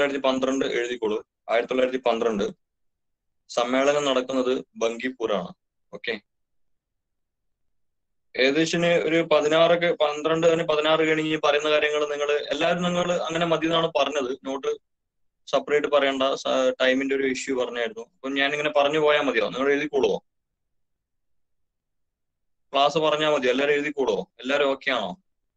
തൊള്ളായിരത്തി പന്ത്രണ്ട് എഴുതിക്കോളൂ ആയിരത്തി തൊള്ളായിരത്തി പന്ത്രണ്ട് സമ്മേളനം നടക്കുന്നത് ബങ്കിപ്പൂരാണ് ഓക്കെ ഏകദേശം ഒരു പതിനാറൊക്കെ പന്ത്രണ്ട് തന്നെ പതിനാറ് കഴിഞ്ഞ് പറയുന്ന കാര്യങ്ങൾ നിങ്ങൾ എല്ലാവരും നിങ്ങൾ അങ്ങനെ മതി എന്നാണ് പറഞ്ഞത് നോട്ട് സെപ്പറേറ്റ് പറയേണ്ട ടൈമിന്റെ ഒരു ഇഷ്യൂ പറഞ്ഞായിരുന്നു അപ്പൊ ഞാൻ ഇങ്ങനെ പറഞ്ഞു പോയാൽ മതിയോ നിങ്ങൾ എഴുതിക്കോളുവോ ക്ലാസ് പറഞ്ഞാൽ മതി എല്ലാവരും എഴുതിക്കോളുവോ എല്ലാവരും ഓക്കെ ആണോ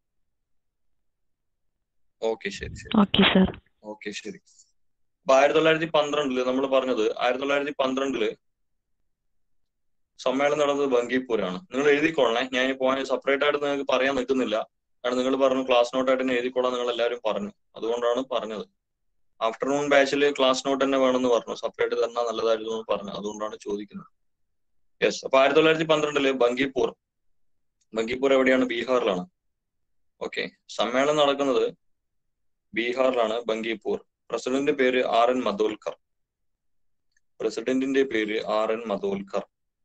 ഓക്കെ ശരി ശരി ഓക്കെ സർ ഓക്കെ ശരി അപ്പൊ ആയിരത്തി തൊള്ളായിരത്തി പന്ത്രണ്ടില് നമ്മൾ പറഞ്ഞത് ആയിരത്തി തൊള്ളായിരത്തി പന്ത്രണ്ടില് സമ്മേളനം നടന്നത് ബങ്കിപ്പൂരാണ് നിങ്ങൾ എഴുതിക്കോളണേ ഞാൻ ഈ പോയിന്റ് സെപ്പറേറ്റ് ആയിട്ട് നിങ്ങൾക്ക് പറയാൻ നിൽക്കുന്നില്ല കാരണം നിങ്ങൾ പറഞ്ഞു ക്ലാസ് നോട്ടായിട്ട് തന്നെ എഴുതിക്കോളാം നിങ്ങൾ എല്ലാവരും പറഞ്ഞു അതുകൊണ്ടാണ് പറഞ്ഞത് ആഫ്റ്റർനൂൺ ബാച്ചിൽ ക്ലാസ് നോട്ട് തന്നെ വേണമെന്ന് പറഞ്ഞു സെപ്പറേറ്റ് തന്നാൽ നല്ലതായിരുന്നു എന്ന് പറഞ്ഞു അതുകൊണ്ടാണ് ചോദിക്കുന്നത് യെസ് അപ്പൊ ആയിരത്തി തൊള്ളായിരത്തി പന്ത്രണ്ടില് ബങ്കിപ്പൂർ ബങ്കിപ്പൂർ എവിടെയാണ് ബീഹാറിലാണ് ഓക്കെ സമ്മേളനം നടക്കുന്നത് ബീഹാറിലാണ് ബങ്കിപ്പൂർ പ്രസിഡന്റ് പേര് ആർ എൻ മധോൽക്കർ പ്രസിഡന്റിന്റെ പേര് ആർ എൻ മധോൽക്കർ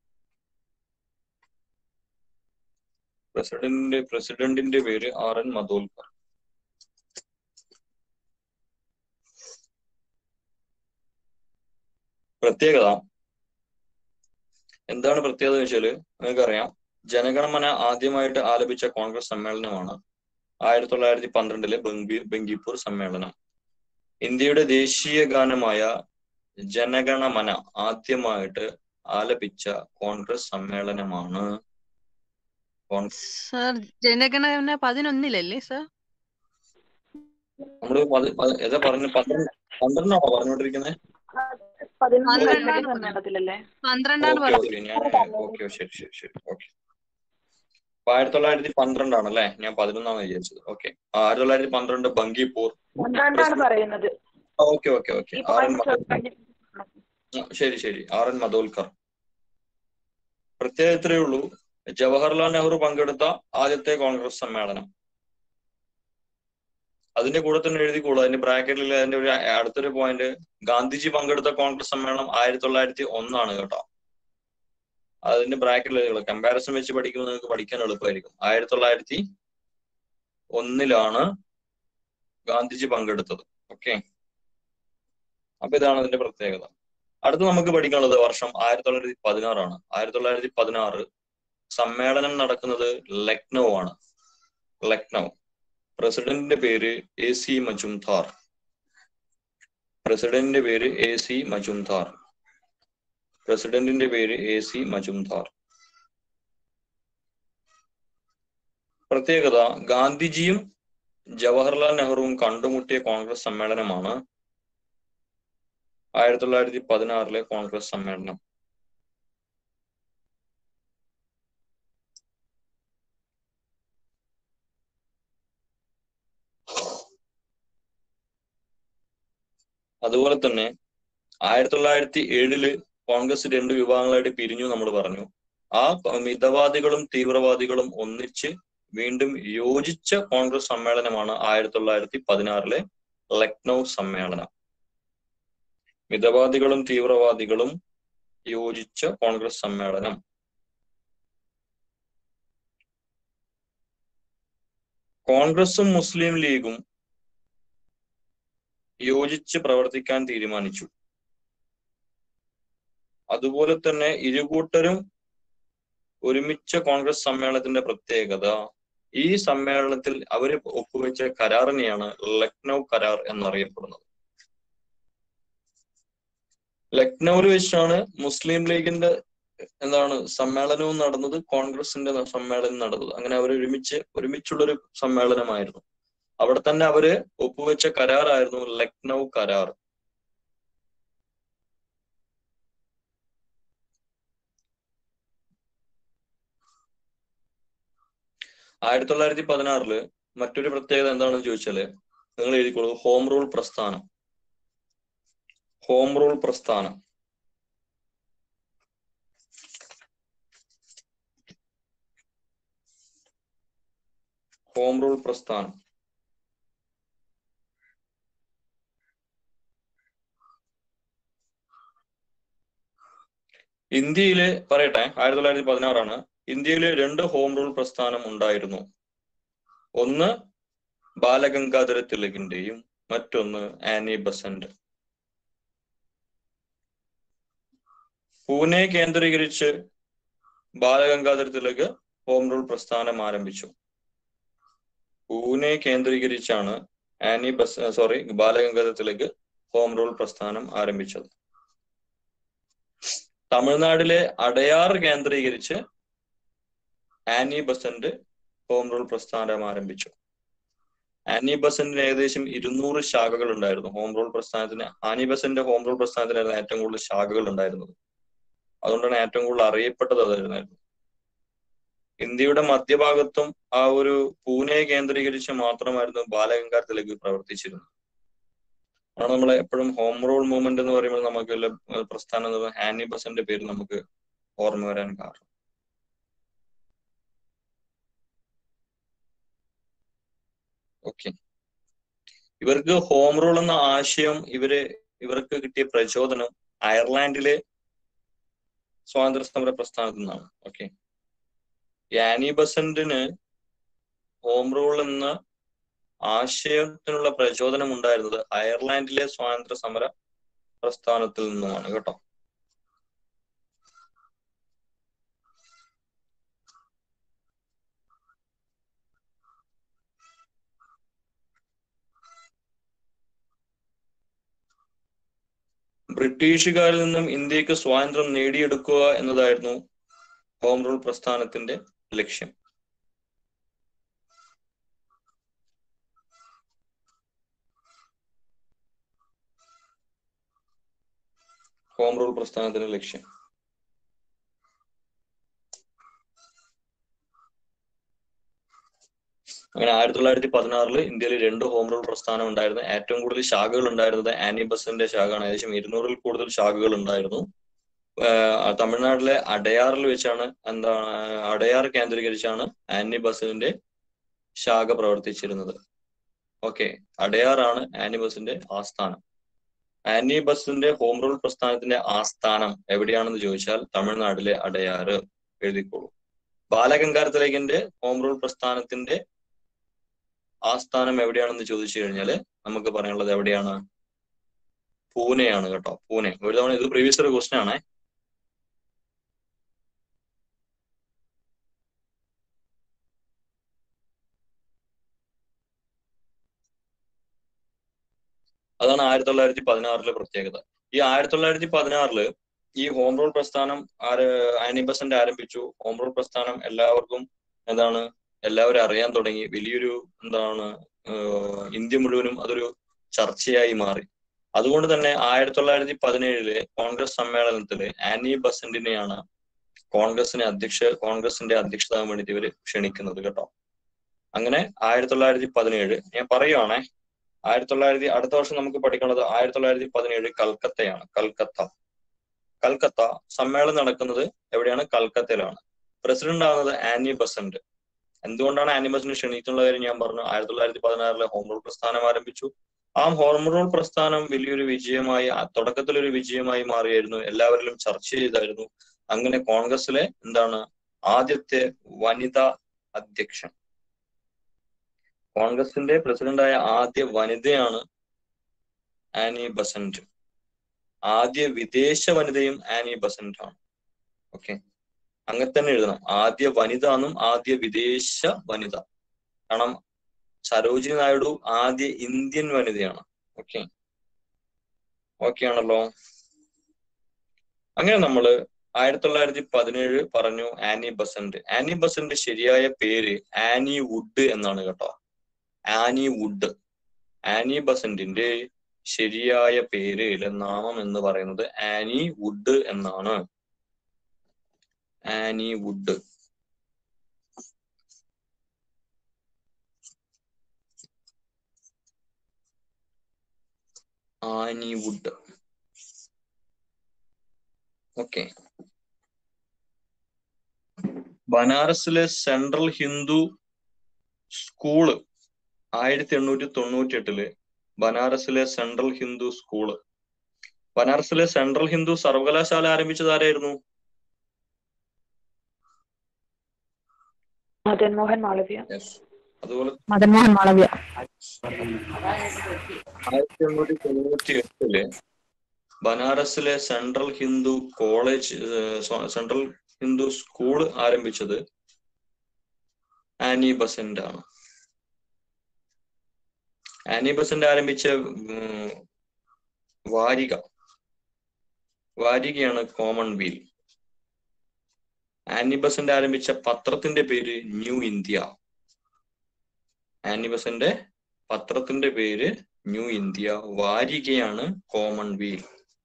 പ്രസിഡന്റിന്റെ പ്രസിഡന്റിന്റെ പേര് ആർ എൻ മധോൽക്കർ പ്രത്യേകത എന്താണ് പ്രത്യേകത എന്ന് വെച്ചാല് നിങ്ങൾക്കറിയാം ജനഗണമന ആദ്യമായിട്ട് ആലപിച്ച കോൺഗ്രസ് സമ്മേളനമാണ് ആയിരത്തി തൊള്ളായിരത്തി പന്ത്രണ്ടിലെ ബംഗി ബംഗിപ്പൂർ സമ്മേളനം ഇന്ത്യയുടെ ദേശീയ ഗാനമായ ജനഗണമന ആദ്യമായിട്ട് ആലപിച്ച കോൺഗ്രസ് സമ്മേളനമാണ് കോൺഗ്രസ് സർ ജനഗണന പതിനൊന്നിലല്ലേ സർ നമ്മള് പതി- പതി- ഏതാ പറഞ്ഞു പന്ത്രണ്ട് പന്ത്രണ്ടാണോ പറഞ്ഞുകൊണ്ടിരിക്കുന്നത് പന്ത്രണ്ടാണ് സമ്മേളനത്തിലല്ലേ പന്ത്രണ്ടാണ് ഓക്കെ പറഞ്ഞത് ഓക്കെ ഞാൻ ഓക്കെ ശരി ശരി ശരി ഓക്കെ അപ്പൊ ആയിരത്തി തൊള്ളായിരത്തി പന്ത്രണ്ടാണ് അല്ലേ ഞാൻ പതിനൊന്നാണ് വിചാരിച്ചത് ഓക്കെ ആയിരത്തി തൊള്ളായിരത്തി പന്ത്രണ്ട് ബങ്കിപ്പൂർ പന്ത്രണ്ടാണ് പറയുന്നത് ഓക്കെ ഓക്കെ ഓക്കെ ഈ ആർ എൻ പോയിന്റ് മധോൽക്കർ ആ, ശരി ശരി ആർ എൻ മധോൽക്കർ പ്രത്യേകത ഇത്രയേ ഉള്ളൂ ജവഹർലാൽ നെഹ്റു പങ്കെടുത്ത ആദ്യത്തെ കോൺഗ്രസ് സമ്മേളനം അതിന്റെ കൂടെ തന്നെ എഴുതിക്കോളൂ അതിന്റെ ബ്രാക്കറ്റിൽ അതിന്റെ ഒരു അടുത്തൊരു പോയിന്റ് ഗാന്ധിജി പങ്കെടുത്ത കോൺഗ്രസ് സമ്മേളനം ആയിരത്തി തൊള്ളായിരത്തി ഒന്നാണ് കേട്ടോ അതിന്റെ ബ്രാക്കറ്റിൽ എഴുതിക്കോളൂ കമ്പാരിസൺ വെച്ച് പഠിക്കുമ്പോൾ നിങ്ങൾക്ക് പഠിക്കാൻ എളുപ്പമായിരിക്കും ആയിരത്തി തൊള്ളായിരത്തി ഒന്നിലാണ് ഗാന്ധിജി പങ്കെടുത്തത് ഓക്കെ അപ്പൊ ഇതാണ് അതിന്റെ പ്രത്യേകത അടുത്ത് നമുക്ക് പഠിക്കാനുള്ളത് വർഷം ആയിരത്തി തൊള്ളായിരത്തി പതിനാറാണ് ആയിരത്തി തൊള്ളായിരത്തി പതിനാറ് സമ്മേളനം നടക്കുന്നത് ലക്നൗ ആണ് ലക്നൗ പ്രസിഡന്റിന്റെ പേര് എ സി മജുംദാർ പ്രസിഡന്റിന്റെ പേര് എ സി മജുംദാർ പ്രസിഡന്റിന്റെ പേര് എ സി മജുംദാർ പ്രത്യേകത ഗാന്ധിജിയും ജവഹർലാൽ നെഹ്റുവും കണ്ടുമുട്ടിയ കോൺഗ്രസ് സമ്മേളനമാണ് ആയിരത്തി തൊള്ളായിരത്തി പതിനാറിലെ കോൺഗ്രസ് സമ്മേളനം അതുപോലെ തന്നെ ആയിരത്തി തൊള്ളായിരത്തി ഏഴില് കോൺഗ്രസ് രണ്ട് വിഭാഗങ്ങളായിട്ട് പിരിഞ്ഞു നമ്മൾ പറഞ്ഞു ആ മിതവാദികളും തീവ്രവാദികളും ഒന്നിച്ച് വീണ്ടും യോജിച്ച കോൺഗ്രസ് സമ്മേളനമാണ് ആയിരത്തി തൊള്ളായിരത്തി പതിനാറിലെ ലക്നൗ സമ്മേളനം മിതവാദികളും തീവ്രവാദികളും യോജിച്ച കോൺഗ്രസ് സമ്മേളനം കോൺഗ്രസും മുസ്ലിം ലീഗും യോജിച്ച് പ്രവർത്തിക്കാൻ തീരുമാനിച്ചു അതുപോലെ തന്നെ ഇരുകൂട്ടരും ഒരുമിച്ച കോൺഗ്രസ് സമ്മേളനത്തിന്റെ പ്രത്യേകത ഈ സമ്മേളനത്തിൽ അവര് ഒപ്പുവെച്ച കരാറിനെയാണ് ലക്നൗ കരാർ എന്നറിയപ്പെടുന്നത് ലക്നൌവിൽ വെച്ചാണ് മുസ്ലിം ലീഗിന്റെ എന്താണ് സമ്മേളനവും നടന്നത് കോൺഗ്രസിന്റെ സമ്മേളനം നടന്നത് അങ്ങനെ അവർ ഒരുമിച്ച് ഒരുമിച്ചുള്ളൊരു സമ്മേളനമായിരുന്നു അവിടെ തന്നെ അവര് ഒപ്പുവെച്ച കരാറായിരുന്നു ലക്നൗ കരാർ ആയിരത്തി തൊള്ളായിരത്തി പതിനാറില് മറ്റൊരു പ്രത്യേകത എന്താണെന്ന് ചോദിച്ചാല് നിങ്ങൾ എഴുതിക്കോളൂ ഹോം റൂൾ പ്രസ്ഥാനം ഹോം റൂൾ പ്രസ്ഥാനം ഹോം റൂൾ പ്രസ്ഥാനം ഇന്ത്യയില് പറയട്ടെ ആയിരത്തി തൊള്ളായിരത്തി പതിനാറാണ് ഇന്ത്യയിൽ രണ്ട് ഹോം റൂൾ പ്രസ്ഥാനം ഉണ്ടായിരുന്നു ഒന്ന് ബാലഗംഗാധര തിലകിന്റെയും മറ്റൊന്ന് ആനി ബസന്റ് പൂനെ കേന്ദ്രീകരിച്ച് ബാലഗംഗാധര തിലക് ഹോം റൂൾ പ്രസ്ഥാനം ആരംഭിച്ചു പൂനെ കേന്ദ്രീകരിച്ചാണ് ആനി ബസ് sorry Balagangadhara Tilak home rule പ്രസ്ഥാനം ആരംഭിച്ചത് തമിഴ്നാട്ടിലെ അടയാർ കേന്ദ്രീകരിച്ച് ആനി ബസന്റ് ഹോം റൂൾ പ്രസ്ഥാനം ആരംഭിച്ചു ആനി ബസന്റിന് ഏകദേശം ഇരുന്നൂറ് ശാഖകൾ ഉണ്ടായിരുന്നു ഹോം റൂൾ പ്രസ്ഥാനത്തിന് ആനി ബസന്റിന്റെ ഹോം റൂൾ പ്രസ്ഥാനത്തിനായിരുന്നു ഏറ്റവും കൂടുതൽ ശാഖകൾ ഉണ്ടായിരുന്നത് അതുകൊണ്ടാണ് ഏറ്റവും കൂടുതൽ അറിയപ്പെട്ടത് അതായിരുന്നു ഇന്ത്യയുടെ മധ്യഭാഗത്തും ആ ഒരു പൂനെ കേന്ദ്രീകരിച്ച് മാത്രമായിരുന്നു ബാലഗംഗാധര തിലക് പ്രവർത്തിച്ചിരുന്നത് ആണ് നമ്മൾ എപ്പോഴും ഹോം റൂൾ മൂവ്മെന്റ് എന്ന് പറയുമ്പോൾ നമുക്ക് ല- പ്രസ്ഥാനം എന്ന് പറയുന്നത് ഹാനി ബസന്റെ പേര് നമുക്ക് ഓർമ്മ വരാൻ കാരണം ഓക്കെ ഇവർക്ക് ഹോം റൂൾ എന്ന ആശയം ഇവര് ഇവർക്ക് കിട്ടിയ പ്രചോദനം അയർലാൻഡിലെ സ്വാതന്ത്ര്യ സമര പ്രസ്ഥാനത്തിൽ നിന്നാണ് ഓക്കെ ആനി ബസന്റിന് ഹോം റൂൾ എന്ന ആശയത്തിനുള്ള പ്രചോദനം ഉണ്ടായിരുന്നത് അയർലാൻഡിലെ സ്വാതന്ത്ര്യ സമര പ്രസ്ഥാനത്തിൽ നിന്നുമാണ് കേട്ടോ ബ്രിട്ടീഷുകാരിൽ നിന്നും ഇന്ത്യക്ക് സ്വാതന്ത്ര്യം നേടിയെടുക്കുക എന്നതായിരുന്നു ഹോം റൂൾ പ്രസ്ഥാനത്തിന്റെ ലക്ഷ്യം ഹോം റൂൾ പ്രസ്ഥാനത്തിന്റെ ലക്ഷ്യം അങ്ങനെ ആയിരത്തി തൊള്ളായിരത്തി പതിനാറില് ഇന്ത്യയിൽ രണ്ട് ഹോം റൂൾ പ്രസ്ഥാനം ഉണ്ടായിരുന്നു ഏറ്റവും കൂടുതൽ ശാഖകൾ ഉണ്ടായിരുന്നത് ആനി ബസന്റെ ശാഖയാണ് ഏകദേശം ഇരുന്നൂറിൽ കൂടുതൽ ശാഖകൾ ഉണ്ടായിരുന്നു ആഹ് തമിഴ്നാട്ടിലെ അടയാറിൽ വെച്ചാണ് എന്താണ് അടയാർ കേന്ദ്രീകരിച്ചാണ് ആനി ബസന്റെ ശാഖ പ്രവർത്തിച്ചിരുന്നത് ഓക്കെ അടയാറാണ് ആനി ബസിന്റെ ആസ്ഥാനം ആനി ബസിന്റെ ഹോം റൂൾ പ്രസ്ഥാനത്തിന്റെ ആസ്ഥാനം എവിടെയാണെന്ന് ചോദിച്ചാൽ തമിഴ്നാട്ടിലെ അടയാറ് എഴുതിക്കോളൂ ബാലഗംഗാരത്തിലേക്കിന്റെ ഹോം റൂൾ പ്രസ്ഥാനത്തിന്റെ ആസ്ഥാനം എവിടെയാണെന്ന് ചോദിച്ചു കഴിഞ്ഞാല് നമുക്ക് പറയാനുള്ളത് എവിടെയാണ് പൂനെയാണ് കേട്ടോ പൂനെ ഒരു തവണ ഇത് പ്രീവിയസ് ഒരു ക്വസ്റ്റൻ ആണേ അതാണ് ആയിരത്തി തൊള്ളായിരത്തി പതിനാറിലെ പ്രത്യേകത ഈ ആയിരത്തി തൊള്ളായിരത്തി പതിനാറില് ഈ ഹോം റൂൾ പ്രസ്ഥാനം ആര് ആനി ബസന്റ് ആരംഭിച്ചു ഹോം റൂൾ പ്രസ്ഥാനം എല്ലാവർക്കും എന്താണ് എല്ലാവരും അറിയാൻ തുടങ്ങി വലിയൊരു എന്താണ് ഏഹ് ഇന്ത്യ മുഴുവനും അതൊരു ചർച്ചയായി മാറി അതുകൊണ്ട് തന്നെ ആയിരത്തി തൊള്ളായിരത്തി പതിനേഴിലെ കോൺഗ്രസ് സമ്മേളനത്തില് ആനി ബസന്റിനെയാണ് കോൺഗ്രസിനെ അധ്യക്ഷ കോൺഗ്രസിന്റെ അധ്യക്ഷതാകാൻ വേണ്ടിയിട്ട് ഇവര് ക്ഷണിക്കുന്നത് കേട്ടോ അങ്ങനെ ആയിരത്തി തൊള്ളായിരത്തി പതിനേഴ് ഞാൻ പറയുവാണേ ആയിരത്തി തൊള്ളായിരത്തി അടുത്ത വർഷം നമുക്ക് പഠിക്കേണ്ടത് ആയിരത്തി തൊള്ളായിരത്തി പതിനേഴ് കൽക്കത്തയാണ് കൽക്കത്ത കൽക്കത്ത സമ്മേളനം നടക്കുന്നത് എവിടെയാണ് കൽക്കത്തയിലാണ് പ്രസിഡന്റ് ആവുന്നത് ആനി ബസന്റ് എന്തുകൊണ്ടാണ് ആനി ബസന്റ് ക്ഷണിച്ചിട്ടുള്ള കാര്യം ഞാൻ പറഞ്ഞു ആയിരത്തി തൊള്ളായിരത്തി പതിനാറിലെ ഹോം റൂൾ പ്രസ്ഥാനം ആരംഭിച്ചു ആ ഹോം റൂൾ പ്രസ്ഥാനം വലിയൊരു വിജയമായി ആ തുടക്കത്തിലൊരു വിജയമായി മാറിയായിരുന്നു എല്ലാവരിലും ചർച്ച ചെയ്തായിരുന്നു അങ്ങനെ കോൺഗ്രസിലെ എന്താണ് ആദ്യത്തെ വനിതാ അധ്യക്ഷൻ കോൺഗ്രസിന്റെ പ്രസിഡന്റായ ആദ്യ വനിതയാണ് ആനി ബസന്റ് ആദ്യ വിദേശ വനിതയും ആനി ബസന്റ് ആണ് ഓക്കെ അങ്ങനെ തന്നെ എഴുതണം ആദ്യ വനിത എന്നും ആദ്യ വിദേശ വനിത കാരണം സരോജിനി നായിഡു ആദ്യ ഇന്ത്യൻ വനിതയാണ് ഓക്കെ ഓക്കെ ആണല്ലോ അങ്ങനെ നമ്മള് ആയിരത്തി തൊള്ളായിരത്തി പതിനേഴ് പറഞ്ഞു ആനി ബസന്റ് ആനി ബസന്റ് ശരിയായ പേര് ആനി വുഡ് എന്നാണ് കേട്ടോ ആനി വുഡ് ആനി ബസന്റിന്റെ ശരിയായ പേര് ഇല്ല നാമം എന്ന് പറയുന്നത് ആനി വുഡ് എന്നാണ് Annie Wood Annie Wood okay ബനാറസിലെ സെൻട്രൽ ഹിന്ദു സ്കൂള് ആയിരത്തി എണ്ണൂറ്റി തൊണ്ണൂറ്റി എട്ടില് ബനാറസിലെ സെൻട്രൽ ഹിന്ദു സ്കൂള് ബനാറസിലെ സെൻട്രൽ ഹിന്ദു സർവകലാശാല ആരംഭിച്ചത് ആരായിരുന്നു മദൻ മോഹൻ മാളവ്യ അതുപോലെ മദൻമോഹൻ മാളവ്യ ആയിരത്തി എണ്ണൂറ്റി തൊണ്ണൂറ്റി എട്ടില് ബനാറസിലെ സെൻട്രൽ ഹിന്ദു കോളേജ് ഏഹ്, സോ- സെൻട്രൽ ഹിന്ദു സ്കൂൾ ആരംഭിച്ചത് ആനി ബസന്റ് ആണ് ആനി ബസന്റ് ആരംഭിച്ച ഉം, വാരിക വാരികയാണ് കോമൺവീൽ ആനി ബസന്റ് ആരംഭിച്ച പത്രത്തിന്റെ പേര് ന്യൂ ഇന്ത്യ ആനി ബസന്റ് പത്രത്തിന്റെ പേര് ന്യൂ ഇന്ത്യ വാരികയാണ് കോമൺവീൽ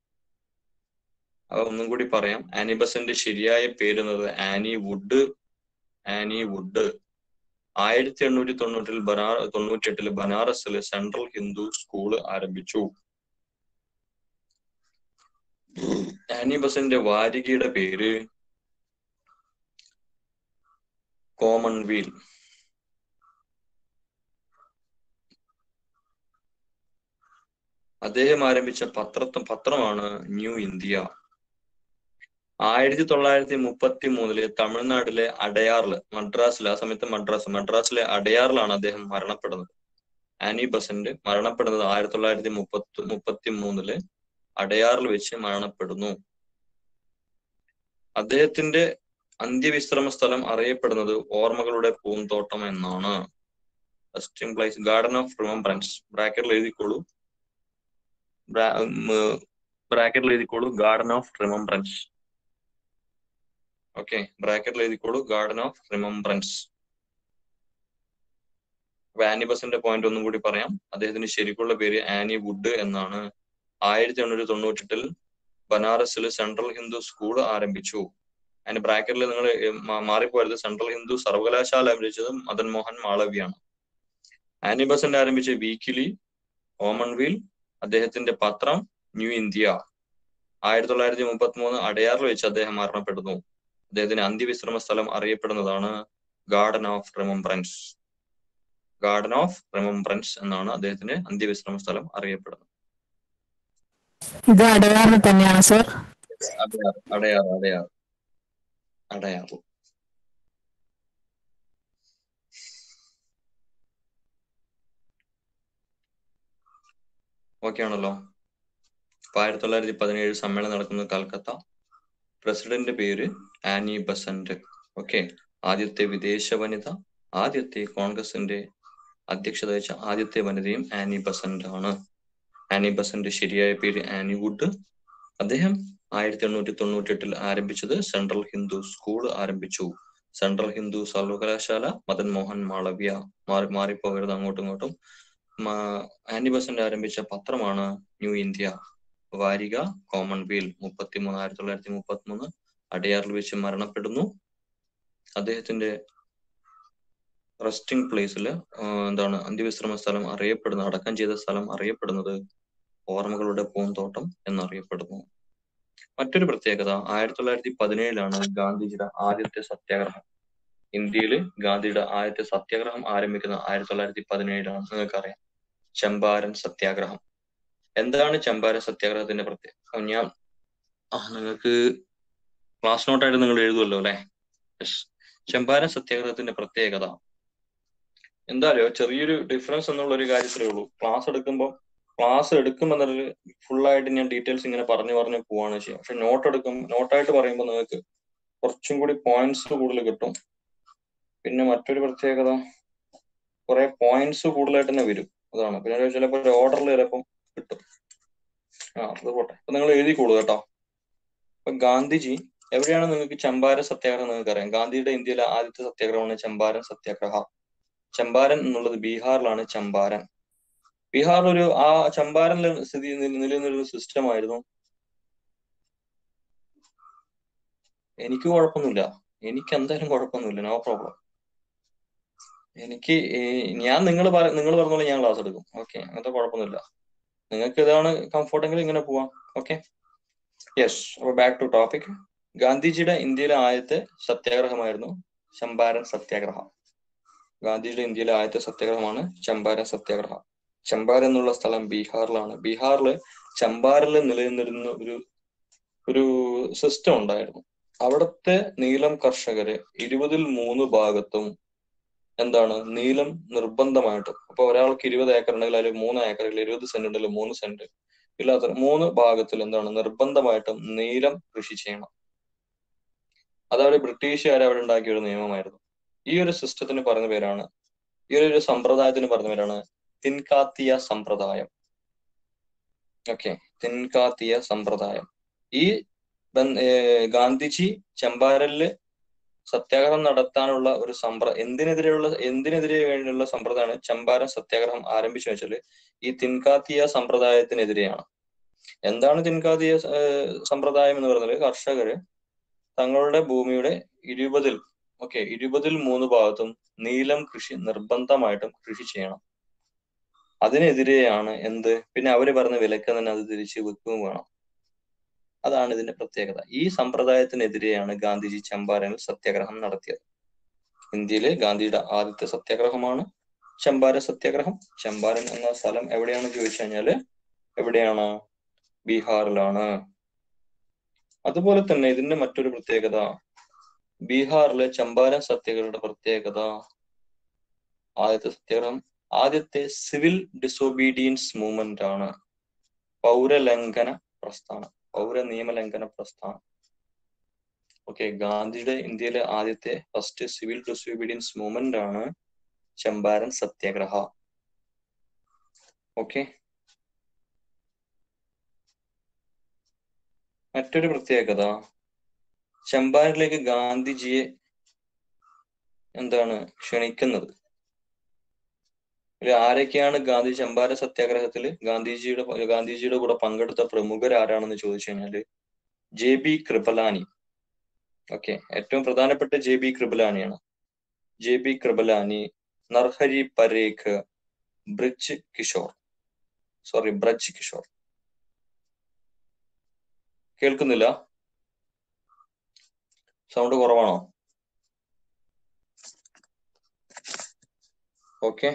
അത് ഒന്നും കൂടി പറയാം ആനി ബസന്റ് ശരിയായ പേര് എന്നത് ആനി വുഡ് ആനി വുഡ് ആയിരത്തി എണ്ണൂറ്റി തൊണ്ണൂറ്റിൽ ബനാ തൊണ്ണൂറ്റി എട്ടില് ബനാറസില് സെൻട്രൽ ഹിന്ദു സ്കൂൾ ആരംഭിച്ചു ആനി ബസന്റെ വാരികയുടെ പേര് കോമൺവീൽ അദ്ദേഹം ആരംഭിച്ച പത്രത്തും പത്രമാണ് ന്യൂ ഇന്ത്യ ആയിരത്തി തൊള്ളായിരത്തി മുപ്പത്തി മൂന്നില് തമിഴ്നാട്ടിലെ അടയാറില് മദ്രാസിൽ ആ സമയത്ത് മദ്രാസ് മദ്രാസിലെ അടയാറിലാണ് അദ്ദേഹം മരണപ്പെടുന്നത് ആനി ബസന്റ് മരണപ്പെടുന്നത് ആയിരത്തി തൊള്ളായിരത്തി മുപ്പത്തി മുപ്പത്തി മൂന്നില് അടയാറിൽ വെച്ച് മരണപ്പെടുന്നു അദ്ദേഹത്തിന്റെ അന്ത്യവിശ്രമ സ്ഥലം അറിയപ്പെടുന്നത് ഓർമ്മകളുടെ പൂന്തോട്ടം എന്നാണ് resting place garden of remembrance ബ്രാക്കറ്റിൽ എഴുതിക്കോളൂ ബ്രാക്കറ്റിൽ എഴുതിക്കോളൂ ഗാർഡൻ ഓഫ് റിമംബ്രൻസ് ഓക്കെ ബ്രാക്കറ്റിൽ എഴുതിക്കോളൂ ഗാർഡൻ ഓഫ് റിമംബ്രൻസ് അപ്പൊ ആനി ബസിന്റെ പോയിന്റ് ഒന്നും കൂടി പറയാം അദ്ദേഹത്തിന് ശരിക്കുള്ള പേര് ആനി വുഡ് എന്നാണ് ആയിരത്തി എണ്ണൂറ്റി തൊണ്ണൂറ്റെട്ടിൽ ബനാറസിൽ സെൻട്രൽ ഹിന്ദു സ്കൂൾ ആരംഭിച്ചു അതിന്റെ ബ്രാക്കറ്റിൽ നിങ്ങൾ മാറിപ്പോയത് സെൻട്രൽ ഹിന്ദു സർവകലാശാല ആരംഭിച്ചത് മദൻ മോഹൻ മാളവ്യാണ് ആനി ബസന്റ് ആരംഭിച്ച വീക്കിലി കോമൺവീൽ അദ്ദേഹത്തിന്റെ പത്രം ന്യൂ ഇന്ത്യ ആയിരത്തി തൊള്ളായിരത്തി മുപ്പത്തി മൂന്ന് അടയാറിൽ വെച്ച് അദ്ദേഹം മരണപ്പെടുന്നു അദ്ദേഹത്തിന്റെ അന്ത്യവിശ്രമ സ്ഥലം അറിയപ്പെടുന്നതാണ് garden of remembrance garden of remembrance എന്നാണ് അദ്ദേഹത്തിന്റെ അന്ത്യവിശ്രമ സ്ഥലം അറിയപ്പെടുന്നത് ഇത് അടയാറിൽ തന്നെയാണ് സർ അടയാർ അടയാർ അടയാർ അടയാർ ഓക്കെ ആണല്ലോ അപ്പൊ ആയിരത്തി തൊള്ളായിരത്തി പതിനേഴ് സമ്മേളനം നടക്കുന്നത് കൽക്കത്ത പ്രസിഡന്റ് പേര് ആനി ബസന്റ് ഓക്കെ ആദ്യത്തെ വിദേശ വനിത ആദ്യത്തെ കോൺഗ്രസിന്റെ അധ്യക്ഷത വഹിച്ച ആദ്യത്തെ വനിതയും ആനി ബസന്റ് ആണ് ആനി ബസന്റ് ശരിയായ പേര് ആനി വുഡ് അദ്ദേഹം ആയിരത്തി എണ്ണൂറ്റി തൊണ്ണൂറ്റി എട്ടിൽ ആരംഭിച്ചത് സെൻട്രൽ ഹിന്ദു സ്കൂൾ ആരംഭിച്ചു സെൻട്രൽ ഹിന്ദു സർവകലാശാല മദൻ മോഹൻ മാളവ്യ മാറി മാറിപ്പോകരുത് അങ്ങോട്ടും ഇങ്ങോട്ടും മാ- ആനി ബസന്റ് ആരംഭിച്ച പത്രമാണ് ന്യൂ ഇന്ത്യ വാരിക കോമൺവീൽ മുപ്പത്തിമൂന്ന് ആയിരത്തി തൊള്ളായിരത്തി മുപ്പത്തി മൂന്ന് അടയാറിൽ വെച്ച് മരണപ്പെടുന്നു അദ്ദേഹത്തിന്റെ റെസ്റ്റിംഗ് പ്ലേസിൽ എന്താണ് അന്ത്യവിശ്രമ സ്ഥലം അറിയപ്പെടുന്ന അടക്കം ചെയ്ത സ്ഥലം അറിയപ്പെടുന്നത് ഓർമ്മകളുടെ പൂന്തോട്ടം എന്നറിയപ്പെടുന്നു മറ്റൊരു പ്രത്യേകത ആയിരത്തി തൊള്ളായിരത്തി പതിനേഴിലാണ് ഗാന്ധിജിയുടെ ആദ്യത്തെ സത്യാഗ്രഹം ഇന്ത്യയിൽ ഗാന്ധിയുടെ ആദ്യത്തെ സത്യാഗ്രഹം ആരംഭിക്കുന്ന ആയിരത്തി തൊള്ളായിരത്തി പതിനേഴിലാണ് നിങ്ങൾക്കറിയാം ചമ്പാരൻ സത്യാഗ്രഹം എന്താണ് ചമ്പാരൻ സത്യാഗ്രഹത്തിന്റെ പ്രത്യേകത ഞാൻ ആ നിങ്ങൾക്ക് ക്ലാസ് നോട്ടായിട്ട് നിങ്ങൾ എഴുതുമല്ലോ അല്ലെ യെസ് ചമ്പാരൻ സത്യാഗ്രഹത്തിന്റെ പ്രത്യേകത എന്താ അറിയോ ചെറിയൊരു ഡിഫറൻസ് എന്നുള്ള ഒരു കാര്യത്തിലേ ഉള്ളൂ ക്ലാസ് എടുക്കുമ്പോൾ ക്ലാസ് എടുക്കുമെന്നൊരു ഫുൾ ആയിട്ട് ഞാൻ ഡീറ്റെയിൽസ് ഇങ്ങനെ പറഞ്ഞു പറഞ്ഞു പോവാണ് ചെയ്യുക പക്ഷെ നോട്ട് എടുക്കും നോട്ടായിട്ട് പറയുമ്പോൾ നിങ്ങൾക്ക് കുറച്ചും കൂടി പോയിന്റ്സ് കൂടുതൽ കിട്ടും പിന്നെ മറ്റൊരു പ്രത്യേകത കുറെ പോയിന്റ്സ് കൂടുതലായിട്ട് തന്നെ വരും അതാണ് പിന്നെ ചിലപ്പോൾ ഒരു ഓർഡറിൽ ചിലപ്പം കിട്ടും ആ അത് പോട്ടെ അപ്പൊ നിങ്ങൾ എഴുതിക്കോളൂ കേട്ടോ അപ്പൊ ഗാന്ധിജി എവിടെയാണ് നിങ്ങൾക്ക് ചമ്പാരൻ സത്യാഗ്രഹം നിങ്ങൾക്ക് അറിയാം ഗാന്ധിയുടെ ഇന്ത്യയിലെ ആദ്യത്തെ സത്യാഗ്രഹമാണ് ചമ്പാരൻ സത്യാഗ്രഹ ചമ്പാരൻ എന്നുള്ളത് ബീഹാറിലാണ് ചമ്പാരൻ ബീഹാറിൽ ഒരു ആ ചമ്പാരനിൽ സ്ഥിതി നില- നിലനിന്നിരുന്ന സിസ്റ്റം ആയിരുന്നു എനിക്ക് കുഴപ്പമൊന്നുമില്ല എനിക്ക് എന്തായാലും കുഴപ്പമൊന്നുമില്ല നോ പ്രോബ്ലം എനിക്ക് ഈ- ഞാൻ നിങ്ങൾ നിങ്ങൾ പറഞ്ഞോളെ ഞാൻ ക്ലാസ് എടുക്കും ഓക്കെ അങ്ങനത്തെ കുഴപ്പമൊന്നുമില്ല നിങ്ങൾക്ക് ഇതാണ് കംഫർട്ടെങ്കിൽ ഇങ്ങനെ പോവാം ഓക്കെ യെസ് അപ്പൊ ബാക്ക് ടു ടോപ്പിക് ഗാന്ധിജിയുടെ ഇന്ത്യയിലെ ആദ്യത്തെ സത്യാഗ്രഹമായിരുന്നു ചമ്പാരൻ സത്യാഗ്രഹം ഗാന്ധിജിയുടെ ഇന്ത്യയിലെ ആദ്യത്തെ സത്യാഗ്രഹമാണ് ചമ്പാരൻ സത്യാഗ്രഹം ചമ്പാരൻ എന്നുള്ള സ്ഥലം ബീഹാറിലാണ് ബീഹാറില് ചമ്പാരനിൽ നിലനിന്നിരുന്ന ഒരു ഒരു സിസ്റ്റം ഉണ്ടായിരുന്നു അവിടുത്തെ നീലം കർഷകര് ഇരുപതിൽ മൂന്ന് ഭാഗത്തും എന്താണ് നീലം നിർബന്ധമായിട്ടും അപ്പൊ ഒരാൾക്ക് ഇരുപത് ഏക്കർ ഉണ്ടെങ്കിൽ അതിൽ മൂന്ന് ഏക്കർ അല്ലെങ്കിൽ ഇരുപത് സെന്റ് ഉണ്ടെങ്കിൽ മൂന്ന് സെന്റ് ഇല്ലാത്ത മൂന്ന് ഭാഗത്തിൽ എന്താണ് നിർബന്ധമായിട്ടും നീലം കൃഷി ചെയ്യണം അതവര് ബ്രിട്ടീഷുകാർ അവിടെ ഉണ്ടാക്കിയ ഒരു നിയമമായിരുന്നു ഈ ഒരു സിസ്റ്റത്തിന് പറഞ്ഞ പേരാണ് ഈ ഒരു സമ്പ്രദായത്തിന് പറഞ്ഞ പേരാണ് തിൻകാത്തിയ സമ്പ്രദായം ഓക്കെ തിൻകാത്തിയ സമ്പ്രദായം ഈ ബൻ- ഏർ ഗാന്ധിജി ചമ്പാരനില് സത്യാഗ്രഹം നടത്താനുള്ള ഒരു സമ്പ്ര എന്തിനെതിരെയുള്ള എന്തിനെതിരെ വേണ്ടിയുള്ള സമ്പ്രദായമാണ് ചമ്പാരൻ സത്യാഗ്രഹം ആരംഭിച്ചു വെച്ചാല് ഈ തിൻകാത്തിയ സമ്പ്രദായത്തിനെതിരെയാണ് എന്താണ് തിൻകാത്തിയ ഏർ സമ്പ്രദായം എന്ന് പറയുന്നത് കർഷകര് തങ്ങളുടെ ഭൂമിയുടെ ഇരുപതിൽ ഓക്കെ ഇരുപതിൽ മൂന്ന് ഭാഗത്തും നീലം കൃഷി നിർബന്ധമായിട്ടും കൃഷി ചെയ്യണം അതിനെതിരെയാണ് എന്ത് പിന്നെ അവര് പറഞ്ഞ വിലക്ക് തന്നെ അത് തിരിച്ച് വെക്കുകയും വേണം അതാണ് ഇതിന്റെ പ്രത്യേകത ഈ സമ്പ്രദായത്തിനെതിരെയാണ് ഗാന്ധിജി ചമ്പാരനിൽ സത്യാഗ്രഹം നടത്തിയത് ഇന്ത്യയിലെ ഗാന്ധിജിയുടെ ആദ്യത്തെ സത്യാഗ്രഹമാണ് ചമ്പാരൻ സത്യാഗ്രഹം ചമ്പാരൻ എന്ന സ്ഥലം എവിടെയാണെന്ന് ചോദിച്ചു കഴിഞ്ഞാല് എവിടെയാണ് ബീഹാറിലാണ് അതുപോലെ തന്നെ ഇതിന്റെ മറ്റൊരു പ്രത്യേകത ബീഹാറിലെ ചമ്പാരൻ സത്യാഗ്രഹയുടെ പ്രത്യേകത ആദ്യത്തെ സത്യാഗ്രഹം ആദ്യത്തെ സിവിൽ ഡിസൊബീഡിയൻസ് മൂവ്മെന്റ് ആണ് പൗരലംഘന പ്രസ്ഥാനം പൗര നിയമലംഘന പ്രസ്ഥാനം ഓക്കെ ഗാന്ധിയുടെ ഇന്ത്യയിലെ ആദ്യത്തെ ഫസ്റ്റ് സിവിൽ ഡിസൊബീഡിയൻസ് മൂവ്മെന്റ് ആണ് ചമ്പാരൻ സത്യാഗ്രഹ ഓക്കെ മറ്റൊരു പ്രത്യേകത ചമ്പാരനിലേക്ക് ഗാന്ധിജിയെ എന്താണ് ക്ഷണിക്കുന്നത് ഇതിൽ ആരൊക്കെയാണ് ഗാന്ധി ചമ്പാര സത്യാഗ്രഹത്തിൽ ഗാന്ധിജിയുടെ ഗാന്ധിജിയുടെ കൂടെ പങ്കെടുത്ത പ്രമുഖർ ആരാണെന്ന് ചോദിച്ചു കഴിഞ്ഞാല് ജെ ബി കൃപലാനി ഓക്കെ ഏറ്റവും പ്രധാനപ്പെട്ട ജെ ബി കൃപലാനിയാണ് J B Kripalani Narhari Parekh Brij Kishore sorry Braj Kishore കേൾക്കുന്നില്ല സൗണ്ട് കുറവാണോ okay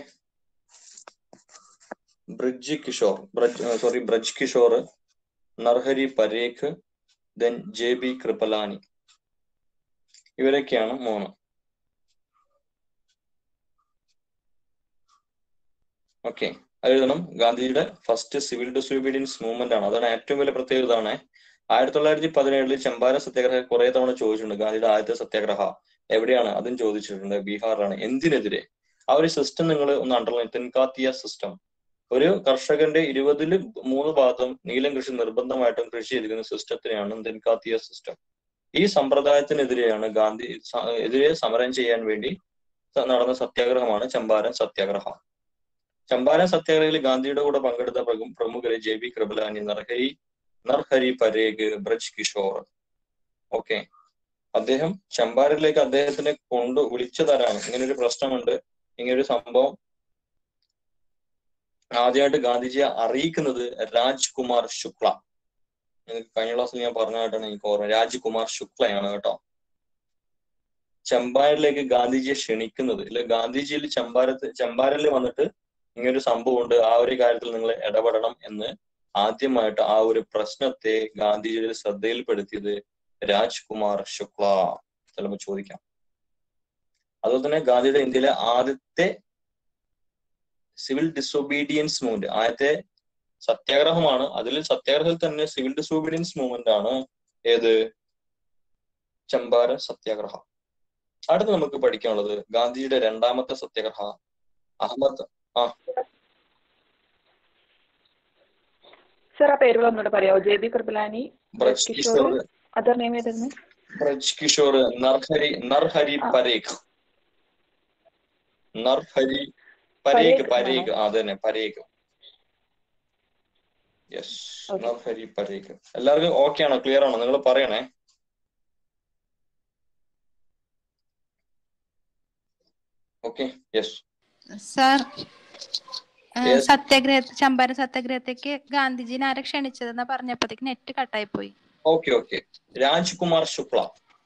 Brij Kishore Braj sorry Braj Kishore Narhari Parekh then J B Kripalani ഇവരൊക്കെയാണ് മൂന്ന് ഓക്കെ എഴുതണം ഗാന്ധിജിയുടെ ഫസ്റ്റ് സിവിൽ ഡിസൊബീഡിയൻസ് മൂവ്മെന്റ് ആണ് അതാണ് ഏറ്റവും വലിയ പ്രത്യേകത ആണ് ആയിരത്തി തൊള്ളായിരത്തി പതിനേഴിൽ ചമ്പാരൻ സത്യാഗ്രഹം കുറെ തവണ ചോദിച്ചിട്ടുണ്ട് ഗാന്ധിയുടെ ആദ്യത്തെ സത്യാഗ്രഹ എവിടെയാണ് അതും ചോദിച്ചിട്ടുണ്ട് ബീഹാറിലാണ് എന്തിനെതിരെ ആ ഒരു സിസ്റ്റം നിങ്ങൾ ഒന്ന് അണ്ടർലൈൻ തെൻകാത്തിയ സിസ്റ്റം ഒരു കർഷകന്റെ ഇരുപതില് മൂന്ന് ഭാഗത്തും നീലം കൃഷി നിർബന്ധമായിട്ടും കൃഷി ചെയ്തിരിക്കുന്ന സിസ്റ്റത്തിനെയാണ് തെൻകാത്തിയ സിസ്റ്റം ഈ സമ്പ്രദായത്തിനെതിരെയാണ് ഗാന്ധി സ- എതിരെ സമരം ചെയ്യാൻ വേണ്ടി സ- നടന്ന സത്യാഗ്രഹമാണ് ചമ്പാരൻ സത്യാഗ്രഹം ചമ്പാരൻ സത്യാഗ്രഹത്തിൽ ഗാന്ധിയുടെ കൂടെ പങ്കെടുത്ത പ്രഗു- പ്രമുഖര് J B Kripalani Narhari Narhari Parekh Braj Kishore okay അദ്ദേഹം ചമ്പാരനിലേക്ക് അദ്ദേഹത്തിനെ കൊണ്ട് വിളിച്ചതാരാണ് ഇങ്ങനെ ഒരു പ്രശ്നമുണ്ട് ഇങ്ങനെ ഒരു സംഭവം ആദ്യമായിട്ട് ഗാന്ധിജിയെ അറിയിക്കുന്നത് രാജ്കുമാർ ശുക്ല നിങ്ങൾക്ക് കഴിഞ്ഞ ക്ലാസ്സിൽ ഞാൻ പറഞ്ഞതായിട്ടാണ് എനിക്ക് ഓർമ്മ രാജ്കുമാർ ശുക്ലയാണ് കേട്ടോ ചമ്പാരനിലേക്ക് ഗാന്ധിജിയെ ക്ഷണിക്കുന്നത് ഇല്ല ഗാന്ധിജിയിൽ ചമ്പാരത്ത് ചമ്പാരനിൽ വന്നിട്ട് ഇങ്ങനൊരു സംഭവം ഉണ്ട് ആ ഒരു കാര്യത്തിൽ നിങ്ങൾ ഇടപെടണം എന്ന് ആദ്യമായിട്ട് ആ ഒരു പ്രശ്നത്തെ ഗാന്ധിജിയുടെ ശ്രദ്ധയിൽപ്പെടുത്തിയത് രാജ്കുമാർ ശുക്ല ചിലപ്പോൾ ചോദിക്കാം അതുപോലെ തന്നെ ഗാന്ധിയുടെ ഇന്ത്യയിലെ ആദ്യത്തെ സിവിൽ ഡിസൊബീഡിയൻസ് മൂവ്മെന്റ് ആദ്യത്തെ സത്യാഗ്രഹമാണ് അതിൽ സത്യാഗ്രഹത്തിൽ തന്നെ സിവിൽ ഡിസൊബീഡിയൻസ് മൂവ്മെന്റ് ആണ് ഏത് ചമ്പാരൻ സത്യാഗ്രഹം അടുത്ത് നമുക്ക് പഠിക്കാനുള്ളത് ഗാന്ധിജിയുടെ രണ്ടാമത്തെ സത്യാഗ്രഹ അഹമ്മദ് സർ ആ പേരുകൾ ഒന്നുകൂടെ പറയാമോ J B Kripalani Braj Kishore Kishore other name ഏതായിരുന്നു ബ്രജ് കിഷോർ നർഹരി നർഹരി ആ. പരേഖ് നർഹരി പരേഖ് പരേഖ് പരേഖ് ആ, അത് തന്നെ പരേഖ് യെസ് Okay. നർഹരി പരേഖ് എല്ലാവർക്കും ഓക്കെ ആണോ ക്ലിയർ ആണോ നിങ്ങൾ പറയണേ ഓക്കെ യെസ് സാർ Yes. സത്യാഗ്രഹ ചമ്പാരൻ സത്യാഗ്രഹത്തേക്ക് ഗാന്ധിജിനെ ആരെ ക്ഷണിച്ചതെന്ന് പറഞ്ഞപ്പോഴത്തേക്ക് നെറ്റ് കട്ടായി പോയി ഓക്കെ ഓക്കെ രാജ്കുമാർ ശുക്ല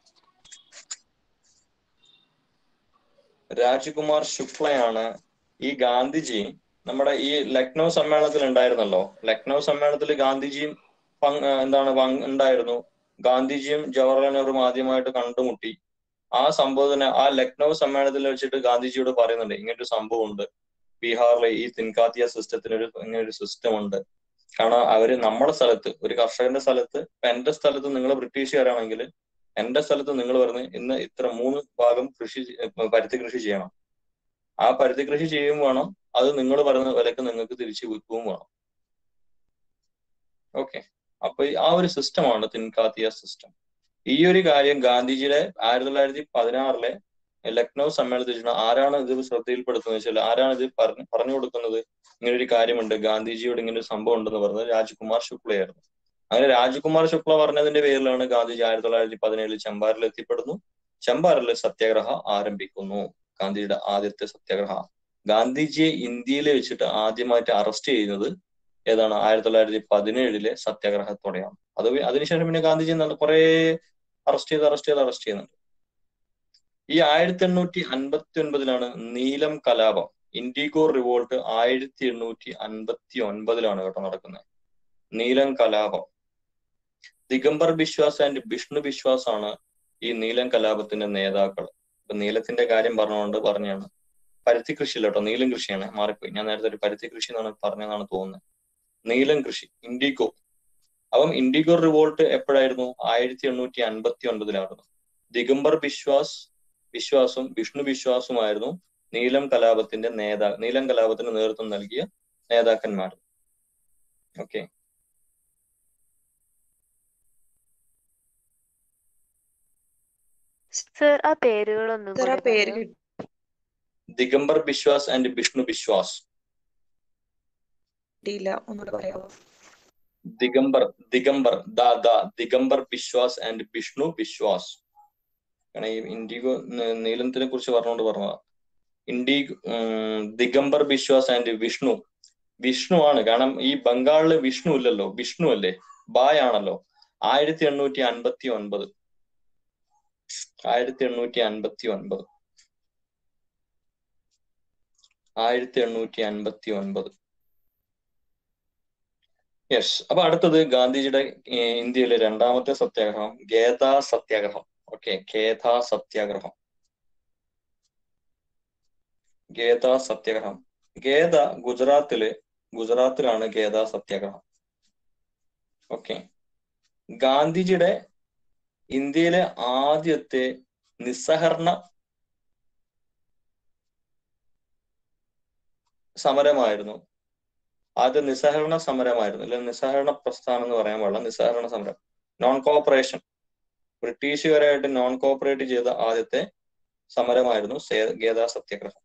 രാജ്കുമാർ ശുക്ലയാണ് ഈ ഗാന്ധിജി നമ്മുടെ ഈ ലക്നൗ സമ്മേളനത്തിൽ ഉണ്ടായിരുന്നല്ലോ ലക്നൗ സമ്മേളനത്തിൽ ഗാന്ധിജിയും പങ്ക് എന്താണ് പങ്ക് ഉണ്ടായിരുന്നു ഗാന്ധിജിയും ജവഹർലാൽ നെഹ്റുവും ആദ്യമായിട്ട് കണ്ടുമുട്ടി ആ സംഭവത്തിന് ആ ലക്നൗ സമ്മേളനത്തിൽ വെച്ചിട്ട് ഗാന്ധിജിയോട് പറയുന്നുണ്ട് ഇങ്ങനൊരു സംഭവം ഉണ്ട് ബീഹാറിലെ ഈ തിൻകാത്തിയ സിസ്റ്റത്തിന് ഒരു ഇങ്ങനെ ഒരു സിസ്റ്റം ഉണ്ട് കാരണം അവര് നമ്മുടെ സ്ഥലത്ത് ഒരു കർഷകന്റെ സ്ഥലത്ത് ഇപ്പൊ എന്റെ സ്ഥലത്ത് നിങ്ങൾ ബ്രിട്ടീഷുകാരാണെങ്കിൽ എന്റെ സ്ഥലത്ത് നിങ്ങൾ പറഞ്ഞ് ഇന്ന് ഇത്ര മൂന്ന് ഭാഗം കൃഷി ചെ- പരുത്തി കൃഷി ചെയ്യണം ആ പരുത്തി കൃഷി ചെയ്യുകയും വേണം അത് നിങ്ങൾ പറയുന്ന വിലക്ക് നിങ്ങൾക്ക് തിരിച്ച് വിൽക്കുകയും വേണം ഓക്കെ അപ്പൊ ഈ ആ ഒരു സിസ്റ്റമാണ് തിൻകാത്തിയ സിസ്റ്റം ഈ ഒരു കാര്യം ഗാന്ധിജിയുടെ ആയിരത്തി തൊള്ളായിരത്തി പതിനാറിലെ ലക്നൗ സമ്മേളനത്തിൽ വെച്ചിട്ട് ആരാണ് ഇത് ശ്രദ്ധയിൽപ്പെടുത്തുന്നത് വെച്ചാൽ ആരാണ് ഇത് പറഞ്ഞു പറഞ്ഞു കൊടുക്കുന്നത് ഇങ്ങനെ ഒരു കാര്യമുണ്ട് ഗാന്ധിജിയോട് ഇങ്ങനെ ഒരു സംഭവം ഉണ്ടെന്ന് പറഞ്ഞത് രാജ്കുമാർ ശുക്ലയായിരുന്നു അങ്ങനെ രാജ്കുമാർ ശുക്ല പറഞ്ഞതിന്റെ പേരിലാണ് ഗാന്ധിജി ആയിരത്തി തൊള്ളായിരത്തി പതിനേഴിൽ ചമ്പാരിൽ എത്തിപ്പെടുന്നു ചമ്പാറിൽ സത്യാഗ്രഹ ആരംഭിക്കുന്നു ഗാന്ധിജിയുടെ ആദ്യത്തെ സത്യാഗ്രഹ ഗാന്ധിജിയെ ഇന്ത്യയിൽ വെച്ചിട്ട് ആദ്യമായിട്ട് അറസ്റ്റ് ചെയ്യുന്നത് ഏതാണ് ആയിരത്തി തൊള്ളായിരത്തി പതിനേഴിലെ സത്യാഗ്രഹത്തോടെയാണ് അത് വി- അതിനുശേഷം പിന്നെ ഗാന്ധിജി എന്താണ് കുറെ അറസ്റ്റ് ചെയ്ത് അറസ്റ്റ് ചെയ്ത് അറസ്റ്റ് ചെയ്യുന്നുണ്ട് ഈ ആയിരത്തി എണ്ണൂറ്റി അൻപത്തി ഒൻപതിലാണ് നീലം കലാപം ഇൻഡിഗോ റിവോൾട്ട് ആയിരത്തി എണ്ണൂറ്റി അൻപത്തി ഒൻപതിലാണ് കേട്ടോ നടക്കുന്നത് നീലം കലാപം ദിഗംബർ ബിശ്വാസ് ആൻഡ് വിഷ്ണു ബിശ്വാസ് ആണ് ഈ നീലം കലാപത്തിന്റെ നേതാക്കൾ ഇപ്പൊ നീലത്തിന്റെ കാര്യം പറഞ്ഞുകൊണ്ട് പറഞ്ഞാണ് പരുത്തി കൃഷി കേട്ടോ നീലം കൃഷിയാണ് മാറിപ്പോയി ഞാൻ നേരത്തെ ഒരു പരുത്തി കൃഷി എന്നാണ് പറഞ്ഞതെന്നാണ് തോന്നുന്നത് നീലം കൃഷി ഇൻഡിഗോ അപ്പം ഇൻഡിഗോ റിവോൾട്ട് എപ്പോഴായിരുന്നു ആയിരത്തി എണ്ണൂറ്റി അൻപത്തി ഒൻപതിലായിരുന്നു ദിഗംബർ ബിശ്വാസ് വിശ്വാസും വിഷ്ണു വിശ്വാസുമായിരുന്നു നീലം കലാപത്തിന്റെ നേതാ നീലം കലാപത്തിന് നേതൃത്വം നൽകിയ നേതാക്കന്മാർ ഓക്കെ സർ ആ പേരുകളൊന്നും സർ ആ കൂടി പേര് പറയോ? കിട്ടിയില്ല ദിഗംബർ ബിശ്വാസ് ആൻഡ് വിഷ്ണു ബിശ്വാസ് ഒന്നുകൂടെ പറയാമോ ദിഗംബർ ദിഗംബർ ദാ ദാ ദിഗംബർ ബിശ്വാസ് ആൻഡ് വിഷ്ണു ബിശ്വാസ് കാരണം ഈ ഇൻഡിഗോ ന- നീലത്തിനെ കുറിച്ച് പറഞ്ഞുകൊണ്ട് പറഞ്ഞതാ ഇൻഡി ഉം, ദിഗംബർ ബിശ്വാസ് ആൻഡ് വിഷ്ണു വിഷ്ണു ആണ് കാരണം ഈ ബംഗാളില് വിഷ്ണു ഇല്ലല്ലോ വിഷ്ണു അല്ലേ ബായ് ആണല്ലോ ആയിരത്തി എണ്ണൂറ്റി അൻപത്തി ഒൻപത് ആയിരത്തി എണ്ണൂറ്റി അൻപത്തി ഒൻപത് ആയിരത്തി എണ്ണൂറ്റി അൻപത്തി ഒൻപത് യെസ് അപ്പൊ അടുത്തത് ഗാന്ധിജിയുടെ ഏർ, ഇന്ത്യയിലെ രണ്ടാമത്തെ സത്യാഗ്രഹം ഗേദ സത്യാഗ്രഹം ഓക്കെ ഖേദ സത്യാഗ്രഹം ഗേദ സത്യാഗ്രഹം ഗേദ ഗുജറാത്തില് ഗുജറാത്തിലാണ് ഗേദ സത്യാഗ്രഹം ഓക്കെ ഗാന്ധിജിയുടെ ഇന്ത്യയിലെ ആദ്യത്തെ നിസ്സഹരണ സമരമായിരുന്നു ആദ്യ നിസ്സഹരണ സമരമായിരുന്നു അല്ലെങ്കിൽ നിസ്സഹരണ പ്രസ്ഥാനം എന്ന് പറയാൻ പാടില്ല നിസ്സഹരണ സമരം നോൺ കോപ്പറേഷൻ ബ്രിട്ടീഷുകാരായിട്ട് നോൺ കോപ്പറേറ്റ് ചെയ്ത ആദ്യത്തെ സമരമായിരുന്നു സേ- ഗേദ സത്യാഗ്രഹം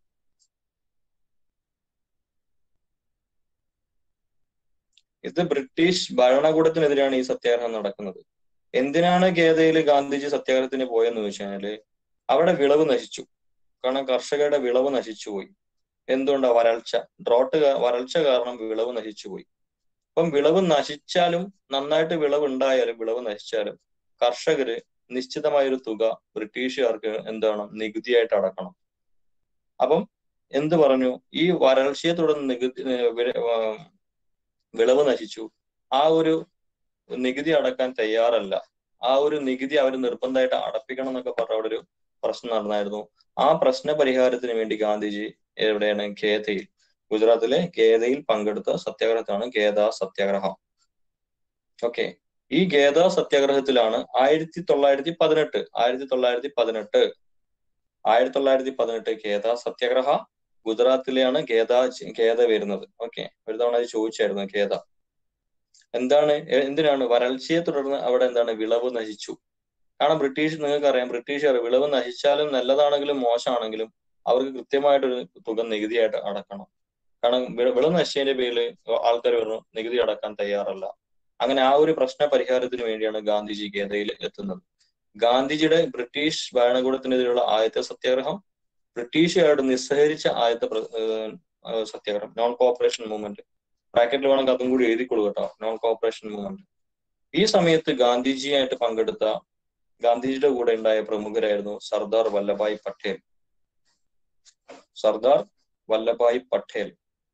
ഇത് ബ്രിട്ടീഷ് ഭരണകൂടത്തിനെതിരെയാണ് ഈ സത്യാഗ്രഹം നടക്കുന്നത് എന്തിനാണ് ഗേദയിൽ ഗാന്ധിജി സത്യാഗ്രഹത്തിന് പോയെന്ന് ചോദിച്ചാല് അവിടെ വിളവ് നശിച്ചു കാരണം കർഷകരുടെ വിളവ് നശിച്ചുപോയി എന്തുകൊണ്ടാ വരൾച്ച ഡ്രോട്ട് കാ- വരൾച്ച കാരണം വിളവ് നശിച്ചുപോയി അപ്പം വിളവ് നശിച്ചാലും നന്നായിട്ട് വിളവ് ഉണ്ടായാലും വിളവ് നശിച്ചാലും കർഷകര് നിശ്ചിതമായ ഒരു തുക ബ്രിട്ടീഷുകാർക്ക് എന്താണ് നികുതിയായിട്ട് അടക്കണം അപ്പം എന്ത് പറഞ്ഞു ഈ വരൾച്ചയെ തുടർന്ന് നികുതി ഏർ വില- ആ, വിളവ് നശിച്ചു ആ ഒരു നികുതി അടക്കാൻ തയ്യാറല്ല ആ ഒരു നികുതി അവർ നിർബന്ധമായിട്ട് അടപ്പിക്കണം എന്നൊക്കെ പറഞ്ഞ അവിടെ ഒരു പ്രശ്നം നടന്നായിരുന്നു ആ പ്രശ്ന പരിഹാരത്തിന് വേണ്ടി ഗാന്ധിജി എവിടെയാണ് ഖേദയിൽ ഗുജറാത്തിലെ ഖേദയിൽ പങ്കെടുത്ത സത്യാഗ്രഹത്താണ് ഖേദ സത്യാഗ്രഹം ഓക്കെ ഈ ഖേദ സത്യാഗ്രഹത്തിലാണ് ആയിരത്തി തൊള്ളായിരത്തി പതിനെട്ട് ആയിരത്തി തൊള്ളായിരത്തി പതിനെട്ട് ആയിരത്തി തൊള്ളായിരത്തി പതിനെട്ട് ഖേദ സത്യാഗ്രഹ ഗുജറാത്തിലെയാണ് ഖേദ ഖേദ വരുന്നത് ഓക്കെ ഒരു തവണ അത് ചോദിച്ചായിരുന്നു ഖേദ എന്താണ് എ- എന്തിനാണ് വരൾച്ചയെ തുടർന്ന് അവിടെ എന്താണ് വിളവ് നശിച്ചു കാരണം ബ്രിട്ടീഷ് നിങ്ങൾക്ക് അറിയാം ബ്രിട്ടീഷുകാർ വിളവ് നശിച്ചാലും നല്ലതാണെങ്കിലും മോശമാണെങ്കിലും അവർക്ക് കൃത്യമായിട്ടൊരു തുക നികുതിയായിട്ട് അടക്കണം കാരണം വി- വിളവ് നശിച്ചതിന്റെ പേരിൽ ആൾക്കാർ പറഞ്ഞു നികുതി അടക്കാൻ തയ്യാറല്ല അങ്ങനെ ആ ഒരു പ്രശ്ന പരിഹാരത്തിന് വേണ്ടിയാണ് ഗാന്ധിജി ഗേദയിൽ എത്തുന്നത് ഗാന്ധിജിയുടെ ബ്രിട്ടീഷ് ഭരണകൂടത്തിനെതിരെയുള്ള ആദ്യത്തെ സത്യാഗ്രഹം ബ്രിട്ടീഷുകാരോട് നിസ്സഹരിച്ച ആദ്യത്തെ പ്ര- ഏർ, ഏർ, സത്യാഗ്രഹം നോൺ കോപ്പറേഷൻ മൂവ്മെന്റ് ബ്രാക്കറ്റിൽ വേണമെങ്കിൽ അതും കൂടി എഴുതിക്കൊള്ളു കേട്ടോ നോൺ കോപ്പറേഷൻ മൂവ്മെന്റ് ഈ സമയത്ത് ഗാന്ധിജിയായിട്ട് പങ്കെടുത്ത ഗാന്ധിജിയുടെ കൂടെ ഉണ്ടായ പ്രമുഖരായിരുന്നു സർദാർ വല്ലഭായ് പട്ടേൽ സർദാർ വല്ലഭായ് പട്ടേൽ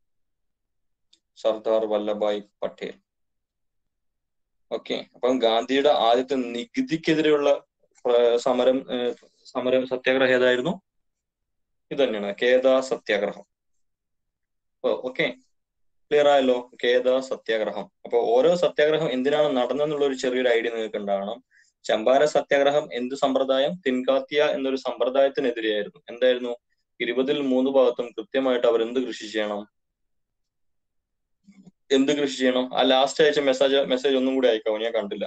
സർദാർ വല്ലഭായ് പട്ടേൽ ഓക്കെ അപ്പം ഗാന്ധിയുടെ ആദ്യത്തെ നികുതിക്കെതിരെയുള്ള പ്ര- സമരം ഏർ, സമരം സത്യാഗ്രഹം ഏതായിരുന്നു ഇത് തന്നെയാണ് കേദ സത്യാഗ്രഹം ഓക്കെ ക്ലിയർ ആയല്ലോ കേദ സത്യാഗ്രഹം അപ്പൊ ഓരോ സത്യാഗ്രഹം എന്തിനാണ് നടന്നെന്നുള്ള ഒരു ചെറിയൊരു ഐഡിയ നിങ്ങൾക്ക് ഉണ്ടാവണം ചമ്പാര സത്യാഗ്രഹം എന്ത് സമ്പ്രദായം തിൻകാത്തിയ എന്നൊരു സമ്പ്രദായത്തിനെതിരെയായിരുന്നു എന്തായിരുന്നു ഇരുപതിൽ മൂന്ന് ഭാഗത്തും കൃത്യമായിട്ട് അവർ എന്ത് കൃഷി ചെയ്യണം എന്ത് കൃഷി ചെയ്യണം ആ ലാസ്റ്റ് അയച്ച മെസ്സേജ് മെസ്സേജ് ഒന്നും കൂടി അയക്കാവോ ഞാൻ കണ്ടില്ല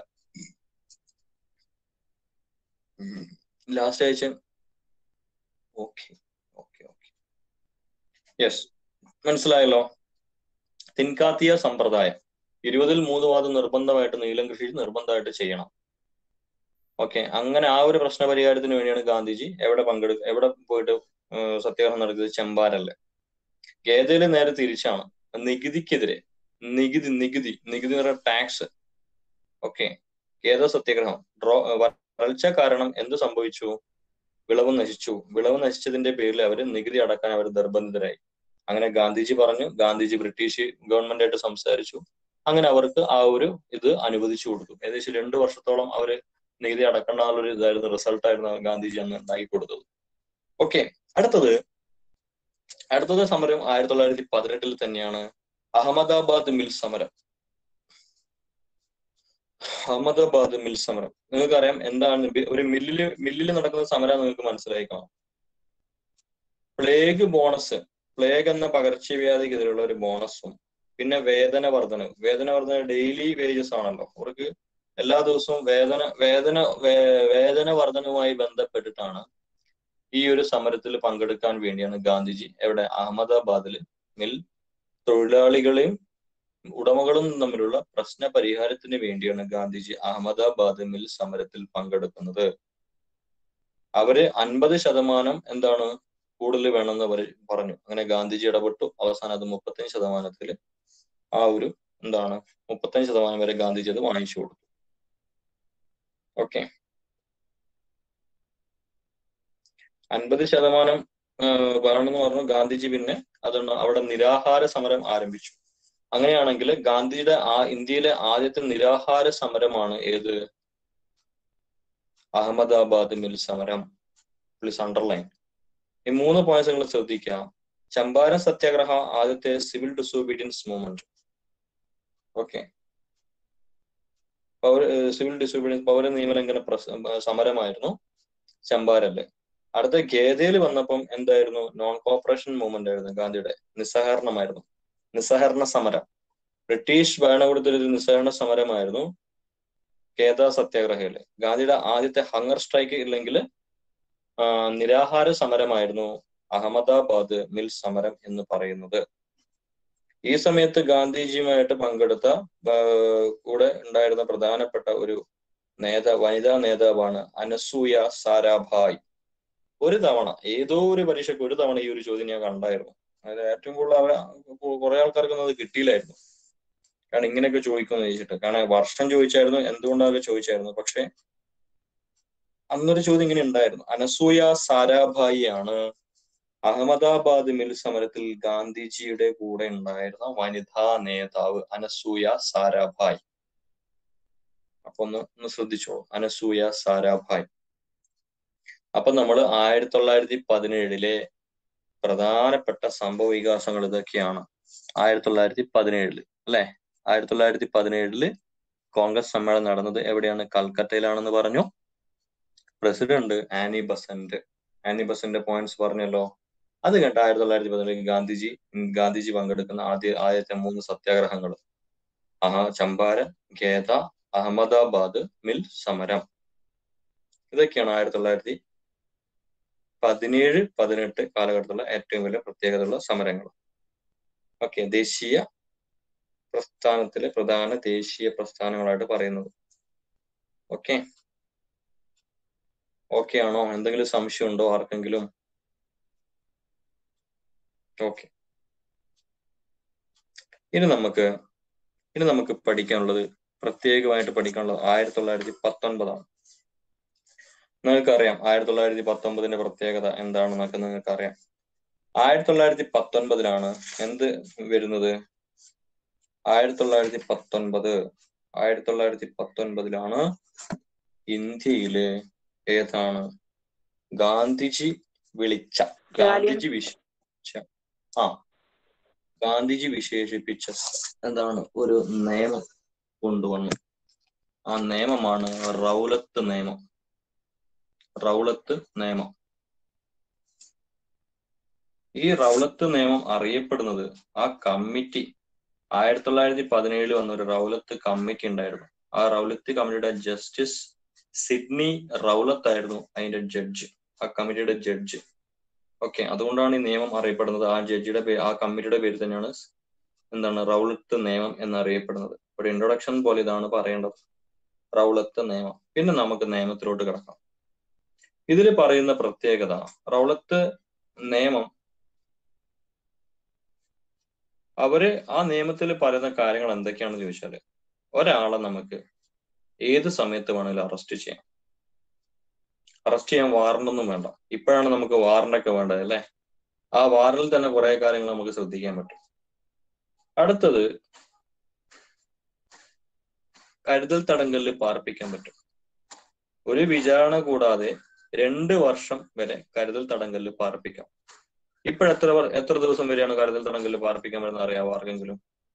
ലാസ്റ്റ് അയച്ച ഓക്കെ ഓക്കെ ഓക്കെ യെസ് മനസ്സിലായല്ലോ തിൻകാത്തിയ സമ്പ്രദായം ഇരുപതിൽ മൂന്ന് വാദം നിർബന്ധമായിട്ട് നീലം കൃഷി നിർബന്ധമായിട്ട് ചെയ്യണം ഓക്കെ അങ്ങനെ ആ ഒരു പ്രശ്ന പരിഹാരത്തിന് വേണ്ടിയാണ് ഗാന്ധിജി എവിടെ പങ്കെടു എവിടെ പോയിട്ട് ഏർ സത്യാഗ്രഹം നടത്തിയത് ചെമ്പാരല്ലേ ഗേദയില് നേരെ തിരിച്ചാണ് നികുതിക്കെതിരെ നികുതി നികുതി നികുതി എന്ന് പറയുന്ന ടാക്സ് ഓക്കെ ഗേദ സത്യാഗ്രഹം ഡ്രോ വരൾച്ച കാരണം എന്ത് സംഭവിച്ചു വിളവ് നശിച്ചു വിളവ് നശിച്ചതിന്റെ പേരിൽ അവര് നികുതി അടക്കാൻ അവർ നിർബന്ധിതരായി അങ്ങനെ ഗാന്ധിജി പറഞ്ഞു ഗാന്ധിജി ബ്രിട്ടീഷ് ഗവൺമെന്റായിട്ട് സംസാരിച്ചു അങ്ങനെ അവർക്ക് ആ ഒരു ഇത് അനുവദിച്ചു കൊടുത്തു ഏകദേശം രണ്ടു വർഷത്തോളം അവര് നികുതി അടക്കേണ്ട ഒരു ഇതായിരുന്നു റിസൾട്ട് ആയിരുന്നു ഗാന്ധിജി അന്ന് ഉണ്ടാക്കി കൊടുത്തത് ഓക്കെ അടുത്തത് അടുത്തത് സമരം ആയിരത്തി തൊള്ളായിരത്തി പതിനെട്ടിൽ തന്നെയാണ് അഹമ്മദാബാദ് മിൽ സമരം അഹമ്മദാബാദ് മിൽ സമരം നിങ്ങൾക്കറിയാം എന്താണ് ബി- ഒരു മില്ലില് മില്ലിൽ നടക്കുന്ന സമരം നിങ്ങൾക്ക് മനസ്സിലായിക്കണം പ്ലേഗ് ബോണസ് പ്ലേഗ് എന്ന പകർച്ചവ്യാധിക്കെതിരെയുള്ള ഒരു ബോണസും പിന്നെ വേതന വർധനവ് വേതന വർധന ഡെയിലി വേജസ് ആണല്ലോ അവർക്ക് എല്ലാ ദിവസവും വേതന വേതന വേ- വേതന വർധനവുമായി ബന്ധപ്പെട്ടിട്ടാണ് ഈ ഒരു സമരത്തിൽ പങ്കെടുക്കാൻ വേണ്ടിയാണ് ഗാന്ധിജി എവിടെ അഹമ്മദാബാദിൽ മിൽ തൊഴിലാളികളെയും ഉടമകളും തമ്മിലുള്ള പ്രശ്ന പരിഹാരത്തിന് വേണ്ടിയാണ് ഗാന്ധിജി അഹമ്മദാബാദ് മിൽ സമരത്തിൽ പങ്കെടുക്കുന്നത് അവര് അൻപത് ശതമാനം എന്താണ് കൂടുതൽ വേണമെന്ന് അവർ പറഞ്ഞു അങ്ങനെ ഗാന്ധിജി ഇടപെട്ടു അവസാനം അത് മുപ്പത്തഞ്ച് ശതമാനത്തിൽ ആ ഒരു എന്താണ് മുപ്പത്തഞ്ച് ശതമാനം വരെ ഗാന്ധിജി അത് വാങ്ങിച്ചു കൊടുത്തു ഓക്കെ അൻപത് ശതമാനം ആഹ് വേണമെന്ന് പറഞ്ഞു ഗാന്ധിജി പിന്നെ അതൊന്ന് അവിടെ നിരാഹാര സമരം ആരംഭിച്ചു അങ്ങനെയാണെങ്കിൽ ഗാന്ധിജിയുടെ ആ ഇന്ത്യയിലെ ആദ്യത്തെ നിരാഹാര സമരമാണ് ഏത് അഹമ്മദാബാദ് മിൽ സമരം പ്ലീസ് അണ്ടർലൈൻ ഈ മൂന്ന് പോയിന്റ്സ് നിങ്ങൾ ശ്രദ്ധിക്കാം ചമ്പാരൻ സത്യാഗ്രഹ ആദ്യത്തെ സിവിൽ ഡിസോബീഡിയൻസ് മൂവ്മെന്റ് ഓക്കെ പൗര സിവിൽ ഡിസോബീഡിയൻസ് പൗര നിയമലംഘന പ്രസ- സമരമായിരുന്നു ചമ്പാരല്ലേ അടുത്ത ഗേദയിൽ വന്നപ്പം എന്തായിരുന്നു നോൺ കോപ്പറേഷൻ മൂവ്മെന്റ് ആയിരുന്നു ഗാന്ധിയുടെ നിസ്സഹകരണമായിരുന്നു നിസ്സഹകരണ സമരം ബ്രിട്ടീഷ് ഭരണകൂടത്തിൽ ഒരു നിസ്സഹകരണ സമരമായിരുന്നു കേദ സത്യാഗ്രഹയില് ഗാന്ധിയുടെ ആദ്യത്തെ ഹങ്ങർ സ്ട്രൈക്ക് ഇല്ലെങ്കിൽ നിരാഹാര സമരമായിരുന്നു അഹമ്മദാബാദ് മിൽ സമരം എന്ന് പറയുന്നത് ഈ സമയത്ത് ഗാന്ധിജിയുമായിട്ട് പങ്കെടുത്ത ആ, കൂടെ ഉണ്ടായിരുന്ന പ്രധാനപ്പെട്ട ഒരു നേതാ വനിതാ നേതാവാണ് അനസൂയ സാരാഭായ് ഒരു തവണ ഏതോ ഒരു പരീക്ഷയ്ക്ക് ഒരു തവണ ഈ ഒരു ചോദ്യം ഞാൻ കണ്ടായിരുന്നു അതായത് ഏറ്റവും കൂടുതൽ അവ കുറെ ആൾക്കാർക്കൊന്നും അത് കിട്ടിയില്ലായിരുന്നു കാരണം ഇങ്ങനെയൊക്കെ ചോദിക്കുമെന്ന് ചോദിച്ചിട്ട് കാരണം വർഷം ചോദിച്ചായിരുന്നു എന്തുകൊണ്ടൊക്കെ ചോദിച്ചായിരുന്നു പക്ഷെ അന്നൊരു ചോദ്യം ഇങ്ങനെ ഉണ്ടായിരുന്നു അനസൂയ സാരാഭായി ആണ് അഹമ്മദാബാദ് മിൽ സമരത്തിൽ ഗാന്ധിജിയുടെ കൂടെ ഉണ്ടായിരുന്ന വനിതാ നേതാവ് അനസൂയ സാരാഭായ് അപ്പൊ ഒന്ന് ഒന്ന് ശ്രദ്ധിച്ചോളൂ അനസൂയ സാരാഭായ് അപ്പൊ നമ്മൾ ആയിരത്തി തൊള്ളായിരത്തി പതിനേഴിലെ പ്രധാനപ്പെട്ട സംഭവ വികാസങ്ങൾ ഇതൊക്കെയാണ് ആയിരത്തി തൊള്ളായിരത്തി പതിനേഴില് അല്ലെ ആയിരത്തി തൊള്ളായിരത്തി പതിനേഴില് കോൺഗ്രസ് സമ്മേളനം നടന്നത് എവിടെയാണ് കൽക്കട്ടയിലാണെന്ന് പറഞ്ഞു president Annie Besant Annie Besant points പറഞ്ഞല്ലോ അത് കേട്ട് ആയിരത്തി തൊള്ളായിരത്തി പതിനേഴ് ഗാന്ധിജി ഗാന്ധിജി പങ്കെടുക്കുന്ന ആദ്യ ആദ്യത്തെ മൂന്ന് സത്യാഗ്രഹങ്ങൾ ആഹ് ചമ്പാരൻ ഖേദ അഹമ്മദാബാദ് മിൽ സമരം ഇതൊക്കെയാണ് ആയിരത്തി തൊള്ളായിരത്തി പതിനേഴ് പതിനെട്ട് കാലഘട്ടത്തിലുള്ള ഏറ്റവും വലിയ പ്രത്യേകതയുള്ള സമരങ്ങൾ ഓക്കെ ദേശീയ പ്രസ്ഥാനത്തിലെ പ്രധാന ദേശീയ പ്രസ്ഥാനങ്ങളായിട്ട് പറയുന്നത് ഓക്കെ ഓക്കെ ആണോ എന്തെങ്കിലും സംശയം ഉണ്ടോ ആർക്കെങ്കിലും ഓക്കെ ഇനി നമുക്ക് ഇനി നമുക്ക് പഠിക്കാനുള്ളത് പ്രത്യേകമായിട്ട് പഠിക്കാനുള്ളത് ആയിരത്തി തൊള്ളായിരത്തി പത്തൊൻപതാണ് നിങ്ങൾക്കറിയാം ആയിരത്തി തൊള്ളായിരത്തി പത്തൊമ്പതിന്റെ പ്രത്യേകത എന്താണെന്നൊക്കെ നിങ്ങൾക്കറിയാം ആയിരത്തി തൊള്ളായിരത്തി പത്തൊൻപതിലാണ് എന്ത് വരുന്നത് ആയിരത്തി തൊള്ളായിരത്തി പത്തൊൻപത് ആയിരത്തി തൊള്ളായിരത്തി പത്തൊൻപതിലാണ് ഇന്ത്യയിലെ ഏതാണ് ഗാന്ധിജി വിളിച്ച ഗാന്ധിജി വിശേഷിച്ച ആ ഗാന്ധിജി വിശേഷിപ്പിച്ച എന്താണ് ഒരു നിയമം കൊണ്ടുവന്നു ആ നിയമമാണ് റൗലത്ത് നിയമം റൗലത്ത് നിയമം ഈ റൗലത്ത് നിയമം അറിയപ്പെടുന്നത് ആ കമ്മിറ്റി ആയിരത്തി തൊള്ളായിരത്തി പതിനേഴിൽ വന്ന ഒരു റൗലത്ത് കമ്മിറ്റി ഉണ്ടായിരുന്നു ആ റൗലത്ത് കമ്മിറ്റിയുടെ ജസ്റ്റിസ് സിഡ്നി റൗലത്ത് ആയിരുന്നു അതിന്റെ ജഡ്ജ് ആ കമ്മിറ്റിയുടെ ജഡ്ജ് ഓക്കെ അതുകൊണ്ടാണ് ഈ നിയമം അറിയപ്പെടുന്നത് ആ ജഡ്ജിയുടെ പേര് ആ കമ്മിറ്റിയുടെ പേര് തന്നെയാണ് എന്താണ് റൗലത്ത് നിയമം എന്നറിയപ്പെടുന്നത് ഒരു ഇൻട്രൊഡക്ഷൻ പോലെ ഇതാണ് പറയേണ്ടത് റൗലത്ത് നിയമം പിന്നെ നമുക്ക് നിയമത്തിലോട്ട് കിടക്കാം ഇതിൽ പറയുന്ന പ്രത്യേകത റൗലത്ത് നിയമം അവര് ആ നിയമത്തിൽ പറയുന്ന കാര്യങ്ങൾ എന്തൊക്കെയാണെന്ന് ചോദിച്ചാല് ഒരാളെ നമുക്ക് ഏത് സമയത്ത് വേണമെങ്കിലും അറസ്റ്റ് ചെയ്യാം അറസ്റ്റ് ചെയ്യാൻ വാറണ്ടൊന്നും വേണ്ട ഇപ്പോഴാണ് നമുക്ക് വാറണ്ടൊക്കെ വേണ്ടത് അല്ലെ ആ വാറിൽ തന്നെ കുറെ കാര്യങ്ങൾ നമുക്ക് ശ്രദ്ധിക്കാൻ പറ്റും അടുത്തത് കരുതൽ തടങ്കലിൽ പാർപ്പിക്കാൻ പറ്റും ഒരു വിചാരണ കൂടാതെ രണ്ട് വർഷം വരെ കരുതൽ തടങ്കലിൽ പാർപ്പിക്കാം ഇപ്പോഴെത്ര വർ- എത്ര ദിവസം വരെയാണ് കരുതൽ തടങ്കലിൽ പാർപ്പിക്കാൻ പറ്റുന്ന അറിയാവോ ആർക്കെങ്കിലും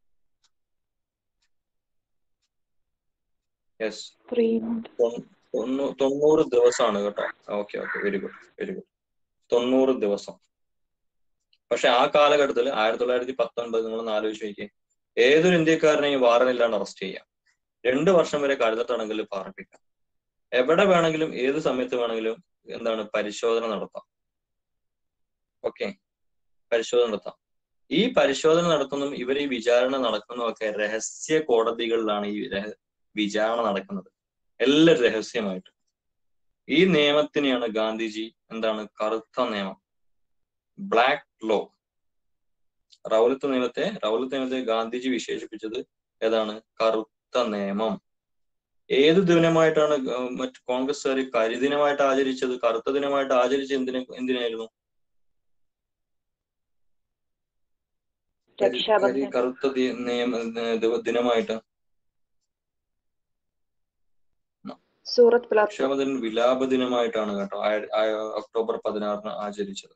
യെസ് ത്രീ തൊണ്ണൂ- തൊണ്ണൂറ് ദിവസമാണ് കേട്ടോ okay okay very good very good തൊണ്ണൂറ് ദിവസം പക്ഷെ ആ കാലഘട്ടത്തിൽ ആയിരത്തി തൊള്ളായിരത്തി പത്തൊൻപത് നിങ്ങൾ ആലോചിച്ച് നോക്കിയേ ഏതൊരു ഇന്ത്യക്കാരനെയും വാറനില്ലാണ്ട് അറസ്റ്റ് ചെയ്യാം രണ്ട് വർഷം വരെ കരുതൽ തടങ്കലിൽ പാർപ്പിക്കാം എവിടെ വേണമെങ്കിലും ഏത് സമയത്ത് വേണമെങ്കിലും എന്താണ് പരിശോധന നടത്താം ഓക്കെ പരിശോധന നടത്താം ഈ പരിശോധന നടത്തുന്നതും ഇവർ ഈ വിചാരണ നടക്കുന്നതൊക്കെ രഹസ്യ കോടതികളിലാണ് ഈ രഹ- വിചാരണ നടക്കുന്നത് എല്ലാം രഹസ്യമായിട്ട് ഈ നിയമത്തിനെയാണ് ഗാന്ധിജി എന്താണ് കറുത്ത നിയമം ബ്ലാക്ക് ലോ റൗലത്ത് നിയമത്തെ റൗലത്ത് നിയമത്തെ ഗാന്ധിജി വിശേഷിപ്പിച്ചത് ഏതാണ് കറുത്ത നിയമം ഏത് ദിനമായിട്ടാണ് ഗ- മറ്റ് കോൺഗ്രസ്സുകാർ കരിദിനമായിട്ട് ആചരിച്ചത് കറുത്ത ദിനമായിട്ട് ആചരിച്ചത് എന്തിനെ എന്തിനായിരുന്നു കരി- കരി- രക്ഷാബന്ധൻ കറുത്ത ദി- നിയമ ദിവ- ദിനമായിട്ട് സൂറത്ത് പിളർപ്പ് രക്ഷാബന്ധൻ വിലാപ ദിനമായിട്ടാണ് കേട്ടോ ആയ- ആയ- ഒക്ടോബർ പതിനാറിന് ആചരിച്ചത്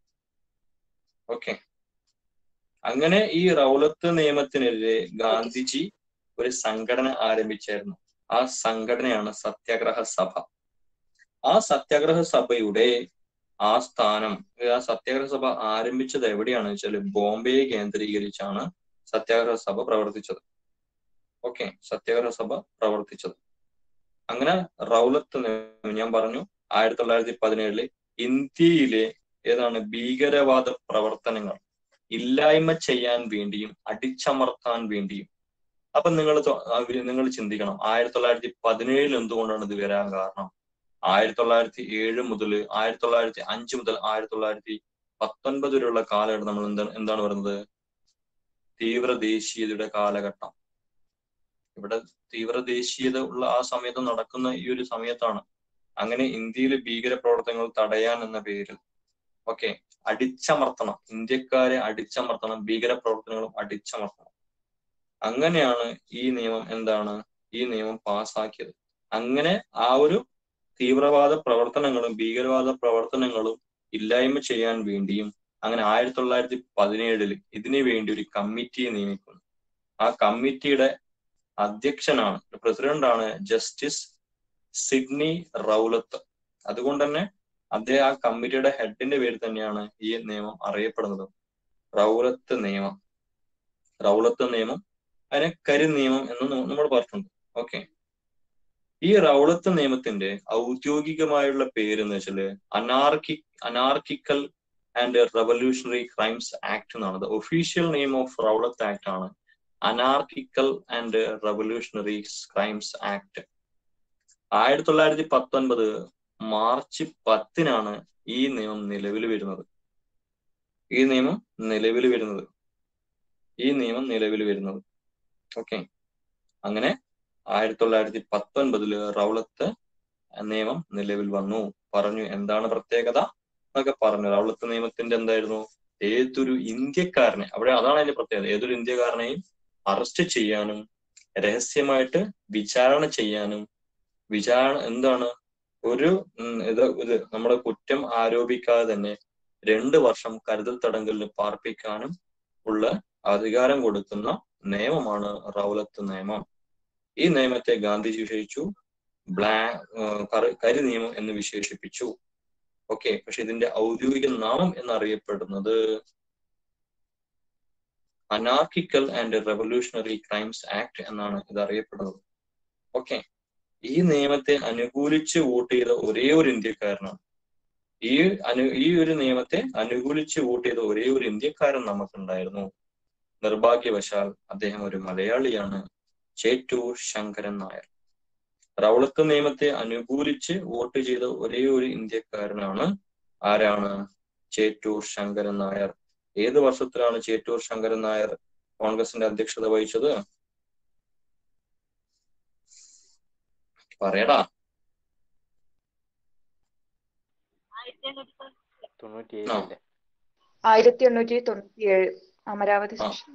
ഓക്കെ അങ്ങനെ ഈ റൗലത്ത് നിയമത്തിനെതിരെ ഗാന്ധിജി ഒരു സംഘടന ആരംഭിച്ചായിരുന്നു ആ സംഘടനയാണ് സത്യാഗ്രഹ സഭ ആ സത്യാഗ്രഹ സഭയുടെ ആ സ്ഥാനം ആ സത്യാഗ്രഹ സഭ ആരംഭിച്ചത് എവിടെയാണെന്ന് വെച്ചാൽ ബോംബെയെ കേന്ദ്രീകരിച്ചാണ് സത്യാഗ്രഹ സഭ പ്രവർത്തിച്ചത് ഓക്കെ സത്യാഗ്രഹ സഭ പ്രവർത്തിച്ചത് അങ്ങനെ റൗലത്ത് നിയമം ഞാൻ പറഞ്ഞു ആയിരത്തി തൊള്ളായിരത്തി പതിനേഴില് ഇന്ത്യയിലെ ഏതാണ് ഭീകരവാദ പ്രവർത്തനങ്ങൾ ഇല്ലായ്മ ചെയ്യാൻ വേണ്ടിയും അടിച്ചമർത്താൻ വേണ്ടിയും അപ്പൊ നിങ്ങൾ നിങ്ങൾ ചിന്തിക്കണം ആയിരത്തി തൊള്ളായിരത്തി പതിനേഴിൽ എന്തുകൊണ്ടാണ് ഇത് വരാൻ കാരണം ആയിരത്തി തൊള്ളായിരത്തി ഏഴ് മുതൽ ആയിരത്തി തൊള്ളായിരത്തി അഞ്ച് മുതൽ ആയിരത്തി തൊള്ളായിരത്തി പത്തൊൻപത് വരെയുള്ള കാലഘട്ടം നമ്മൾ എന്താണ് എന്താണ് പറയുന്നത് തീവ്ര ദേശീയതയുടെ കാലഘട്ടം ഇവിടെ തീവ്ര ദേശീയത ഉള്ള ആ സമയത്ത് നടക്കുന്ന ഈ ഒരു സമയത്താണ് അങ്ങനെ ഇന്ത്യയിലെ ഭീകര പ്രവർത്തനങ്ങൾ തടയാൻ എന്ന പേരിൽ ഓക്കെ അടിച്ചമർത്തണം ഇന്ത്യക്കാരെ അടിച്ചമർത്തണം ഭീകര പ്രവർത്തനങ്ങളും അടിച്ചമർത്തണം അങ്ങനെയാണ് ഈ നിയമം എന്താണ് ഈ നിയമം പാസ്സാക്കിയത് അങ്ങനെ ആ ഒരു തീവ്രവാദ പ്രവർത്തനങ്ങളും ഭീകരവാദ പ്രവർത്തനങ്ങളും ഇല്ലായ്മ ചെയ്യാൻ വേണ്ടിയും അങ്ങനെ ആയിരത്തി തൊള്ളായിരത്തി പതിനേഴില് ഇതിനു വേണ്ടി ഒരു കമ്മിറ്റിയെ നിയമിക്കുന്നു ആ കമ്മിറ്റിയുടെ അധ്യക്ഷനാണ് പ്രസിഡന്റാണ് ജസ്റ്റിസ് സിഡ്നി റൗലത്ത് അതുകൊണ്ട് തന്നെ അദ്ദേഹം ആ കമ്മിറ്റിയുടെ ഹെഡിന്റെ പേര് തന്നെയാണ് ഈ നിയമം അറിയപ്പെടുന്നത് റൗലത്ത് നിയമം റൗലത്ത് നിയമം അതിനെ കരി നിയമം എന്ന് നമ്മ- നമ്മൾ പറഞ്ഞിട്ടുണ്ട് ഓക്കെ ഈ റൗലത്ത് നിയമത്തിന്റെ ഔദ്യോഗികമായുള്ള പേര് എന്ന് വെച്ചാല് anarchy anarchical and revolutionary crimes act എന്നാണ് the official name of Rowlatt act ആണ് anarchical and revolutionary crimes act ആയിരത്തി തൊള്ളായിരത്തി പത്തൊൻപത് മാർച്ച് പത്തിനാണ് ഈ നിയമം നിലവിൽ വരുന്നത് ഈ നിയമം നിലവിൽ വരുന്നത് ഈ നിയമം നിലവിൽ വരുന്നത് ഓക്കെ അങ്ങനെ ആയിരത്തി തൊള്ളായിരത്തി പത്തൊൻപതില് റൗളത്ത് നിയമം നിലവിൽ വന്നു പറഞ്ഞു എന്താണ് പ്രത്യേകത എന്നൊക്കെ പറഞ്ഞു റൗളത്ത് നിയമത്തിന്റെ എന്തായിരുന്നു ഏതൊരു ഇന്ത്യക്കാരനെ അവിടെ അതാണ് അതിന്റെ പ്രത്യേകത ഏതൊരു ഇന്ത്യക്കാരനെയും അറസ്റ്റ് ചെയ്യാനും രഹസ്യമായിട്ട് വിചാരണ ചെയ്യാനും വിചാരണ എന്താണ് ഒരു ഉം, ഇത് ഇത് നമ്മുടെ കുറ്റം ആരോപിക്കാതെ തന്നെ രണ്ട് വർഷം കരുതൽ തടങ്കലിൽ പാർപ്പിക്കാനും ഉള്ള അധികാരം കൊടുക്കുന്ന നിയമമാണ് റൗലത്ത് നിയമം ഈ നിയമത്തെ ഗാന്ധിജി വിശേഷിച്ചു ബ്ലാ ഏഹ് കറി- കരി നിയമം എന്ന് വിശേഷിപ്പിച്ചു ഓക്കെ പക്ഷെ ഇതിന്റെ ഔദ്യോഗിക നാമം എന്നറിയപ്പെടുന്നത് anarchical and revolutionary crimes act എന്നാണ് ഇത് അറിയപ്പെടുന്നത് ഓക്കെ ഈ നിയമത്തെ അനുകൂലിച്ച് വോട്ട് ചെയ്ത ഒരേ ഒരു ഇന്ത്യക്കാരനാണ് ഈ അനു ഈ ഒരു നിയമത്തെ അനുകൂലിച്ച് വോട്ട് ചെയ്ത ഒരേ ഒരു ഇന്ത്യക്കാരൻ നമുക്കുണ്ടായിരുന്നു നിർഭാഗ്യവശാൽ അദ്ദേഹം ഒരു മലയാളിയാണ് ചേറ്റൂർ ശങ്കരൻ നായർ റൗളത്ത് നിയമത്തെ അനുകൂലിച്ച് വോട്ട് ചെയ്ത ഒരേ ഒരു ഇന്ത്യക്കാരനാണ് ആരാണ് ചേറ്റൂർ ശങ്കരൻ നായർ ഏത് വർഷത്തിലാണ് ചേറ്റൂർ ശങ്കരൻ നായർ കോൺഗ്രസിന്റെ അധ്യക്ഷത വഹിച്ചത് പറയടാ തൊണ്ണൂറ്റി ആ. ഏഴിലെ ആയിരത്തി എണ്ണൂറ്റി തൊണ്ണൂറ്റി ഏഴ് അമരാവതി ആ. സെഷൻ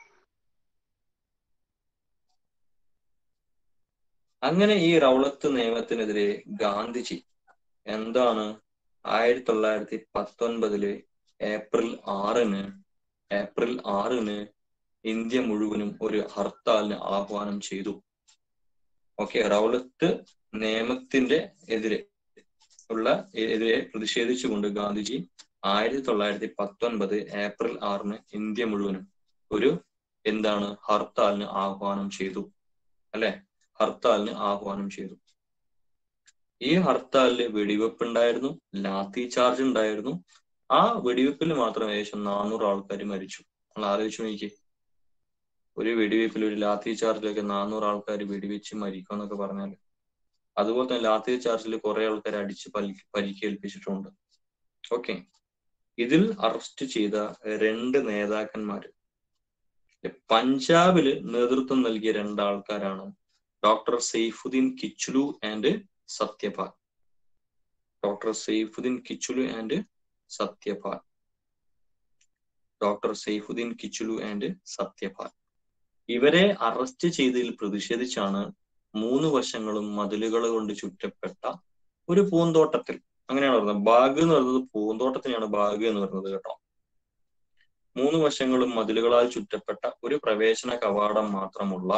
അങ്ങനെ ഈ റൗളത്ത് നിയമത്തിനെതിരെ ഗാന്ധിജി എന്താണ് ആയിരത്തി തൊള്ളായിരത്തി പത്തൊൻപതില് ഏപ്രിൽ ആറിന് ഏപ്രിൽ ആറിന് ഇന്ത്യ മുഴുവനും ഒരു ഹർത്താലിന് ആഹ്വാനം ചെയ്തു ഓക്കെ റൗളത്ത് നിയമത്തിന്റെ എതിരെ ഉള്ള എതിരെ പ്രതിഷേധിച്ചുകൊണ്ട് ഗാന്ധിജി ആയിരത്തി തൊള്ളായിരത്തി പത്തൊൻപത് ഏപ്രിൽ ആറിന് ഇന്ത്യ മുഴുവനും ഒരു എന്താണ് ഹർത്താലിന് ആഹ്വാനം ചെയ്തു അല്ലെ ഹർത്താലിന് ആഹ്വാനം ചെയ്തു ഈ ഹർത്താലില് വെടിവെപ്പ് ഉണ്ടായിരുന്നു ലാത്തി ചാർജ് ഉണ്ടായിരുന്നു ആ വെടിവെപ്പിൽ മാത്രം ഏകദേശം നാനൂറ് ആൾക്കാർ മരിച്ചു നമ്മൾ ആലോചിച്ച് നോക്കി ഒരു വെടിവെപ്പിൽ ഒരു ലാത്തി ചാർജിലൊക്കെ നാനൂറ് ആൾക്കാർ വെടിവെച്ച് മരിക്കും എന്നൊക്കെ പറഞ്ഞാൽ അതുപോലെ തന്നെ ലാത്തി ചാർജിൽ കുറെ ആൾക്കാർ അടിച്ച് പരി പരിക്കേൽപ്പിച്ചിട്ടുണ്ട് ഓക്കെ ഇതിൽ അറസ്റ്റ് ചെയ്ത രണ്ട് നേതാക്കന്മാര് പഞ്ചാബില് നേതൃത്വം നൽകിയ രണ്ടാൾക്കാരാണ് doctor Saifuddin Kitchlew and Satyapal doctor Saifuddin Kitchlew and Satyapal doctor Saifuddin Kitchlew and Satyapal ഇവരെ അറസ്റ്റ് ചെയ്തതിൽ പ്രതിഷേധിച്ചാണ് മൂന്ന് വശങ്ങളും മതിലുകൾ കൊണ്ട് ചുറ്റപ്പെട്ട ഒരു പൂന്തോട്ടത്തിൽ അങ്ങനെയാണ് പറയുന്നത് ബാഗ് എന്ന് പറയുന്നത് പൂന്തോട്ടത്തിനെയാണ് ബാഗ് എന്ന് പറയുന്നത് കേട്ടോ മൂന്ന് വശങ്ങളും മതിലുകളാൽ ചുറ്റപ്പെട്ട ഒരു പ്രവേശന കവാടം മാത്രമുള്ള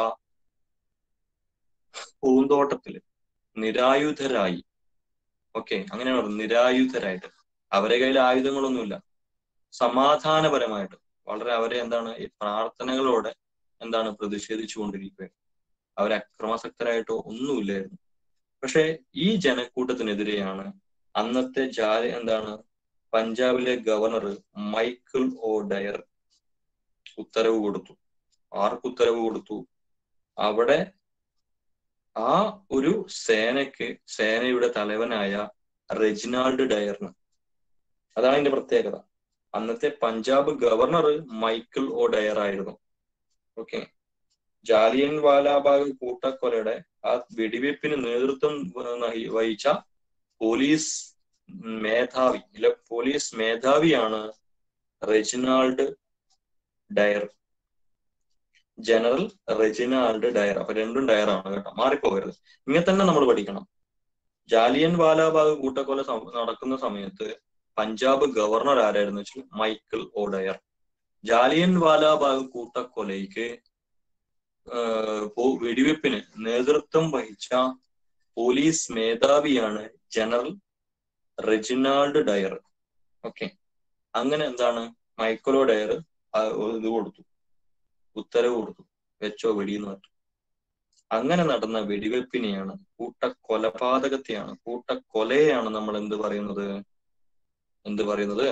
പൂന്തോട്ടത്തില് നിരായുധരായി ഓക്കെ അങ്ങനെയാണ് പറയുന്നത് നിരായുധരായിട്ട് അവരെ കയ്യിൽ ആയുധങ്ങളൊന്നുമില്ല സമാധാനപരമായിട്ട് വളരെ അവരെ എന്താണ് ഈ പ്രാർത്ഥനകളോടെ എന്താണ് പ്രതിഷേധിച്ചു കൊണ്ടിരിക്കുക അവർ അക്രമാസക്തരായിട്ടോ ഒന്നുമില്ലായിരുന്നു പക്ഷെ ഈ ജനക്കൂട്ടത്തിനെതിരെയാണ് അന്നത്തെ ജാതി എന്താണ് പഞ്ചാബിലെ ഗവർണർ മൈക്കിൾ ഒ ഡയർ ഉത്തരവ് കൊടുത്തു ആർക്ക് ഉത്തരവ് കൊടുത്തു അവിടെ ആ ഒരു സേനയ്ക്ക് സേനയുടെ തലവനായ റെജിനാൾഡ് ഡയറിന് അതാണ് ഇതിന്റെ പ്രത്യേകത അന്നത്തെ Punjab governor Michael O'Dwyer ആയിരുന്നു ഓക്കെ ജാലിയൻ വാലാബാഗ് കൂട്ടക്കൊലയുടെ ആ വെടിവെപ്പിന് നേതൃത്വം വഹി- വഹിച്ച പോലീസ് മേധാവി ഇല്ല പോലീസ് മേധാവിയാണ് Reginald Dyer general Reginald Dyer അപ്പൊ രണ്ടും ഡയറാണ് കേട്ടോ മാറിപ്പോകരുത് ഇങ്ങനെ തന്നെ നമ്മൾ പഠിക്കണം ജാലിയൻ വാലാബാഗ് കൂട്ടക്കൊല സം- നടക്കുന്ന സമയത്ത് പഞ്ചാബ് ഗവർണർ ആരായിരുന്നു വെച്ചാൽ Michael O'Dwyer Jallian Wala Bagh കൂട്ടക്കൊലയ്ക്ക് ആഹ് പോ- വെടിവെപ്പിന് നേതൃത്വം വഹിച്ച പോലീസ് മേധാവിയാണ് ജനറൽ റെജിനാൾഡ് ഡയർ ഓക്കെ അങ്ങനെ എന്താണ് മൈക്കിളോ ഡയർ ആ ഇത് കൊടുത്തു ഉത്തരവ് കൊടുത്തു വെച്ചോ വെടിയെന്ന് പറഞ്ഞു അങ്ങനെ നടന്ന വെടിവെപ്പിനെയാണ് കൂട്ട കൊലപാതകത്തെയാണ് കൂട്ട കൊലയെയാണ് നമ്മൾ എന്ത് പറയുന്നത് എന്ത് പറയുന്നത്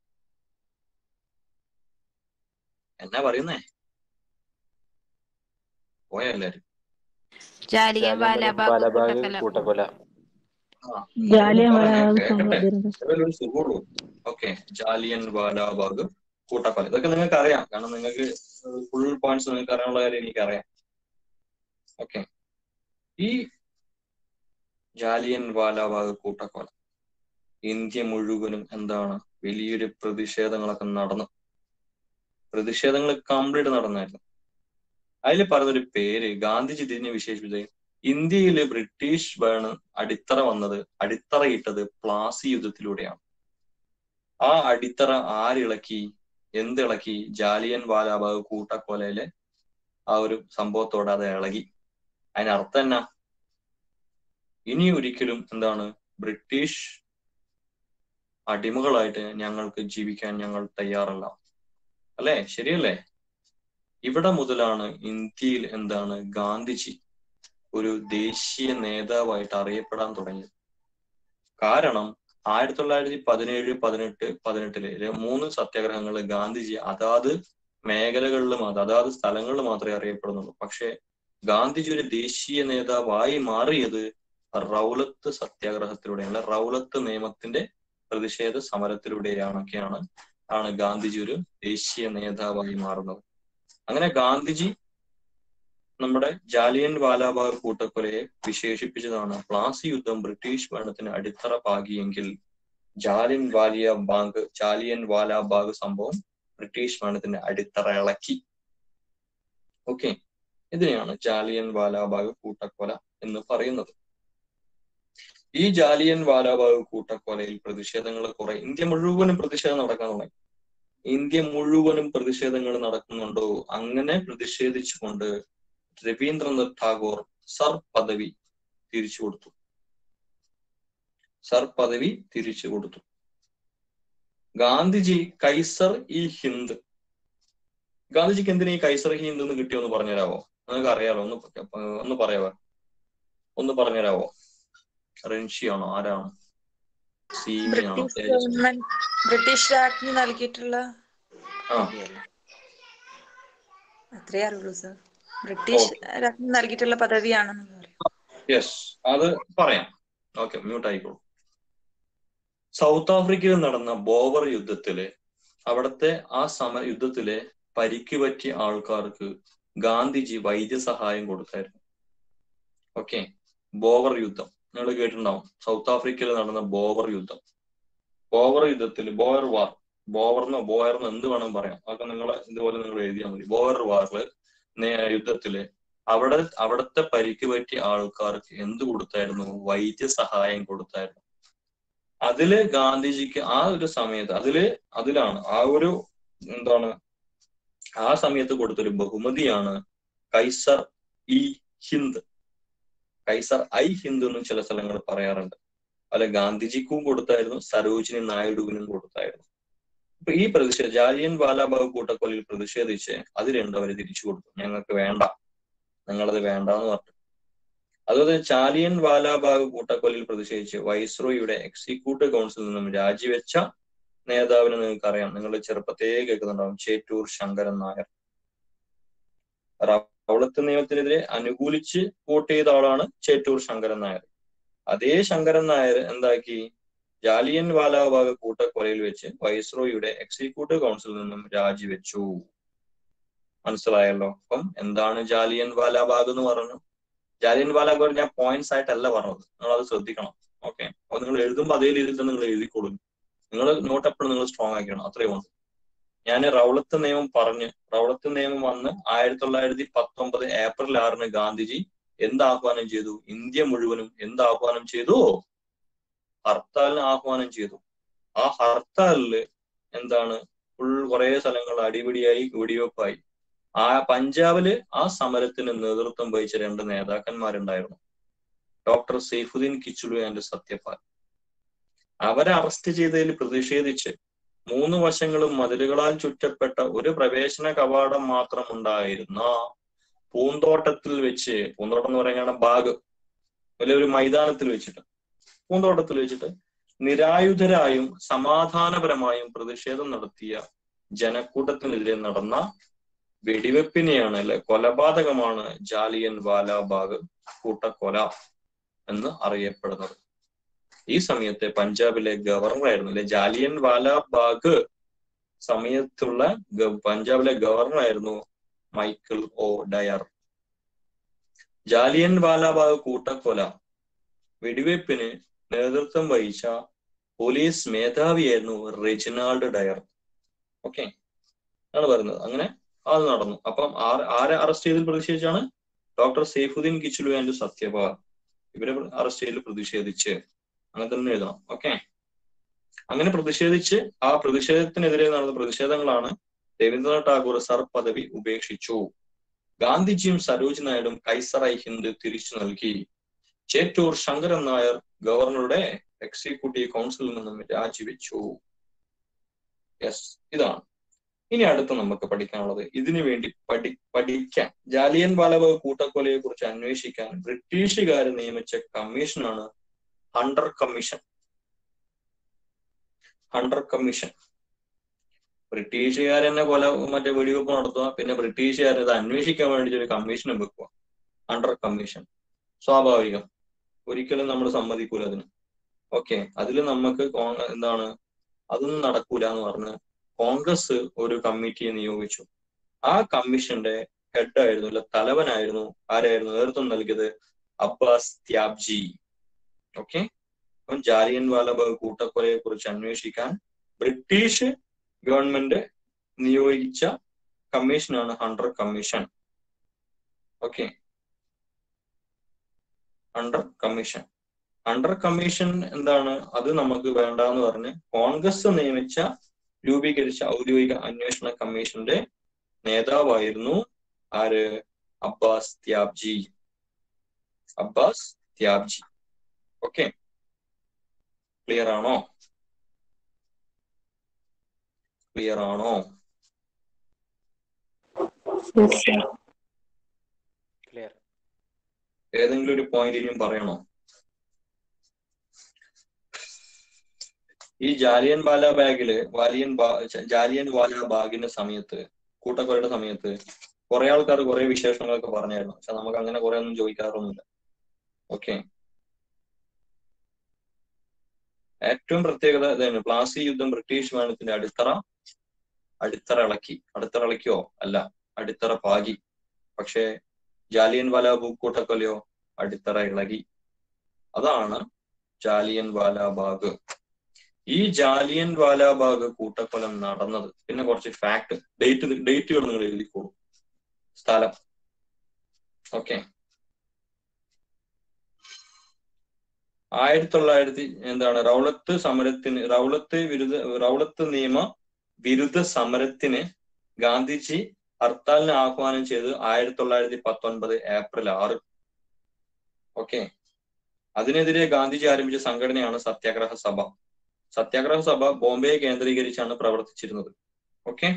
എന്നാ പറയുന്നേ പോയ എല്ലാരും ജാലിയൻ വാലാബാഗ് ബാലബാഗ് കൂട്ടക്കൊല കൂട്ടക്കൊല ജാലിയൻവാലാബാഗ് കേൾക്കട്ടെ സംഭവം ഒരു സുഖമുള്ളൂ ഓക്കെ ജാലിയൻ വാലാബാഗ് കൂട്ടക്കൊല ഇതൊക്കെ നിങ്ങൾക്ക് അറിയാം കാരണം നിങ്ങൾക്ക് ഫുൾ പോയിന്റ്സ് നിങ്ങൾക്ക് അറിയാനുള്ള കാര്യം എനിക്കറിയാം ഓക്കെ ഈ ജാലിയൻ വാലാബാഗ് കൂട്ടക്കൊല ഇന്ത്യ മുഴുവനും എന്താണ് വലിയൊരു പ്രതിഷേധങ്ങളൊക്കെ നടന്നു പ്രതിഷേധങ്ങൾ കംപ്ലീറ്റ് നടന്നായിരുന്നു അതിൽ പറഞ്ഞൊരു പേര് ഗാന്ധിജി ഇതിനെ വിശേഷിപ്പിച്ചത് ഇന്ത്യയിൽ ബ്രിട്ടീഷ് ഭരണം അടിത്തറ വന്നത് അടിത്തറയിട്ടത് പ്ലാസി യുദ്ധത്തിലൂടെയാണ് ആ അടിത്തറ ആരിളക്കി എന്തിളക്കി ജാലിയൻ വാലാബാഗ് കൂട്ടക്കൊലയിലെ ആ ഒരു സംഭവത്തോടെ അത് ഇളകി അതിനർത്ഥം എന്നാ ഇനി ഒരിക്കലും എന്താണ് ബ്രിട്ടീഷ് അടിമകളായിട്ട് ഞങ്ങൾക്ക് ജീവിക്കാൻ ഞങ്ങൾ തയ്യാറല്ല അല്ലെ ശരിയല്ലേ ഇവിടെ മുതലാണ് ഇന്ത്യയിൽ എന്താണ് ഗാന്ധിജി ഒരു ദേശീയ നേതാവായിട്ട് അറിയപ്പെടാൻ തുടങ്ങിയത് കാരണം ആയിരത്തി തൊള്ളായിരത്തി പതിനേഴ് പതിനെട്ട് പതിനെട്ടില് ര- മൂന്ന് സത്യാഗ്രഹങ്ങൾ ഗാന്ധിജി അതാത് മേഖലകളിലും അത് അതാത് സ്ഥലങ്ങളിൽ മാത്രമേ അറിയപ്പെടുന്നുള്ളൂ പക്ഷെ ഗാന്ധിജി ഒരു ദേശീയ നേതാവായി മാറിയത് റൗലത്ത് സത്യാഗ്രഹത്തിലൂടെയാണ് റൗലത്ത് നിയമത്തിന്റെ പ്രതിഷേധ സമരത്തിലൂടെയാണൊക്കെയാണ് ആണ് ഗാന്ധിജി ഒരു ദേശീയ നേതാവായി മാറുന്നത് അങ്ങനെ ഗാന്ധിജി നമ്മുടെ ജാലിയൻ വാലാബാഗ് കൂട്ടക്കൊലയെ വിശേഷിപ്പിച്ചതാണ് പ്ലാസി യുദ്ധം ബ്രിട്ടീഷ് ഭരണത്തിന് അടിത്തറ പാകിയെങ്കിൽ ജാലിയൻ വാലിയ ബാഗ് ജാലിയൻ വാലാബാഗ് സംഭവം ബ്രിട്ടീഷ് ഭരണത്തിന്റെ അടിത്തറ ഇളക്കി ഓക്കെ ഇതിനെയാണ് ജാലിയൻ വാലാബാഗ് കൂട്ടക്കൊല എന്ന് പറയുന്നത് ഈ ജാലിയൻ വാലാബാഗ് കൂട്ടക്കൊലയിൽ പ്രതിഷേധങ്ങൾ കുറെ ഇന്ത്യ മുഴുവനും പ്രതിഷേധം നടക്കാൻ തുടങ്ങി ഇന്ത്യ മുഴുവനും പ്രതിഷേധങ്ങൾ നടക്കുന്നുണ്ടോ അങ്ങനെ പ്രതിഷേധിച്ചുകൊണ്ട് രവീന്ദ്രനാഥ് ടാഗോർ സർ പദവി തിരിച്ചു കൊടുത്തു സർ പദവി തിരിച്ചു കൊടുത്തു ഗാന്ധിജി കൈസർ ഇ ഹിന്ദ് ഗാന്ധിജിക്ക് എന്തിനാ ഈ കൈസർ ഇ ഹിന്ദ് എന്ന് കിട്ടിയോന്ന് പറഞ്ഞുതരാവോ നിങ്ങൾക്ക് അറിയാലോ ഒന്ന് പ- ഒന്ന് പറയാവോ ഒന്ന് പറഞ്ഞുതരാവോ റെൻഷിയാണോ ആരാണ് സീമിയാണോ ബ്രിട്ടീഷ് ഗവൺമെന്റ് ബ്രിട്ടീഷ് രാജ്ഞി നൽകിയിട്ടുള്ള ആ പദവിയല്ലേ? അത്രേ അറിയുള്ളൂ സർ ബ്രിട്ടീഷ് രാജ്ഞി നൽകിയിട്ടുള്ള പദവിയാണെന്ന് പറയാം യെസ് അത് പറയാം ഓക്കെ മ്യൂട്ട് ആയിക്കോളൂ സൗത്ത് ആഫ്രിക്കയിൽ നടന്ന ബോവർ യുദ്ധത്തില് അവിടുത്തെ ആ സമര യുദ്ധത്തിലെ പരിക്ക് പറ്റിയ ആൾക്കാർക്ക് ഗാന്ധിജി വൈദ്യസഹായം കൊടുത്തായിരുന്നു ഓക്കെ ബോവർ യുദ്ധം നിങ്ങൾ കേട്ടിട്ടുണ്ടാവും സൗത്ത് ആഫ്രിക്കയിൽ നടന്ന ബോവർ യുദ്ധം ബോവർ യുദ്ധത്തിൽ ബോയർ വാർ ബോവർന്നോ ബോയർന്നോ എന്ത് വേണം പറയാം അതൊക്കെ നിങ്ങൾ ഇതുപോലെ നിങ്ങൾ എഴുതിയാൽ മതി ബോയർ വാറില് നേ- യുദ്ധത്തില് അവിടെ അവിടുത്തെ പരിക്ക് പറ്റിയ ആൾക്കാർക്ക് എന്ത് കൊടുത്തായിരുന്നു വൈദ്യസഹായം കൊടുത്തായിരുന്നു അതില് ഗാന്ധിജിക്ക് ആ ഒരു സമയത്ത് അതില് അതിലാണ് ആ ഒരു എന്താണ് ആ സമയത്ത് കൊടുത്തൊരു ബഹുമതിയാണ് കൈസർ ഇ ഹിന്ദ് കൈസർ ഐ ഹിന്ദ് എന്നും ചില സ്ഥലങ്ങൾ പറയാറുണ്ട് അല്ല ഗാന്ധിജിക്കും കൊടുത്തായിരുന്നു സരോജിനി നായിഡുവിനും കൊടുത്തായിരുന്നു അപ്പൊ ഈ പ്രതിഷേധ ജാലിയൻ വാലാബാഗ് കൂട്ടക്കൊലയിൽ പ്രതിഷേധിച്ച് അത് രണ്ടും അവര് തിരിച്ചു കൊടുത്തു ഞങ്ങൾക്ക് വേണ്ട ഞങ്ങളത് വേണ്ടാന്ന് പറഞ്ഞു അതുപോലെ ചാലിയൻ വാലാബാഗ് കൂട്ടക്കൊലയിൽ പ്രതിഷേധിച്ച് വൈസ്രോയുടെ എക്സിക്യൂട്ടീവ് കൗൺസിലിൽ നിന്നും രാജിവെച്ച നേതാവിനെ നിങ്ങൾക്ക് അറിയാം നിങ്ങൾ ചെറുപ്പത്തേ കേൾക്കുന്നുണ്ടാവും ചേറ്റൂർ ശങ്കരൻ നായർ റൗളത്ത് നിയമത്തിനെതിരെ അനുകൂലിച്ച് വോട്ട് ചെയ്ത ആളാണ് ചേറ്റൂർ ശങ്കരൻ നായർ അതേ ശങ്കരൻ നായർ എന്താക്കി ജാലിയൻ വാലാബാഗ് കൂട്ടക്കൊലയിൽ വെച്ച് വൈസ്രോയുടെ എക്സിക്യൂട്ടീവ് കൗൺസിലിൽ നിന്നും രാജിവെച്ചു മനസ്സിലായല്ലോ അപ്പം എന്താണ് ജാലിയൻ വാലാബാഗ് എന്ന് പറഞ്ഞു ജാലിയൻ വാലാബാഗ് ഞാൻ പോയിന്റ്സ് ആയിട്ടല്ല പറഞ്ഞത് നിങ്ങൾ അത് ശ്രദ്ധിക്കണം ഓക്കെ അപ്പൊ നിങ്ങൾ എഴുതുമ്പോൾ അതേ രീതിയിൽ തന്നെ നിങ്ങൾ എഴുതിക്കോളും നിങ്ങൾ നോട്ട് എപ്പോഴും നിങ്ങൾ സ്ട്രോങ് ആക്കിക്കണം അത്രയും ഉണ്ട് ഞാൻ റൗളത്ത് നിയമം പറഞ്ഞ് റൗളത്ത് നിയമം വന്ന് ആയിരത്തി തൊള്ളായിരത്തി പത്തൊമ്പത് ഏപ്രിൽ ആറിന് ഗാന്ധിജി എന്ത് ആഹ്വാനം ചെയ്തു ഇന്ത്യ മുഴുവനും എന്ത് ആഹ്വാനം ചെയ്തു ഹർത്താലിന് ആഹ്വാനം ചെയ്തു ആ ഹർത്താലില് എന്താണ് ഫുൾ കുറെ സ്ഥലങ്ങൾ അടിപിടിയായി വെടിവെപ്പായി ആ പഞ്ചാബില് ആ സമരത്തിന് നേതൃത്വം വഹിച്ച രണ്ട് നേതാക്കന്മാരുണ്ടായിരുന്നു ഡോക്ടർ സൈഫുദ്ദീൻ കിച്ചുലു ആൻഡ് സത്യപാൽ അവരെ അറസ്റ്റ് ചെയ്തതിൽ പ്രതിഷേധിച്ച് മൂന്ന് വശങ്ങളും മതിലുകളാൽ ചുറ്റപ്പെട്ട ഒരു പ്രവേശന കവാടം മാത്രം ഉണ്ടായിരുന്ന പൂന്തോട്ടത്തിൽ വെച്ച് പൂന്തോട്ടം എന്ന് പറയുകയാണ് ബാഗ് വലിയൊരു മൈതാനത്തിൽ വെച്ചിട്ട് പൂന്തോട്ടത്തിൽ വെച്ചിട്ട് നിരായുധരായും സമാധാനപരമായും പ്രതിഷേധം നടത്തിയ ജനക്കൂട്ടത്തിനെതിരെ നടന്ന വെടിവെപ്പിനെയാണ് അല്ലെ കൊലപാതകമാണ് ജാലിയൻ വാലാബാഗ് കൂട്ടക്കൊല എന്ന് അറിയപ്പെടുന്നത് ഈ സമയത്തെ പഞ്ചാബിലെ ഗവർണറായിരുന്നു അല്ലെ ജാലിയൻ വാലാബാഗ് സമയത്തുള്ള ഗ- പഞ്ചാബിലെ ഗവർണറായിരുന്നു Michael O'Dwyer Jallian Wala Bagh കൂട്ടക്കൊല വെടിവെപ്പിന് നേതൃത്വം വഹിച്ച പോലീസ് മേധാവിയായിരുന്നു റെജിനാൾഡ് ഡയർ ഓക്കെ ആണ് പറയുന്നത് അങ്ങനെ അത് നടന്നു അപ്പം ആര് ആരെ അറസ്റ്റ് ചെയ്തതിൽ പ്രതിഷേധിച്ചാണ് ഡോക്ടർ സൈഫുദ്ദീൻ കിച്ചുലു ആൻഡ് സത്യപ ഇവരെ അറസ്റ്റ് ചെയ്യൽ പ്രതിഷേധിച്ച് അങ്ങനെ തന്നെ എഴുതണം ഓക്കെ അങ്ങനെ പ്രതിഷേധിച്ച് ആ പ്രതിഷേധത്തിനെതിരെ നടന്ന പ്രതിഷേധങ്ങളാണ് രവീന്ദ്രനാഥ് ടാഗോർ സർ പദവി ഉപേക്ഷിച്ചു ഗാന്ധിജിയും സരോജ് നായിഡും കൈസറൈ ഹിന്ദ് തിരിച്ചു നൽകി ചേറ്റൂർ ശങ്കരൻ നായർ ഗവർണറുടെ എക്സിക്യൂട്ടീവ് കൗൺസിലിൽ നിന്നും രാജിവെച്ചു യെസ് ഇതാണ് ഇനി അടുത്ത് നമുക്ക് പഠിക്കാനുള്ളത് ഇതിനു വേണ്ടി പഠി പഠിക്കാൻ ജാലിയൻ വാലബാഗ് കൂട്ടക്കൊലയെ കുറിച്ച് അന്വേഷിക്കാൻ ബ്രിട്ടീഷുകാർ നിയമിച്ച കമ്മീഷനാണ് ഹണ്ടർ കമ്മീഷൻ ഹണ്ടർ കമ്മീഷൻ ബ്രിട്ടീഷുകാർ തന്നെ കൊല മറ്റേ വെടിവെപ്പ് നടത്തുക പിന്നെ ബ്രിട്ടീഷുകാർ ഇത് അന്വേഷിക്കാൻ വേണ്ടി ഒരു കമ്മീഷനും വെക്കുക ഹണ്ടർ കമ്മീഷൻ സ്വാഭാവികം ഒരിക്കലും നമ്മൾ സമ്മതിക്കൂല അതിന് ഓക്കെ അതിൽ നമുക്ക് കോ- എന്താണ് അതൊന്നും നടക്കൂല എന്ന് പറഞ്ഞ് കോൺഗ്രസ് ഒരു കമ്മിറ്റിയെ നിയോഗിച്ചു ആ കമ്മീഷന്റെ ഹെഡ് ആയിരുന്നു അല്ല തലവനായിരുന്നു ആരായിരുന്നു നേതൃത്വം നൽകിയത് അബ്ബാസ് ത്യാബ്ജി ഓക്കെ അപ്പം ജാലിയൻ വാലബാഗ് കൂട്ടക്കൊലയെ കുറിച്ച് അന്വേഷിക്കാൻ ബ്രിട്ടീഷ് ഗവൺമെന്റ് നിയോഗിച്ച കമ്മീഷനാണ് Hunter commission okay Hunter commission Hunter commission എന്താണ് അത് നമുക്ക് വേണ്ട എന്ന് പറഞ്ഞ് കോൺഗ്രസ് നിയമിച്ച രൂപീകരിച്ച ഔദ്യോഗിക അന്വേഷണ കമ്മീഷന്റെ നേതാവായിരുന്നു ആര് അബ്ബാസ് ത്യാബ്ജി അബ്ബാസ് ത്യാബ്ജി ഓക്കെ ക്ലിയർ ആണോ ക്ലിയർ ആണോ ക്ലിയർ ഏതെങ്കിലും ഒരു പോയിന്റ് ഇനിയും പറയണോ ഈ ജാലിയൻ വാല ബാഗില് വാലിയൻ ബാ- ച- ജാലിയൻ വാല ബാഗിന്റെ സമയത്ത് കൂട്ടക്കൊലയുടെ സമയത്ത് കുറെ ആൾക്കാർ കുറെ വിശേഷങ്ങളൊക്കെ പറഞ്ഞായിരുന്നു പക്ഷെ നമുക്ക് അങ്ങനെ കുറെ ഒന്നും ചോദിക്കാറൊന്നുമില്ല ഓക്കെ ഏറ്റവും പ്രത്യേകത ഇതാണ് പ്ലാസി യുദ്ധം ബ്രിട്ടീഷ് ഭരണത്തിന്റെ അടിത്തറ അടിത്തറ ഇളക്കി അടിത്തറ ഇളക്കിയോ അല്ല അടിത്തറ പാകി പക്ഷേ ജാലിയൻ വാല കൂട്ടക്കൊലയോ അടിത്തറ ഇളകി അതാണ് ജാലിയൻ വാല ബാഗ് ഈ ജാലിയൻ വാലാബാഗ് കൂട്ടക്കൊലം നടന്നത് പിന്നെ കുറച്ച് ഫാക്ട് ഡേറ്റ് ഡേറ്റുകൾ നിങ്ങൾ എഴുതിക്കോളൂ സ്ഥലം ഓക്കെ ആയിരത്തി തൊള്ളായിരത്തി എന്താണ് റൗളത്ത് സമരത്തിന് റൗളത്ത് വിരുദ്ധ റൗളത്ത് നിയമ വിരുദ്ധ സമരത്തിന് ഗാന്ധിജി ഹർത്താലിന് ആഹ്വാനം ചെയ്തത് ആയിരത്തി തൊള്ളായിരത്തി പത്തൊൻപത് ഏപ്രിൽ ആറ് ഓക്കെ അതിനെതിരെ ഗാന്ധിജി ആരംഭിച്ച സംഘടനയാണ് സത്യാഗ്രഹ സഭ സത്യാഗ്രഹ സഭ ബോംബെയെ കേന്ദ്രീകരിച്ചാണ് പ്രവർത്തിച്ചിരുന്നത് ഓക്കെ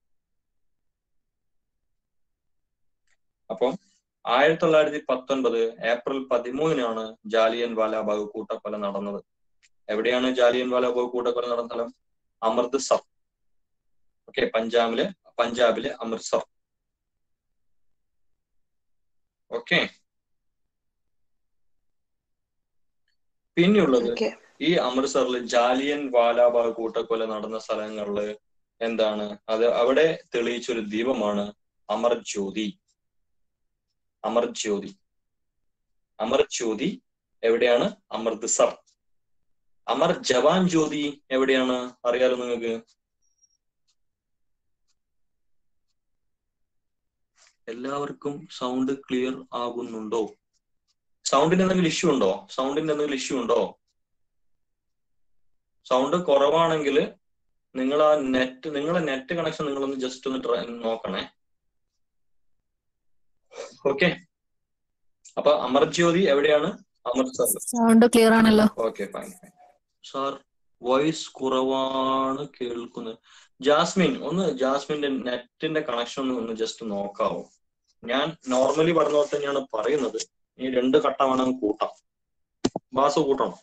അപ്പം ആയിരത്തി തൊള്ളായിരത്തി പത്തൊൻപത് ഏപ്രിൽ പതിമൂന്നിനാണ് ജാലിയൻ വാലാബാഗ് കൂട്ടക്കൊല നടന്നത് എവിടെയാണ് ജാലിയൻ വാലാബാഗ് കൂട്ടക്കൊല നടന്ന സ്ഥലം അമൃത്സർ ഓക്കെ പഞ്ചാബിലെ പഞ്ചാബിലെ അമൃത്സർ ഓക്കെ പിന്നെയുള്ളത് ഓക്കെ ഈ അമൃത്സറിൽ ജാലിയൻ വാലാബാഗ് കൂട്ടക്കൊല നടന്ന സ്ഥലങ്ങളില് എന്താണ് അത് അവിടെ തെളിയിച്ചൊരു ദീപമാണ് അമർ ജ്യോതി അമർ ജ്യോതി അമർ ജ്യോതി എവിടെയാണ് അമൃത്സർ അമർ ജവാൻ ജ്യോതി എവിടെയാണ് അറിയാലോ നിങ്ങൾക്ക് എല്ലാവർക്കും സൗണ്ട് ക്ലിയർ ആകുന്നുണ്ടോ സൗണ്ടിന് എന്തെങ്കിലും ഇഷ്യൂ ഉണ്ടോ സൗണ്ടിന്റെ എന്തെങ്കിലും ഇഷ്യൂ ഉണ്ടോ സൗണ്ട് കുറവാണെങ്കിൽ നിങ്ങൾ ആ നെറ്റ് നിങ്ങളെ നെറ്റ് കണക്ഷൻ നിങ്ങളൊന്ന് ജസ്റ്റ് ഒന്ന് ട്രൈ നോക്കണേ ഓക്കെ അപ്പൊ അമർജ്യോതി എവിടെയാണ് അമൃത്സർ സൗണ്ട് ക്ലിയർ ആണല്ലോ okay fine fine sir voice കുറവാണ് കേൾക്കുന്നത് ജാസ്മിൻ ഒന്ന് ജാസ്മിന്റെ നെറ്റിന്റെ കണക്ഷൻ ഒന്ന് ഒന്ന് ജസ്റ്റ് നോക്കാവോ ഞാൻ നോർമലി പറഞ്ഞ പോലെ തന്നെയാണ് പറയുന്നത് ഈ രണ്ട് കട്ട വേണം കൂട്ടാം ബാസ് കൂട്ടണം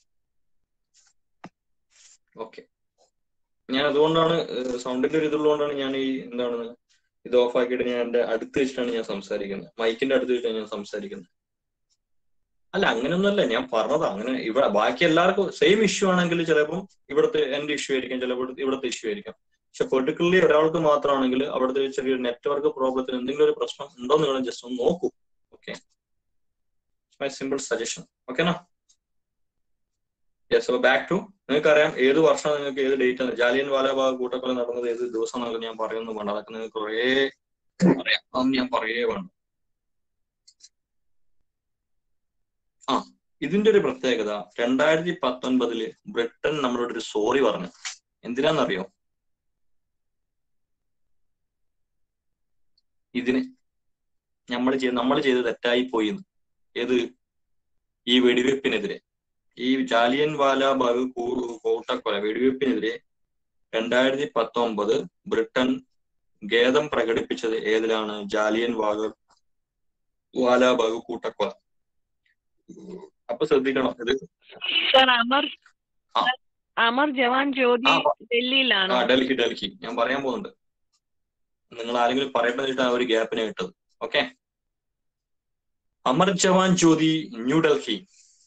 ഓക്കെ ഞാൻ അതുകൊണ്ടാണ് സൗണ്ടിന്റെ ഒരു ഇതുള്ളതുകൊണ്ടാണ് ഞാൻ ഈ എന്താണ് ഇത് ഓഫ് ആക്കിയിട്ട് ഞാൻ എന്റെ അടുത്ത് വെച്ചിട്ടാണ് ഞാൻ സംസാരിക്കുന്നത് മൈക്കിന്റെ അടുത്ത് വെച്ചിട്ടാണ് ഞാൻ സംസാരിക്കുന്നത് അല്ല അങ്ങനെയൊന്നുമല്ല ഞാൻ പറഞ്ഞതാ അങ്ങനെ ഇവിടെ ബാക്കി എല്ലാവർക്കും സെയിം ഇഷ്യൂ ആണെങ്കിൽ ചിലപ്പം ഇവിടുത്തെ എന്റെ ഇഷ്യൂ ആയിരിക്കും ചിലപ്പോൾ ഇവിടുത്തെ ഇഷ്യൂ ആയിരിക്കും പക്ഷെ പെർട്ടിക്കുലർലി ഒരാൾക്ക് മാത്രമാണെങ്കിൽ അവിടുത്തെ ചെറിയൊരു നെറ്റ്വർക്ക് പ്രോബ്ലത്തിന് എന്തെങ്കിലും ഒരു പ്രശ്നം ഉണ്ടോ നിങ്ങൾ ജസ്റ്റ് ഒന്ന് നോക്കൂ ഓക്കെ മൈ സിമ്പിൾ സജഷൻ ഓക്കെനാ യെസ് ബാക്ക് ടു നിങ്ങൾക്ക് അറിയാം ഏത് വർഷം നിങ്ങൾക്ക് ഏത് ഡേറ്റ് ആണ് ജാലിയൻ വാലാബാഗ് കൂട്ടക്കൊല നടന്നത് ഏത് ദിവസം എന്നൊക്കെ ഞാൻ പറയുന്നു വേണ്ട അതൊക്കെ നിങ്ങൾക്ക് കുറേ അറിയാം അതൊന്നും ഞാൻ പറയേ വേണ്ട ആ ഇതിന്റെ ഒരു പ്രത്യേകത രണ്ടായിരത്തി പത്തൊൻപതില് ബ്രിട്ടൻ നമ്മളോട് ഒരു സോറി പറഞ്ഞു എന്തിനാന്നറിയോ ഇതിന് നമ്മൾ ചെയ്ത് നമ്മൾ ചെയ്ത് തെറ്റായി പോയി എന്ന്. ഏത് ഈ വെടിവെപ്പിനെതിരെ ഈ ജാലിയൻ വാല ബാഗ് കൂട്ടക്കൊല വെടിവെപ്പിനെതിരെ രണ്ടായിരത്തി പത്തൊമ്പത് ബ്രിട്ടൻ ഖേദം പ്രകടിപ്പിച്ചത് ഏതിലാണ് ജാലിയൻ വാഗ് വാലാബാഗ് കൂട്ടക്കൊല അപ്പൊ ശ്രദ്ധിക്കണം ഇത് സർ അമർ ആ. അമർ ജവാൻ ജ്യോതി ആ, പ- ഡൽഹിയിലാണോ ആ ഡൽഹി ഡൽഹി ഞാൻ പറയാൻ പോകുന്നുണ്ട് നിങ്ങൾ ആരെങ്കിലും പറയട്ടെ വെച്ചിട്ടാണ് ഒരു ഗ്യാപ്പിനെ ഇട്ടത് ഓക്കെ അമർ ജവാൻ ജ്യോതി ന്യൂഡൽഹി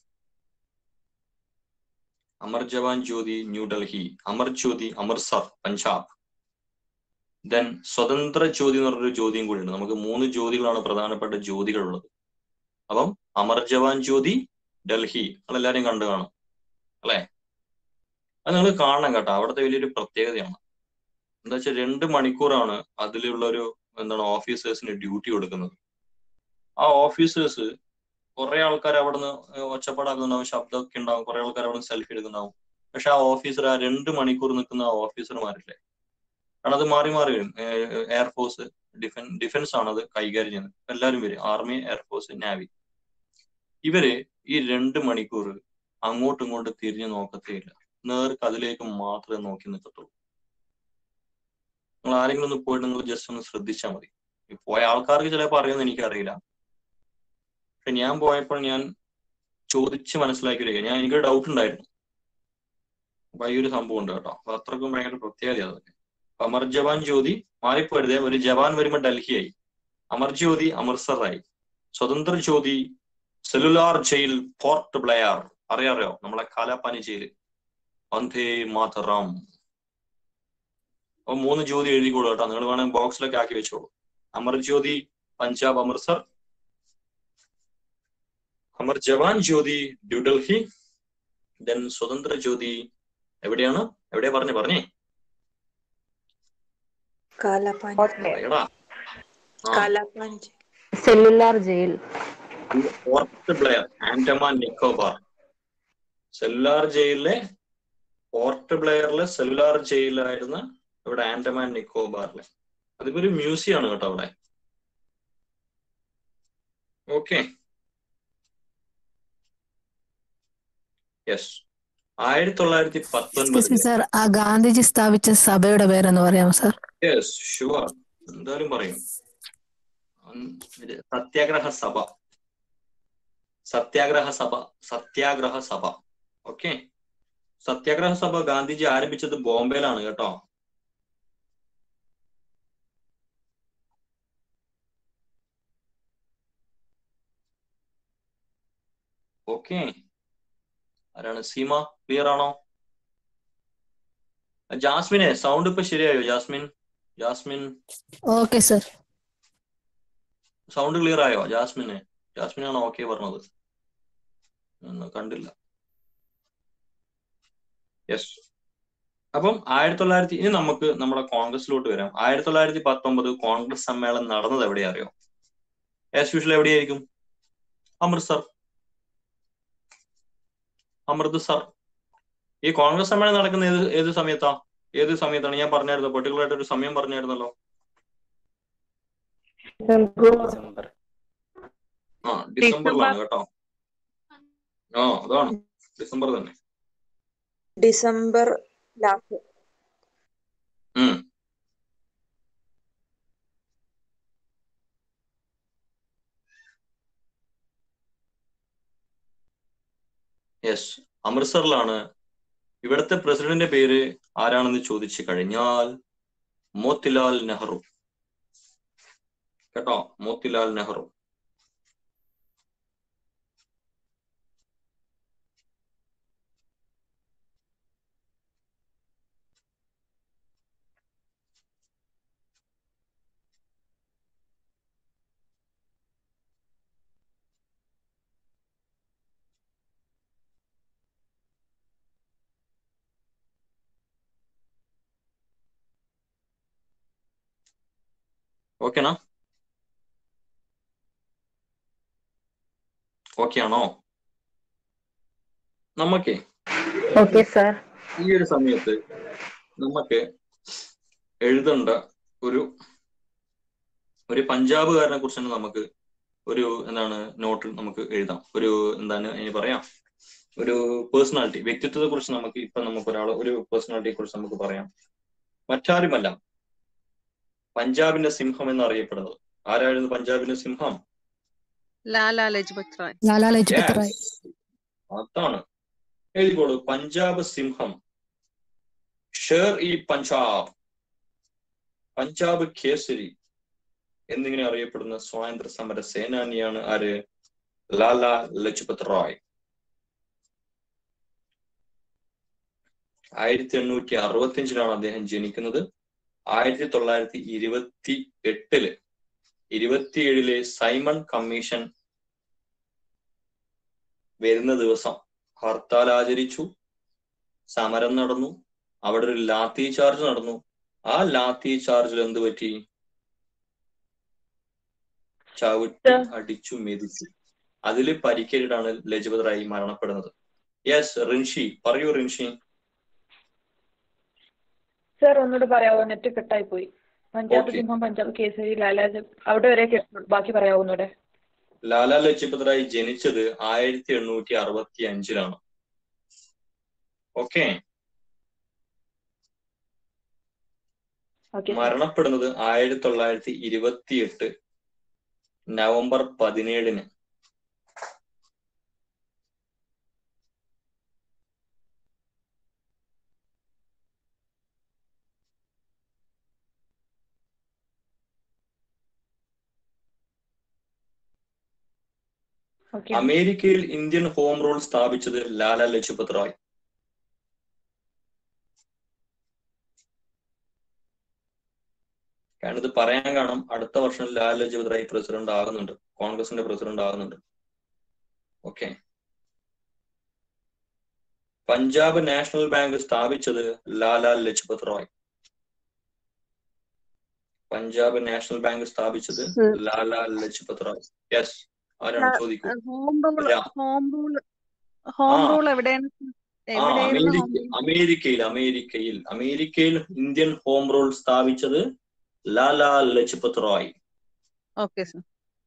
അമർ ജവാൻ ജ്യോതി ന്യൂഡൽഹി അമർ ജ്യോതി അമൃത്സർ പഞ്ചാബ് ദെൻ സ്വതന്ത്ര ജ്യോതി എന്ന് പറഞ്ഞൊരു ജ്യോതിയും കൂടി ഉണ്ട് നമുക്ക് മൂന്ന് ജ്യോതികളാണ് പ്രധാനപ്പെട്ട ജ്യോതികൾ ഉള്ളത് അപ്പം അമർ ജവാൻ ജ്യോതി ഡൽഹി നമ്മളെല്ലാരും കണ്ടു കാണും അല്ലെ അത് നിങ്ങൾ കാണണം കേട്ടോ അവിടുത്തെ വലിയൊരു പ്രത്യേകതയാണ് എന്താ വെച്ചാൽ രണ്ട് മണിക്കൂറാണ് അതിലുള്ള ഒരു എന്താണ് ഓഫീസേഴ്സിന് ഡ്യൂട്ടി കൊടുക്കുന്നത് ആ ഓഫീസേഴ്സ് കുറെ ആൾക്കാർ അവിടുന്ന് ഒച്ചപ്പാടാക്കുന്നുണ്ടാവും ശബ്ദമൊക്കെ ഉണ്ടാവും കുറെ ആൾക്കാർ അവിടുന്ന് സെൽഫി എടുക്കുന്നുണ്ടാവും പക്ഷെ ആ ഓഫീസർ ആ രണ്ട് മണിക്കൂർ നിൽക്കുന്ന ആ ഓഫീസർമാരില്ലേ കാരണം അത് മാറി മാറി വരും എയർഫോഴ്സ് ഡിഫൻ ഡിഫൻസ് ആണ് അത് കൈകാര്യം ചെയ്യുന്നത് എല്ലാവരും വരും ആർമി എയർഫോഴ്സ് നാവി ഇവര് ഈ രണ്ട് മണിക്കൂർ അങ്ങോട്ടും ഇങ്ങോട്ടും തിരിഞ്ഞു നോക്കത്തേയില്ല നേർക്ക് അതിലേക്ക് മാത്രമേ നോക്കി നിൽക്കത്തുള്ളൂ നിങ്ങൾ ആരെങ്കിലും ഒന്ന് പോയിട്ട് നിങ്ങൾ ജസ്റ്റ് ഒന്ന് ശ്രദ്ധിച്ചാൽ മതി ഈ പോയ ആൾക്കാർക്ക് ചിലപ്പോൾ അറിയുമെന്ന് എനിക്കറിയില്ല പക്ഷെ ഞാൻ പോയപ്പോൾ ഞാൻ ചോദിച്ച് മനസ്സിലാക്കിയ ഞാൻ എനിക്ക് ഡൗട്ട് ഉണ്ടായിരുന്നു അപ്പൊ ഈ ഒരു സംഭവം ഉണ്ട് കേട്ടോ അപ്പൊ അത്രക്കും ഭയങ്കര പ്രത്യേകത അതൊക്കെ അപ്പൊ അമർ ജവാൻ ജ്യോതി മാറിപ്പോരുതേ ഒരു ജവാൻ വരുമ്പോൾ ഡൽഹിയായി അമർ ജ്യോതി അമൃത്സറായി Swatantra Jyoti cellular jail Port Blair അറിയാറിയോ നമ്മളെ കാലാപ്പാനി ജയില് വന്ദേ മാതരം അപ്പൊ മൂന്ന് ജ്യോതി എഴുതിക്കോളൂ കേട്ടോ നിങ്ങൾ വേണമെങ്കിൽ ബോക്സിലൊക്കെ ആക്കി വെച്ചോളൂ അമർ ജ്യോതി പഞ്ചാബ് അമൃത്സർ അമർ ജവാൻ ജ്യോതി ന്യൂഡൽഹി ദെൻ സ്വതന്ത്ര ജ്യോതി എവിടെയാണ് എവിടെയാ പറഞ്ഞു പറഞ്ഞേ കാലാപ്പാഞ്ച് പറയടാ ആ കാലാപ്പാഞ്ച് cellular jail Port Blair Andaman Nicobar cellular ജയിലിലെ പോർട്ട് ബ്ലെയറിലെ സെല്ലുലാർ ജയിലായിരുന്ന ഇവിടെ ആൻഡമാൻ നിക്കോബാറിലെ അതിപ്പോ ഒരു മ്യൂസിയം ആണ് കേട്ടോ അവിടെ ഓക്കെ യെസ് ആയിരത്തി തൊള്ളായിരത്തി എക്സ്ക്യൂസ് മീ പത്തൊൻപതിൽ സാർ ആ ഗാന്ധിജി സ്ഥാപിച്ച സഭയുടെ പേരെന്ന് പറയാമോ സാർ യെസ് ഷുവർ എന്തായാലും പറയും ഉം, ഇത് സത്യാഗ്രഹ സഭ സത്യാഗ്രഹ സഭ സത്യാഗ്രഹ സഭ ഓക്കെ സത്യാഗ്രഹ സഭ ഗാന്ധിജി ആരംഭിച്ചത് ബോംബെയിലാണ് കേട്ടോ ഓക്കെ ആരാണ് സീമ ക്ലിയർ ആണോ ജാസ്മിനെ സൗണ്ട് ഇപ്പൊ ശരിയായോ Jasmine Jasmine okay sir sound clear ആയോ ജാസ്മിന് ജാസ്മിനാണ് ഓക്കെ പറഞ്ഞത് ഒന്ന് കണ്ടില്ല യെസ് അപ്പം ആയിരത്തി തൊള്ളായിരത്തി ഇനി നമുക്ക് നമ്മുടെ കോൺഗ്രസിലോട്ട് വരാം ആയിരത്തി തൊള്ളായിരത്തി പത്തൊമ്പത് കോൺഗ്രസ് സമ്മേളനം നടന്നത് എവിടെ അറിയോ ആസ് യൂഷ്വൽ എവിടെയായിരിക്കും അമൃത്സർ അമൃത്സർ ഈ കോൺഗ്രസ് സമ്മേളനം നടക്കുന്ന ഏത് ഏത് സമയത്താ ഏത് സമയത്താണ് ഞാൻ പറഞ്ഞായിരുന്നു പെർട്ടിക്കുലർ ആയിട്ട് ഒരു സമയം പറഞ്ഞായിരുന്നല്ലോ ആ ഡിസംബറിലാണ് കേട്ടോ ആ അതാണ് ഡിസംബർ തന്നെ ഡിസംബർ ലാസ്റ്റ് ഉം യെസ് അമൃത്സറിലാണ് ഇവിടുത്തെ പ്രസിഡന്റിന്റെ പേര് ആരാണെന്ന് ചോദിച്ചു കഴിഞ്ഞാൽ മോത്തിലാൽ നെഹ്റു കേട്ടോ മോത്തിലാൽ നെഹ്റു ഓക്കേണോ ഓക്കെ ആണോ നമുക്കേ ഓക്കെ സാർ ഈ ഒരു സമയത്ത് നമുക്ക് എഴുതേണ്ട ഒരു ഒരു പഞ്ചാബുകാരനെ കുറിച്ച് തന്നെ നമുക്ക് ഒരു എന്താണ് നോട്ടിൽ നമുക്ക് എഴുതാം ഒരു എന്താണ് ഇനി പറയാം ഒരു പേഴ്സണാലിറ്റി വ്യക്തിത്വത്തെ കുറിച്ച് നമുക്ക് ഇപ്പൊ നമുക്ക് ഒരാൾ ഒരു പേഴ്സണാലിറ്റിയെ കുറിച്ച് നമുക്ക് പറയാം മറ്റാരുമല്ല പഞ്ചാബിന്റെ സിംഹം എന്നറിയപ്പെടുന്നത് ആരായിരുന്നു പഞ്ചാബിന്റെ സിംഹം ലാലാ ലജ്പത് റായ് ലാലാ ലജ്പത് റായ് Yes. അതാണ് എഴുതിക്കോളൂ പഞ്ചാബ് സിംഹം ഷേർ ഇ പഞ്ചാബ് പഞ്ചാബ് കേസരി എന്നിങ്ങനെ അറിയപ്പെടുന്ന സ്വാതന്ത്ര്യ സമര സേനാനിയാണ് ആര് ലാല ലജ്പത് റായ് ആയിരത്തി എണ്ണൂറ്റി അറുപത്തിയഞ്ചിലാണ് അദ്ദേഹം ജനിക്കുന്നത് ആയിരത്തി തൊള്ളായിരത്തി ഇരുപത്തി എട്ടില് ഇരുപത്തിയേഴിലെ സൈമൺ കമ്മീഷൻ വരുന്ന ദിവസം ഹർത്താൽ ആചരിച്ചു സമരം നടന്നു അവിടെ ഒരു ലാത്തി ചാർജ് നടന്നു ആ ലാത്തി ചാർജിൽ എന്ത് പറ്റി ചവിട്ടി അടിച്ചു മെതിച്ചു അതിൽ പരിക്കേറ്റിട്ടാണ് ലജപത് റായി മരണപ്പെടുന്നത് യെസ് റിൻഷി പറയൂ റിൻഷി സർ ഒന്നുകൂടെ പറയാവോ നെറ്റ് കട്ടായി പോയി പഞ്ചാബ് Okay. സിംഹം പഞ്ചാബ് കേസരി ലാലാജ് അവിടെ വരെ കേട്ടിട്ടുള്ളൂ ബാക്കി പറയാവോ ഒന്നുകൂടെ ലാലാ ലജ്പത് റായ് ജനിച്ചത് ആയിരത്തി എണ്ണൂറ്റി അറുപത്തി അഞ്ചിലാണ് ഓക്കെ ഓക്കെ മരണപ്പെടുന്നത് ആയിരത്തി തൊള്ളായിരത്തി ഇരുപത്തിയെട്ട് നവംബർ പതിനേഴിന് ഓക്കെ അമേരിക്കയിൽ ഇന്ത്യൻ ഹോം റൂൾ സ്ഥാപിച്ചത് ലാലാ ലജ്പത് റായ് കാരണം ഇത് പറയാൻ കാണും അടുത്ത വർഷം ലാൽ ലജ്പത് റായ് പ്രസിഡന്റ് ആകുന്നുണ്ട് കോൺഗ്രസിന്റെ പ്രസിഡന്റ് ആകുന്നുണ്ട് ഓക്കെ പഞ്ചാബ് നാഷണൽ ബാങ്ക് സ്ഥാപിച്ചത് ലാലാ ലജ്പത് റായ് പഞ്ചാബ് നാഷണൽ ബാങ്ക് സ്ഥാപിച്ചത് ഉം. ലാലാ ലജ്പത് റായ് യെസ് ആരാണ് ചോദിക്കൂ ഹോം റൂൾ രാ- ഹോം റൂൾ ഹോം ആ. റൂൾ എവിടെയാണ് ആ എവിടെയായിരുന്നു അമേരിക്ക അമേരിക്കയിൽ അമേരിക്കയിൽ അമേരിക്കയിൽ ഇന്ത്യൻ ഹോം റൂൾ സ്ഥാപിച്ചത് ലാലാ ലജ്പത് റായ് ഓക്കെ സർ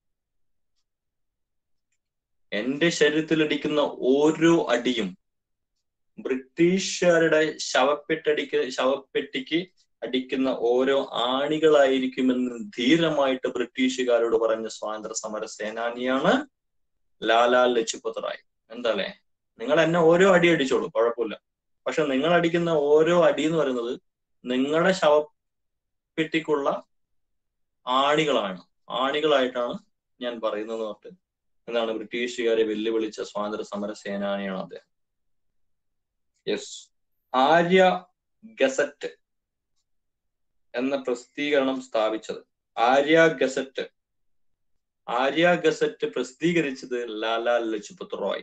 എന്റെ ശരീരത്തിൽ അടിക്കുന്ന ഓരോ അടിയും ബ്രിട്ടീഷുകാരുടെ ശവപ്പെട്ടടിക്ക് ശവപ്പെട്ടിക്ക് അടിക്കുന്ന ഓരോ ആണികളായിരിക്കുമെന്ന് ധീരമായിട്ട് ബ്രിട്ടീഷുകാരോട് പറഞ്ഞ സ്വാതന്ത്ര്യ സമര സേനാനിയാണ് ലാലാ ലജ്പത് റായ് എന്താല്ലേ നിങ്ങൾ എന്നെ ഓരോ അടി അടിച്ചോളൂ കുഴപ്പമില്ല പക്ഷെ നിങ്ങൾ അടിക്കുന്ന ഓരോ അടി എന്ന് പറയുന്നത് നിങ്ങളുടെ ശവപ്പെട്ടിക്കുള്ള ആണികളാണ് ആണികളായിട്ടാണ് ഞാൻ പറയുന്നത് പറഞ്ഞിട്ട് എന്താണ് ബ്രിട്ടീഷുകാരെ വെല്ലുവിളിച്ച സ്വാതന്ത്ര്യ സമര സേനാനിയാണ് അദ്ദേഹം യെസ് ആര്യ ഗസറ്റ് എന്ന പ്രസിദ്ധീകരണം സ്ഥാപിച്ചത് ആര്യ ഗസറ്റ് ആര്യ ഗസറ്റ് പ്രസിദ്ധീകരിച്ചത് ലാലാ ലജ്പത് റോയ്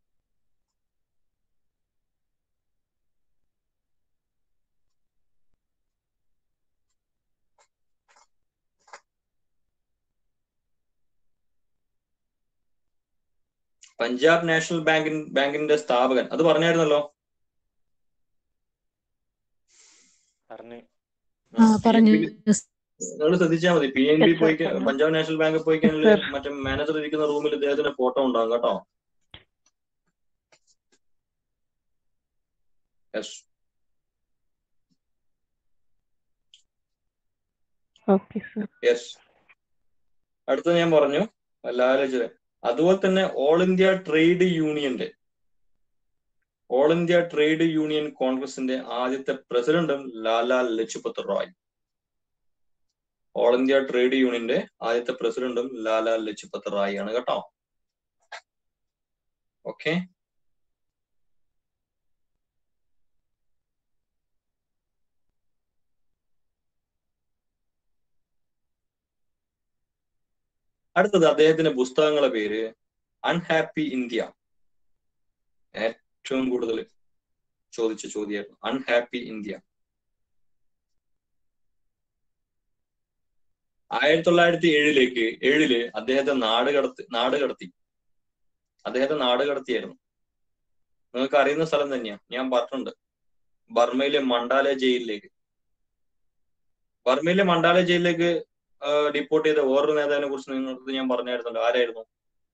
പഞ്ചാബ് നാഷണൽ ബാങ്കിൻ ബാങ്കിന്റെ സ്ഥാപകൻ അത് പറഞ്ഞായിരുന്നല്ലോ പറഞ്ഞു ആ പറഞ്ഞു നിങ്ങൾ ശ്രദ്ധിച്ചാൽ മതി P N B Yes, sir. പോയി പഞ്ചാബ് നാഷണൽ ബാങ്ക് പോയി കഴിഞ്ഞാൽ മറ്റേ മാനേജർ ഇരിക്കുന്ന റൂമിൽ ഇദ്ദേഹത്തിന്റെ ഫോട്ടോ ഉണ്ടാകും കേട്ടോ യെസ് ഓക്കെ സർ യെസ് അടുത്ത ഞാൻ പറഞ്ഞു ലാലജ് അതുപോലെ തന്നെ ഓൾ ഇന്ത്യ ട്രേഡ് യൂണിയന്റെ ഓൾ ഇന്ത്യ ട്രേഡ് യൂണിയൻ കോൺഗ്രസിന്റെ ആദ്യത്തെ പ്രസിഡന്റും Lala Lajpat Rai all India trade യൂണിയന്റെ ആദ്യത്തെ പ്രസിഡന്റും ലാലാ ലജ്പത് റായ് ആണ് കേട്ടോ ഓക്കെ അടുത്തത് അദ്ദേഹത്തിന്റെ പുസ്തകങ്ങളെ പേര് അൺഹാപ്പി ഇന്ത്യ ഏറ്റവും കൂടുതൽ ചോദിച്ച ചോദ്യമായിരുന്നു അൺഹാപ്പി ഇന്ത്യ ആയിരത്തി തൊള്ളായിരത്തി ഏഴിലേക്ക് ഏഴില് അദ്ദേഹത്തെ നാട് കടത്തി നാട് കടത്തി അദ്ദേഹത്തെ നാട് കടത്തിയായിരുന്നു നിങ്ങൾക്ക് അറിയുന്ന സ്ഥലം തന്നെയാ ഞാൻ പറഞ്ഞിട്ടുണ്ട് ബർമയിലെ മണ്ടാല ജയിലിലേക്ക് ബർമയിലെ മണ്ടാല ജയിലിലേക്ക് ഡിപ്പോർട്ട് ചെയ്ത വേറൊരു നേതാവിനെ കുറിച്ച് നിങ്ങൾക്ക് ഞാൻ പറഞ്ഞായിരുന്നല്ലോ ആരായിരുന്നു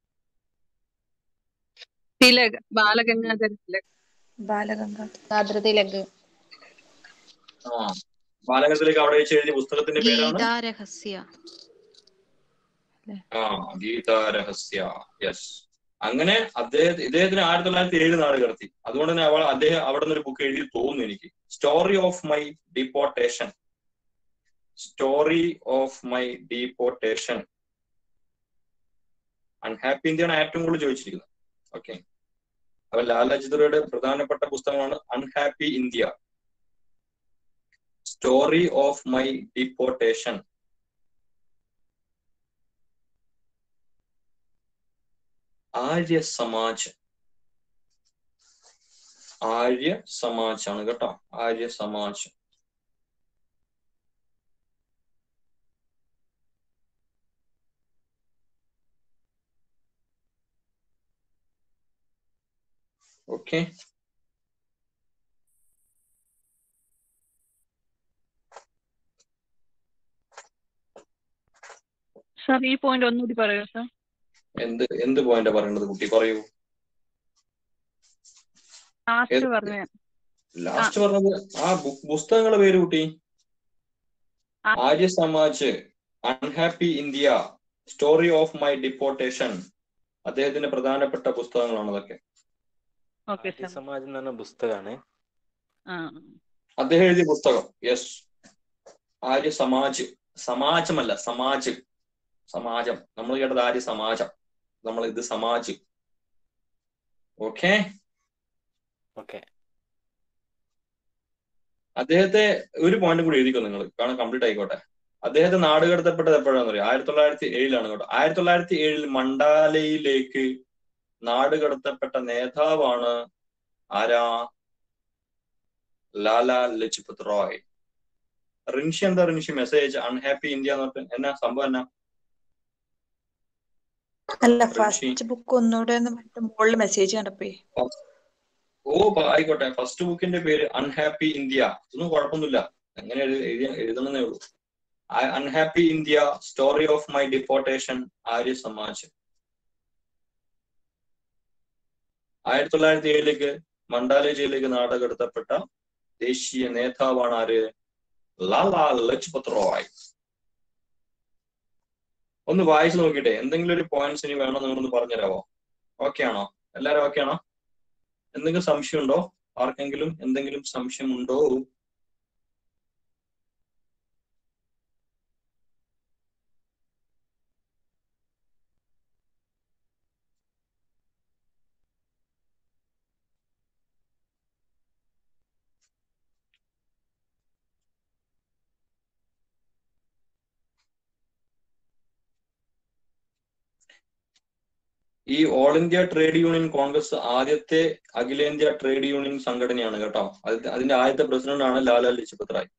തിലക് ബാലഗംഗാധര തിലക് ബാലഗംഗാധര ഗാത്ര തിലക് ആ ബാലകത്തിലേക്ക് അവിടെ വെച്ച് എഴുതിയ പുസ്തകത്തിന്റെ പേരാണ് ഗീതാ രഹസ്യ ആ ഗീത രഹസ്യ യെസ് അങ്ങനെ അദ്ദേഹം ഇദ്ദേഹത്തിന് ആയിരത്തി തൊള്ളായിരത്തി ഏഴ് നാട് കടത്തി അതുകൊണ്ട് തന്നെ അവൾ അദ്ദേഹം അവിടെ നിന്ന് ഒരു ബുക്ക് എഴുതി തോന്നുന്നു എനിക്ക് story of my deportation story of my deportation unhappy ഇന്ത്യയാണ് ഏറ്റവും കൂടുതൽ ചോദിച്ചിരിക്കുന്നത് ഓക്കെ അപ്പൊ ലാലാജിതയുടെ പ്രധാനപ്പെട്ട പുസ്തകമാണ് unhappy India story of my deportation Arya Samaj Arya Samaj ആണ് കേട്ടോ ആര്യ സമാജ് ഓക്കെ സാർ ഈ പോയിന്റ് ഒന്നുകൂടി പറയൂ സാർ എന്ത് എന്ത് പോയിന്റ് പറയുന്നത് കുട്ടി പറയൂ ലാസ്റ്റ് ഏത്? പറഞ്ഞ ലാസ്റ്റ് പറഞ്ഞത് ആ ബു- പുസ്തകങ്ങളുടെ പേര് കുട്ടി ആ. Arya Samaj unhappy India story of my deportation അദ്ദേഹത്തിന്റെ പ്രധാനപ്പെട്ട പുസ്തകങ്ങളാണ് അതൊക്കെ ഓക്കെ ആര്യ സാർ സമാജ് എന്ന് പറഞ്ഞ പുസ്തകമാണ് ആ അദ്ദേഹം എഴുതിയ പുസ്തകം യെസ് ആര്യ സമാജ് സമാജമല്ല സമാജ് സമാജം നമ്മൾ കേട്ടത് ആര്യ സമാജം നമ്മൾ ഇത് സമാജ് ഓക്കെ ഓക്കെ അദ്ദേഹത്തെ ഒരു പോയിന്റ് കൂടി എഴുതിക്കോ നിങ്ങൾ കാരണം കംപ്ലീറ്റ് ആയിക്കോട്ടെ അദ്ദേഹത്തെ നാട് കടത്തപ്പെട്ടത് എപ്പോഴാണെന്ന് അറിയാം ആയിരത്തി തൊള്ളായിരത്തി ഏഴിലാണ് കേട്ടോ ആയിരത്തി തൊള്ളായിരത്തി ഏഴിൽ മണ്ടാലയിലേക്ക് നാട് കടത്തപ്പെട്ട നേതാവാണ് ആരാ ലാല ലജ്പത് റോയ് റിൻഷി എന്താ റിൻഷി മെസ്സേജ് അൺഹാപ്പി ഇന്ത്യ എന്ന് പറഞ്ഞിട്ട് എന്നാ സംഭവം എന്നാ അല്ല ഋഷി. ഫസ്റ്റ് ബുക്ക് ഒന്നുകൂടെ ഒന്ന് മറ്റേ മുകളിൽ മെസ്സേജ് കണ്ടപ്പോ ഓ പ- ആയിക്കോട്ടെ ഫസ്റ്റ് ബുക്കിന്റെ പേര് അൺഹാപ്പി ഇന്ത്യ ഇതൊന്നും കുഴപ്പമൊന്നുമില്ല എങ്ങനെ എഴുതി എഴുതി- എഴുതണമെന്നേ ഉള്ളൂ unhappy India story of my deportation Arya Samaj ആയിരത്തി തൊള്ളായിരത്തി ഏഴിലേക്ക് മണ്ടാല ജയിലിലേക്ക് നാടകെടുത്തപ്പെട്ട ദേശീയ നേതാവാണ് ആര് ലാലാ ലജ്പത് റോയ് ഒന്ന് വായിച്ചു നോക്കിട്ടെ എന്തെങ്കിലും ഒരു പോയിന്റ്സ് ഇനി വേണോ നിങ്ങളൊന്ന് പറഞ്ഞുതരാമോ ഓക്കെ ആണോ എല്ലാരും ഓക്കെ ആണോ എന്തെങ്കിലും സംശയമുണ്ടോ ആർക്കെങ്കിലും എന്തെങ്കിലും സംശയമുണ്ടോ ഈ all India trade union Congress ആദ്യത്തെ അഖിലേന്ത്യാ ട്രേഡ് യൂണിയൻ സംഘടനയാണ് കേട്ടോ അത് അതിന്റെ ആദ്യത്തെ പ്രസിഡന്റ് ആണ് ലാലാ ലജ്പത് റായ്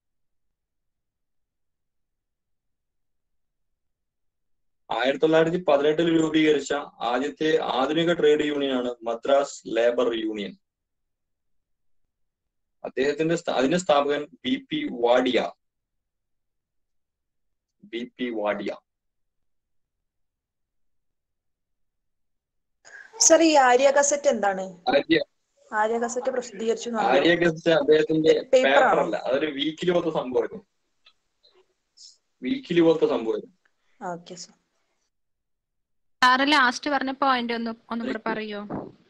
ആയിരത്തി തൊള്ളായിരത്തി പതിനെട്ടിൽ രൂപീകരിച്ച ആദ്യത്തെ ആധുനിക ട്രേഡ് യൂണിയനാണ് മദ്രാസ് ലേബർ യൂണിയൻ അദ്ദേഹത്തിന്റെ സ്ഥാ- അതിന്റെ സ്ഥാപകൻ B P Wadia B P Wadia sir ഈ ആര്യ കസറ്റ് എന്താണ് ആര്യ ആര്യ കസറ്റ് പ്രസിദ്ധീകരിച്ചു എന്ന് അറിയോ? ആര്യ ഗസ്റ്റ് അദ്ദേഹത്തിന്റെ Paper പേപ്പർ ആണോ? അല്ല അതൊരു വീക്കിലി പോലത്തെ സംഭവമായിരുന്നു വീക്കിലി പോലത്തെ സംഭവമായിരുന്നു ആ, ഓക്കെ സർ സാറ് ലാസ്റ്റ് പറഞ്ഞ പോയിന്റ് ഒന്ന് ഒന്നും കൂടെ പറയോ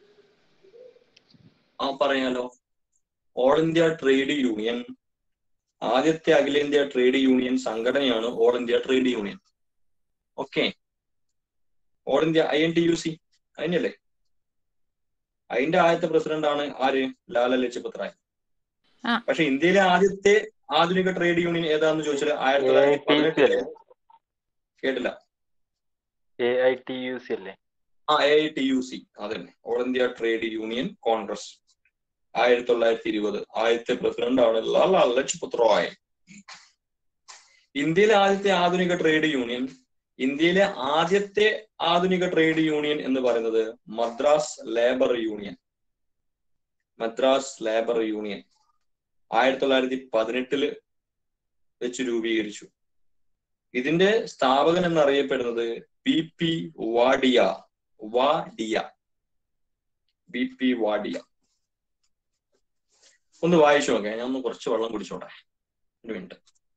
ആ പറയാലോ ഓൾ ഇന്ത്യ ട്രേഡ് യൂണിയൻ ആദ്യത്തെ അഖിലേന്ത്യാ ട്രേഡ് യൂണിയൻ സംഘടനയാണ് all India trade union okay all India I N T U C അതിനല്ലേ അതിന്റെ ആദ്യത്തെ പ്രസിഡന്റ് ആണ് ആര് ലാല ലജ്പത് റായ് ആ. പക്ഷെ ഇന്ത്യയിലെ ആദ്യത്തെ ആധുനിക ട്രേഡ് യൂണിയൻ ഏതാന്ന് ചോദിച്ചാൽ ആയിരത്തി തൊള്ളായിരത്തി പതിനെട്ടിലെ കേട്ടില്ല A I T U C അല്ലേ ആ A I T U C അതന്നെ all India trade union Congress ആയിരത്തി തൊള്ളായിരത്തി ഇരുപത് ആദ്യത്തെ പ്രസിഡന്റ് ആണ് ലാലാ ലജ്പത് റോയ് ഇന്ത്യയിലെ ആദ്യത്തെ ആധുനിക ട്രേഡ് യൂണിയൻ ഇന്ത്യയിലെ ആദ്യത്തെ ആധുനിക ട്രേഡ് യൂണിയൻ എന്ന് പറയുന്നത് Madras labour union Madras labour union ആയിരത്തി തൊള്ളായിരത്തി പതിനെട്ടില് വെച്ച് രൂപീകരിച്ചു ഇതിന്റെ സ്ഥാപകൻ എന്നറിയപ്പെടുന്നത് B P Wadia Wadia B P Wadia ഒന്ന് വായിച്ചു നോക്കാം ഞാൻ ഒന്ന് കുറച്ച് വെള്ളം കുടിച്ചോട്ടെ ഒരു മിനിറ്റ്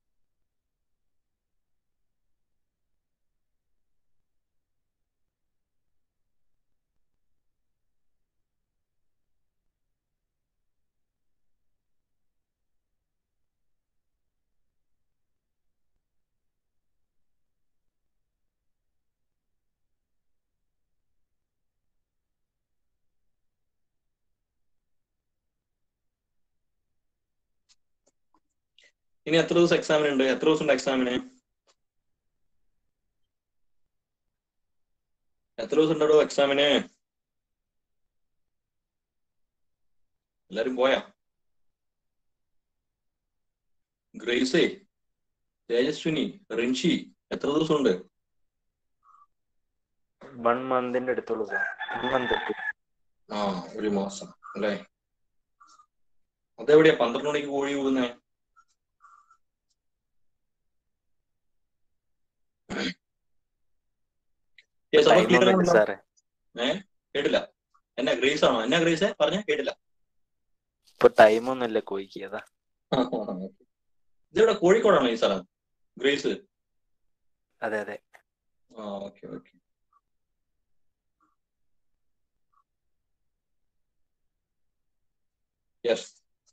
ഇനി എത്ര ദിവസം എക്സാമിന് ഉണ്ട് എത്ര ദിവസം ഉണ്ട് എക്സാമിന് എത്ര ദിവസം ഉണ്ടോ എക്സാമിന് എല്ലാരും പോയാ ഗ്രേസേ തേജസ്വിനി റിൻഷി എത്ര ദിവസം ഉണ്ട് വൺ മന്തിന്റെ അടുത്തുള്ളൂ സാർ വൺ മന്ത് ആ ഒരു മാസം അല്ലേ അതെവിടെയാ പന്ത്രണ്ട് മണിക്ക് കോഴി പോകുന്നേ Yes, അപ്പൊ ടൈം clear ഒന്നുമില്ല ആണല്ലോ? സാറേ കേട്ടില്ല എന്നാ ഗ്രേസ് ആണോ എന്നാ ഗ്രേസേ പറഞ്ഞ കേട്ടില്ല ഇപ്പൊ ടൈം ഒന്നുമില്ല കോഴിക്ക് അതാ ഇതിവിടെ കോഴിക്കോടാണോ ഈ സ്ഥലം ഗ്രേസ് അതെ അതെ ആ ഓക്കെ ഓക്കെ യെസ്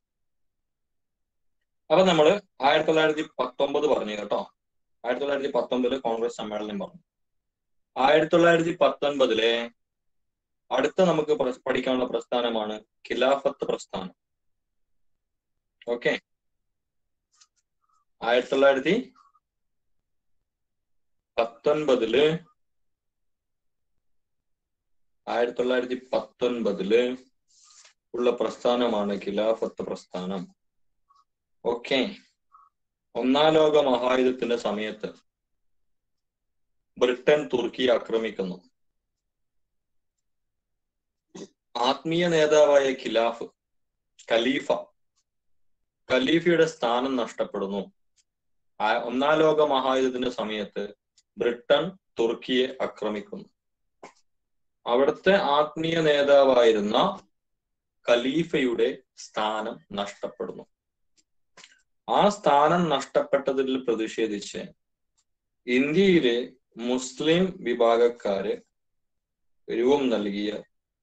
അപ്പൊ നമ്മള് ആയിരത്തി തൊള്ളായിരത്തി പത്തൊമ്പത് പറഞ്ഞു കേട്ടോ ആയിരത്തി തൊള്ളായിരത്തി പത്തൊമ്പതില് കോൺഗ്രസ് സമ്മേളനം പറഞ്ഞു ആയിരത്തി തൊള്ളായിരത്തി പത്തൊൻപതിലെ അടുത്ത നമുക്ക് പ്ര- പഠിക്കാനുള്ള പ്രസ്ഥാനമാണ് ഖിലാഫത്ത് പ്രസ്ഥാനം ഓക്കെ ആയിരത്തി തൊള്ളായിരത്തി പത്തൊൻപതില് ആയിരത്തി തൊള്ളായിരത്തി പത്തൊൻപതില് ഉള്ള പ്രസ്ഥാനമാണ് ഖിലാഫത്ത് പ്രസ്ഥാനം ഓക്കെ ഒന്നാം ലോക മഹായുദ്ധത്തിന്റെ സമയത്ത് ബ്രിട്ടൻ തുർക്കി ആക്രമിക്കുന്നു ആത്മീയ നേതാവായ ഖിലാഫ് ഖലീഫ ഖലീഫയുടെ സ്ഥാനം നഷ്ടപ്പെടുന്നു ആ- ഒന്നാം ലോക മഹായുദ്ധത്തിന്റെ സമയത്ത് ബ്രിട്ടൻ തുർക്കിയെ ആക്രമിക്കുന്നു അവിടുത്തെ ആത്മീയ നേതാവായിരുന്ന ഖലീഫയുടെ സ്ഥാനം നഷ്ടപ്പെടുന്നു ആ സ്ഥാനം നഷ്ടപ്പെട്ടതിൽ പ്രതിഷേധിച്ച് ഇന്ത്യയിലെ മുസ്ലിം വിഭാഗക്കാര് രൂപം നൽകിയ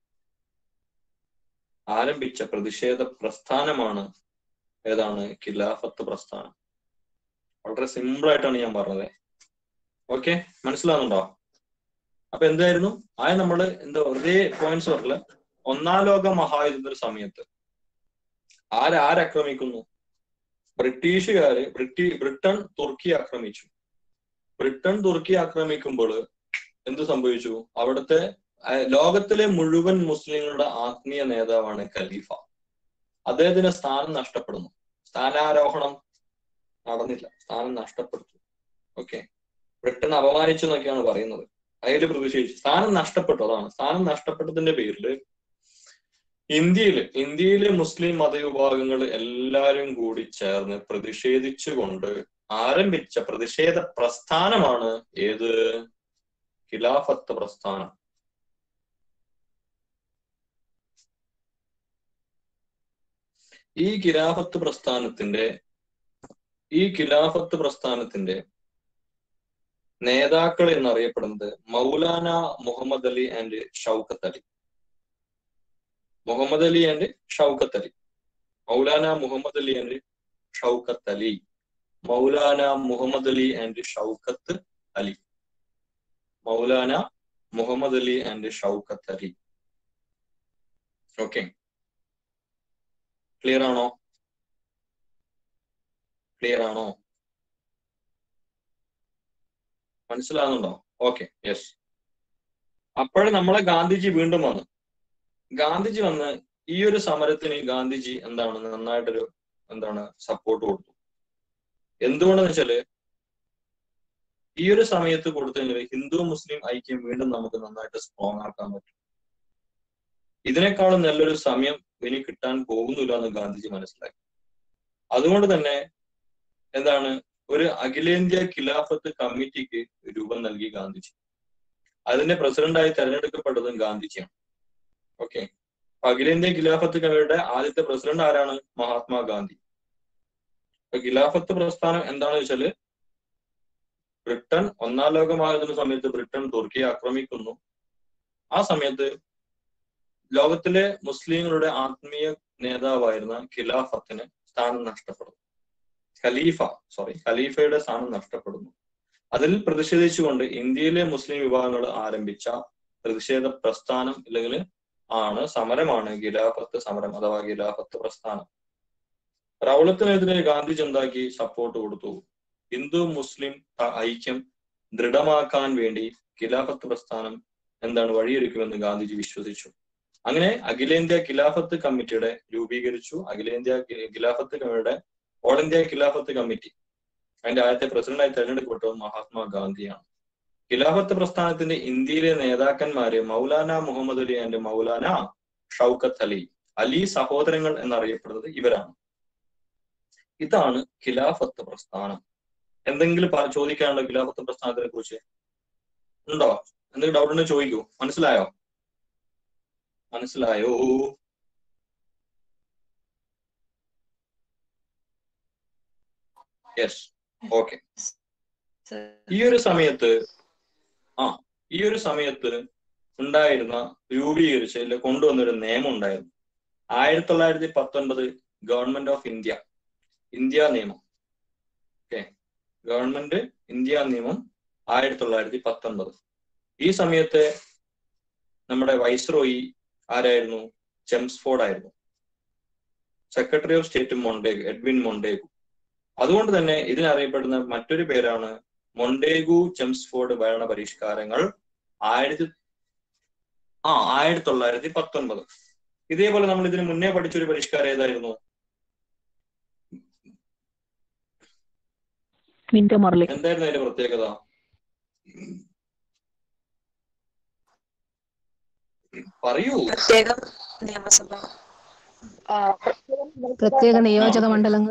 ആരംഭിച്ച പ്രതിഷേധ പ്രസ്ഥാനമാണ് ഏതാണ് ഖിലാഫത്ത് പ്രസ്ഥാനം വളരെ സിമ്പിൾ ആയിട്ടാണ് ഞാൻ പറഞ്ഞത് ഓക്കെ മനസ്സിലാവുന്നുണ്ടോ അപ്പൊ എന്തായിരുന്നു ആ നമ്മള് എന്താ വെറുതെ പോയിന്റ്സ് പറഞ്ഞില്ല ഒന്നാം ലോക മഹായുദ്ധത്തിന്റെ സമയത്ത് ആര് ആരാക്രമിക്കുന്നു ബ്രിട്ടീഷുകാര് ബ്രിട്ടീ ബ്രിട്ടൻ തുർക്കി ആക്രമിച്ചു ബ്രിട്ടൻ തുർക്കി ആക്രമിക്കുമ്പോൾ എന്ത് സംഭവിച്ചു അവിടുത്തെ അഹ് ലോകത്തിലെ മുഴുവൻ മുസ്ലിങ്ങളുടെ ആത്മീയ നേതാവാണ് ഖലീഫ അദ്ദേഹത്തിന് സ്ഥാനം നഷ്ടപ്പെടുന്നു സ്ഥാനാരോഹണം നടന്നില്ല സ്ഥാനം നഷ്ടപ്പെടുത്തു ഓക്കെ ബ്രിട്ടൻ അപമാനിച്ചു എന്നൊക്കെയാണ് പറയുന്നത് അതിൽ പ്രതിഷേധിച്ചു സ്ഥാനം നഷ്ടപ്പെട്ടു അതാണ് സ്ഥാനം നഷ്ടപ്പെട്ടതിന്റെ പേരിൽ ഇന്ത്യയിൽ ഇന്ത്യയിലെ മുസ്ലിം മതവിഭാഗങ്ങൾ എല്ലാവരും കൂടി ചേർന്ന് പ്രതിഷേധിച്ചുകൊണ്ട് ആരംഭിച്ച പ്രതിഷേധ പ്രസ്ഥാനമാണ് ഏത് ഖിലാഫത്ത് പ്രസ്ഥാനം ഈ ഖിലാഫത്ത് പ്രസ്ഥാനത്തിന്റെ ഈ ഖിലാഫത്ത് പ്രസ്ഥാനത്തിന്റെ നേതാക്കൾ എന്നറിയപ്പെടുന്നത് Maulana Muhammad Ali and Shaukat Ali Muhammad Ali and Shaukat Ali Maulana Muhammad Ali and Shaukat Ali Maulana Muhammad Ali and Shaukat Ali Maulana Muhammad Ali and Shaukat Ali okay clear ആണോ ക്ലിയർ ആണോ മനസ്സിലാകുന്നുണ്ടോ ഓക്കെ യെസ് അപ്പോഴും നമ്മളെ ഗാന്ധിജി വീണ്ടും വന്നു ഗാന്ധിജി വന്ന് ഈ ഒരു സമരത്തിന് ഗാന്ധിജി എന്താണ് നന്നായിട്ടൊരു എന്താണ് സപ്പോർട്ട് കൊടുത്തു എന്തുകൊണ്ടെന്ന് വെച്ചാല് ഈ ഒരു സമയത്ത് കൊടുത്തു ഹിന്ദു മുസ്ലിം ഐക്യം വീണ്ടും നമുക്ക് നന്നായിട്ട് സ്ട്രോങ് ആക്കാൻ പറ്റും ഇതിനേക്കാളും നല്ലൊരു സമയം ഇനി കിട്ടാൻ പോകുന്നില്ല എന്ന് ഗാന്ധിജി മനസ്സിലാക്കി അതുകൊണ്ട് തന്നെ എന്താണ് ഒരു അഖിലേന്ത്യാ ഖിലാഫത്ത് കമ്മിറ്റിക്ക് രൂപം നൽകി ഗാന്ധിജി അതിന്റെ പ്രസിഡന്റായി തെരഞ്ഞെടുക്കപ്പെട്ടതും ഗാന്ധിജിയാണ് ഓക്കെ അഖിലേന്ത്യാ ഖിലാഫത്ത് കമ്മിറ്റിയുടെ ആദ്യത്തെ പ്രസിഡന്റ് ആരാണ് മഹാത്മാഗാന്ധി അപ്പൊ ഖിലാഫത്ത് പ്രസ്ഥാനം എന്താണെന്ന് വെച്ചാല് ബ്രിട്ടൻ ഒന്നാം ലോക മഹായുദ്ധ സമയത്ത് ബ്രിട്ടൻ തുർക്കിയെ ആക്രമിക്കുന്നു ആ സമയത്ത് ലോകത്തിലെ മുസ്ലിങ്ങളുടെ ആത്മീയ നേതാവായിരുന്ന ഖിലാഫത്തിന് സ്ഥാനം നഷ്ടപ്പെടുന്നു ഖലീഫ സോറി ഖലീഫയുടെ സ്ഥാനം നഷ്ടപ്പെടുന്നു അതിൽ പ്രതിഷേധിച്ചുകൊണ്ട് ഇന്ത്യയിലെ മുസ്ലിം വിഭാഗങ്ങൾ ആരംഭിച്ച പ്രതിഷേധ പ്രസ്ഥാനം അല്ലെങ്കിൽ ആണ് സമരമാണ് ഖിലാഫത്ത് സമരം അഥവാ ഖിലാഫത്ത് പ്രസ്ഥാനം റൗളത്തിനെതിരെ ഗാന്ധിജി എന്താക്കി സപ്പോർട്ട് കൊടുത്തു ഹിന്ദു മുസ്ലിം ഐക്യം ദൃഢമാക്കാൻ വേണ്ടി ഖിലാഫത്ത് പ്രസ്ഥാനം എന്താണ് വഴിയൊരുക്കുമെന്ന് ഗാന്ധിജി വിശ്വസിച്ചു അങ്ങനെ അഖിലേന്ത്യാ ഖിലാഫത്ത് കമ്മിറ്റിയുടെ രൂപീകരിച്ചു അഖിലേന്ത്യാ ഖിലാഫത്ത് കമ്മിറ്റിയുടെ ഓൾ ഇന്ത്യ ഖിലാഫത്ത് കമ്മിറ്റി അതിന്റെ ആദ്യത്തെ പ്രസിഡന്റായി തെരഞ്ഞെടുക്കപ്പെട്ടത് മഹാത്മാഗാന്ധിയാണ് ഖിലാഫത്ത് പ്രസ്ഥാനത്തിന്റെ ഇന്ത്യയിലെ നേതാക്കന്മാര് മൗലാന മുഹമ്മദ് അലി ആൻഡ് മൗലാന ഷൗക്കത്ത് അലി അലി സഹോദരങ്ങൾ എന്നറിയപ്പെടുന്നത് ഇവരാണ് ഇതാണ് ഖിലാഫത്ത് പ്രസ്ഥാനം എന്തെങ്കിലും ചോദിക്കാനുണ്ടോ ഖിലാഫത്ത് പ്രസ്ഥാനത്തിനെ കുറിച്ച് ഉണ്ടോ എന്തെങ്കിലും ഡൗട്ട് ഉണ്ടെങ്കിൽ ചോദിക്കൂ മനസ്സിലായോ മനസ്സിലായോ യെസ് ഓക്കെ ഈ ഒരു സമയത്ത് ആ ഈ ഒരു സമയത്ത് ഉണ്ടായിരുന്ന രൂപീകരിച്ച ഇല്ല കൊണ്ടുവന്നൊരു നിയമം ഉണ്ടായിരുന്നു ആയിരത്തി തൊള്ളായിരത്തി പത്തൊൻപത് ഗവൺമെന്റ് ഓഫ് ഇന്ത്യ ഇന്ത്യ നിയമം ഓക്കെ ഗവൺമെന്റ് ഇന്ത്യ നിയമം ആയിരത്തി തൊള്ളായിരത്തി പത്തൊൻപത് ഈ സമയത്ത് നമ്മുടെ വൈസ്രോയി ആരായിരുന്നു ചെംസ്ഫോർഡ് ആയിരുന്നു secretary of state Montagu Edwin Montagu അതുകൊണ്ട് തന്നെ ഇതിനറിയപ്പെടുന്ന മറ്റൊരു പേരാണ് മൊണ്ടേഗു ചെംസ്ഫോർഡ് ഭരണ പരിഷ്കാരങ്ങൾ ആയിരത്തി ആ ആയിരത്തി തൊള്ളായിരത്തി പത്തൊൻപത് ഇതേപോലെ നമ്മൾ ഇതിന് മുന്നേ പഠിച്ചൊരു പരിഷ്കാരം ഏതായിരുന്നു മിന്റോ മർലി എന്തായിരുന്നു അതിന്റെ പ്രത്യേകത പറയൂ പ്രത്യേകം നിയമസഭ ആ, പ്രത്യേകം പ്രത്യേക നിയോജക മണ്ഡലങ്ങൾ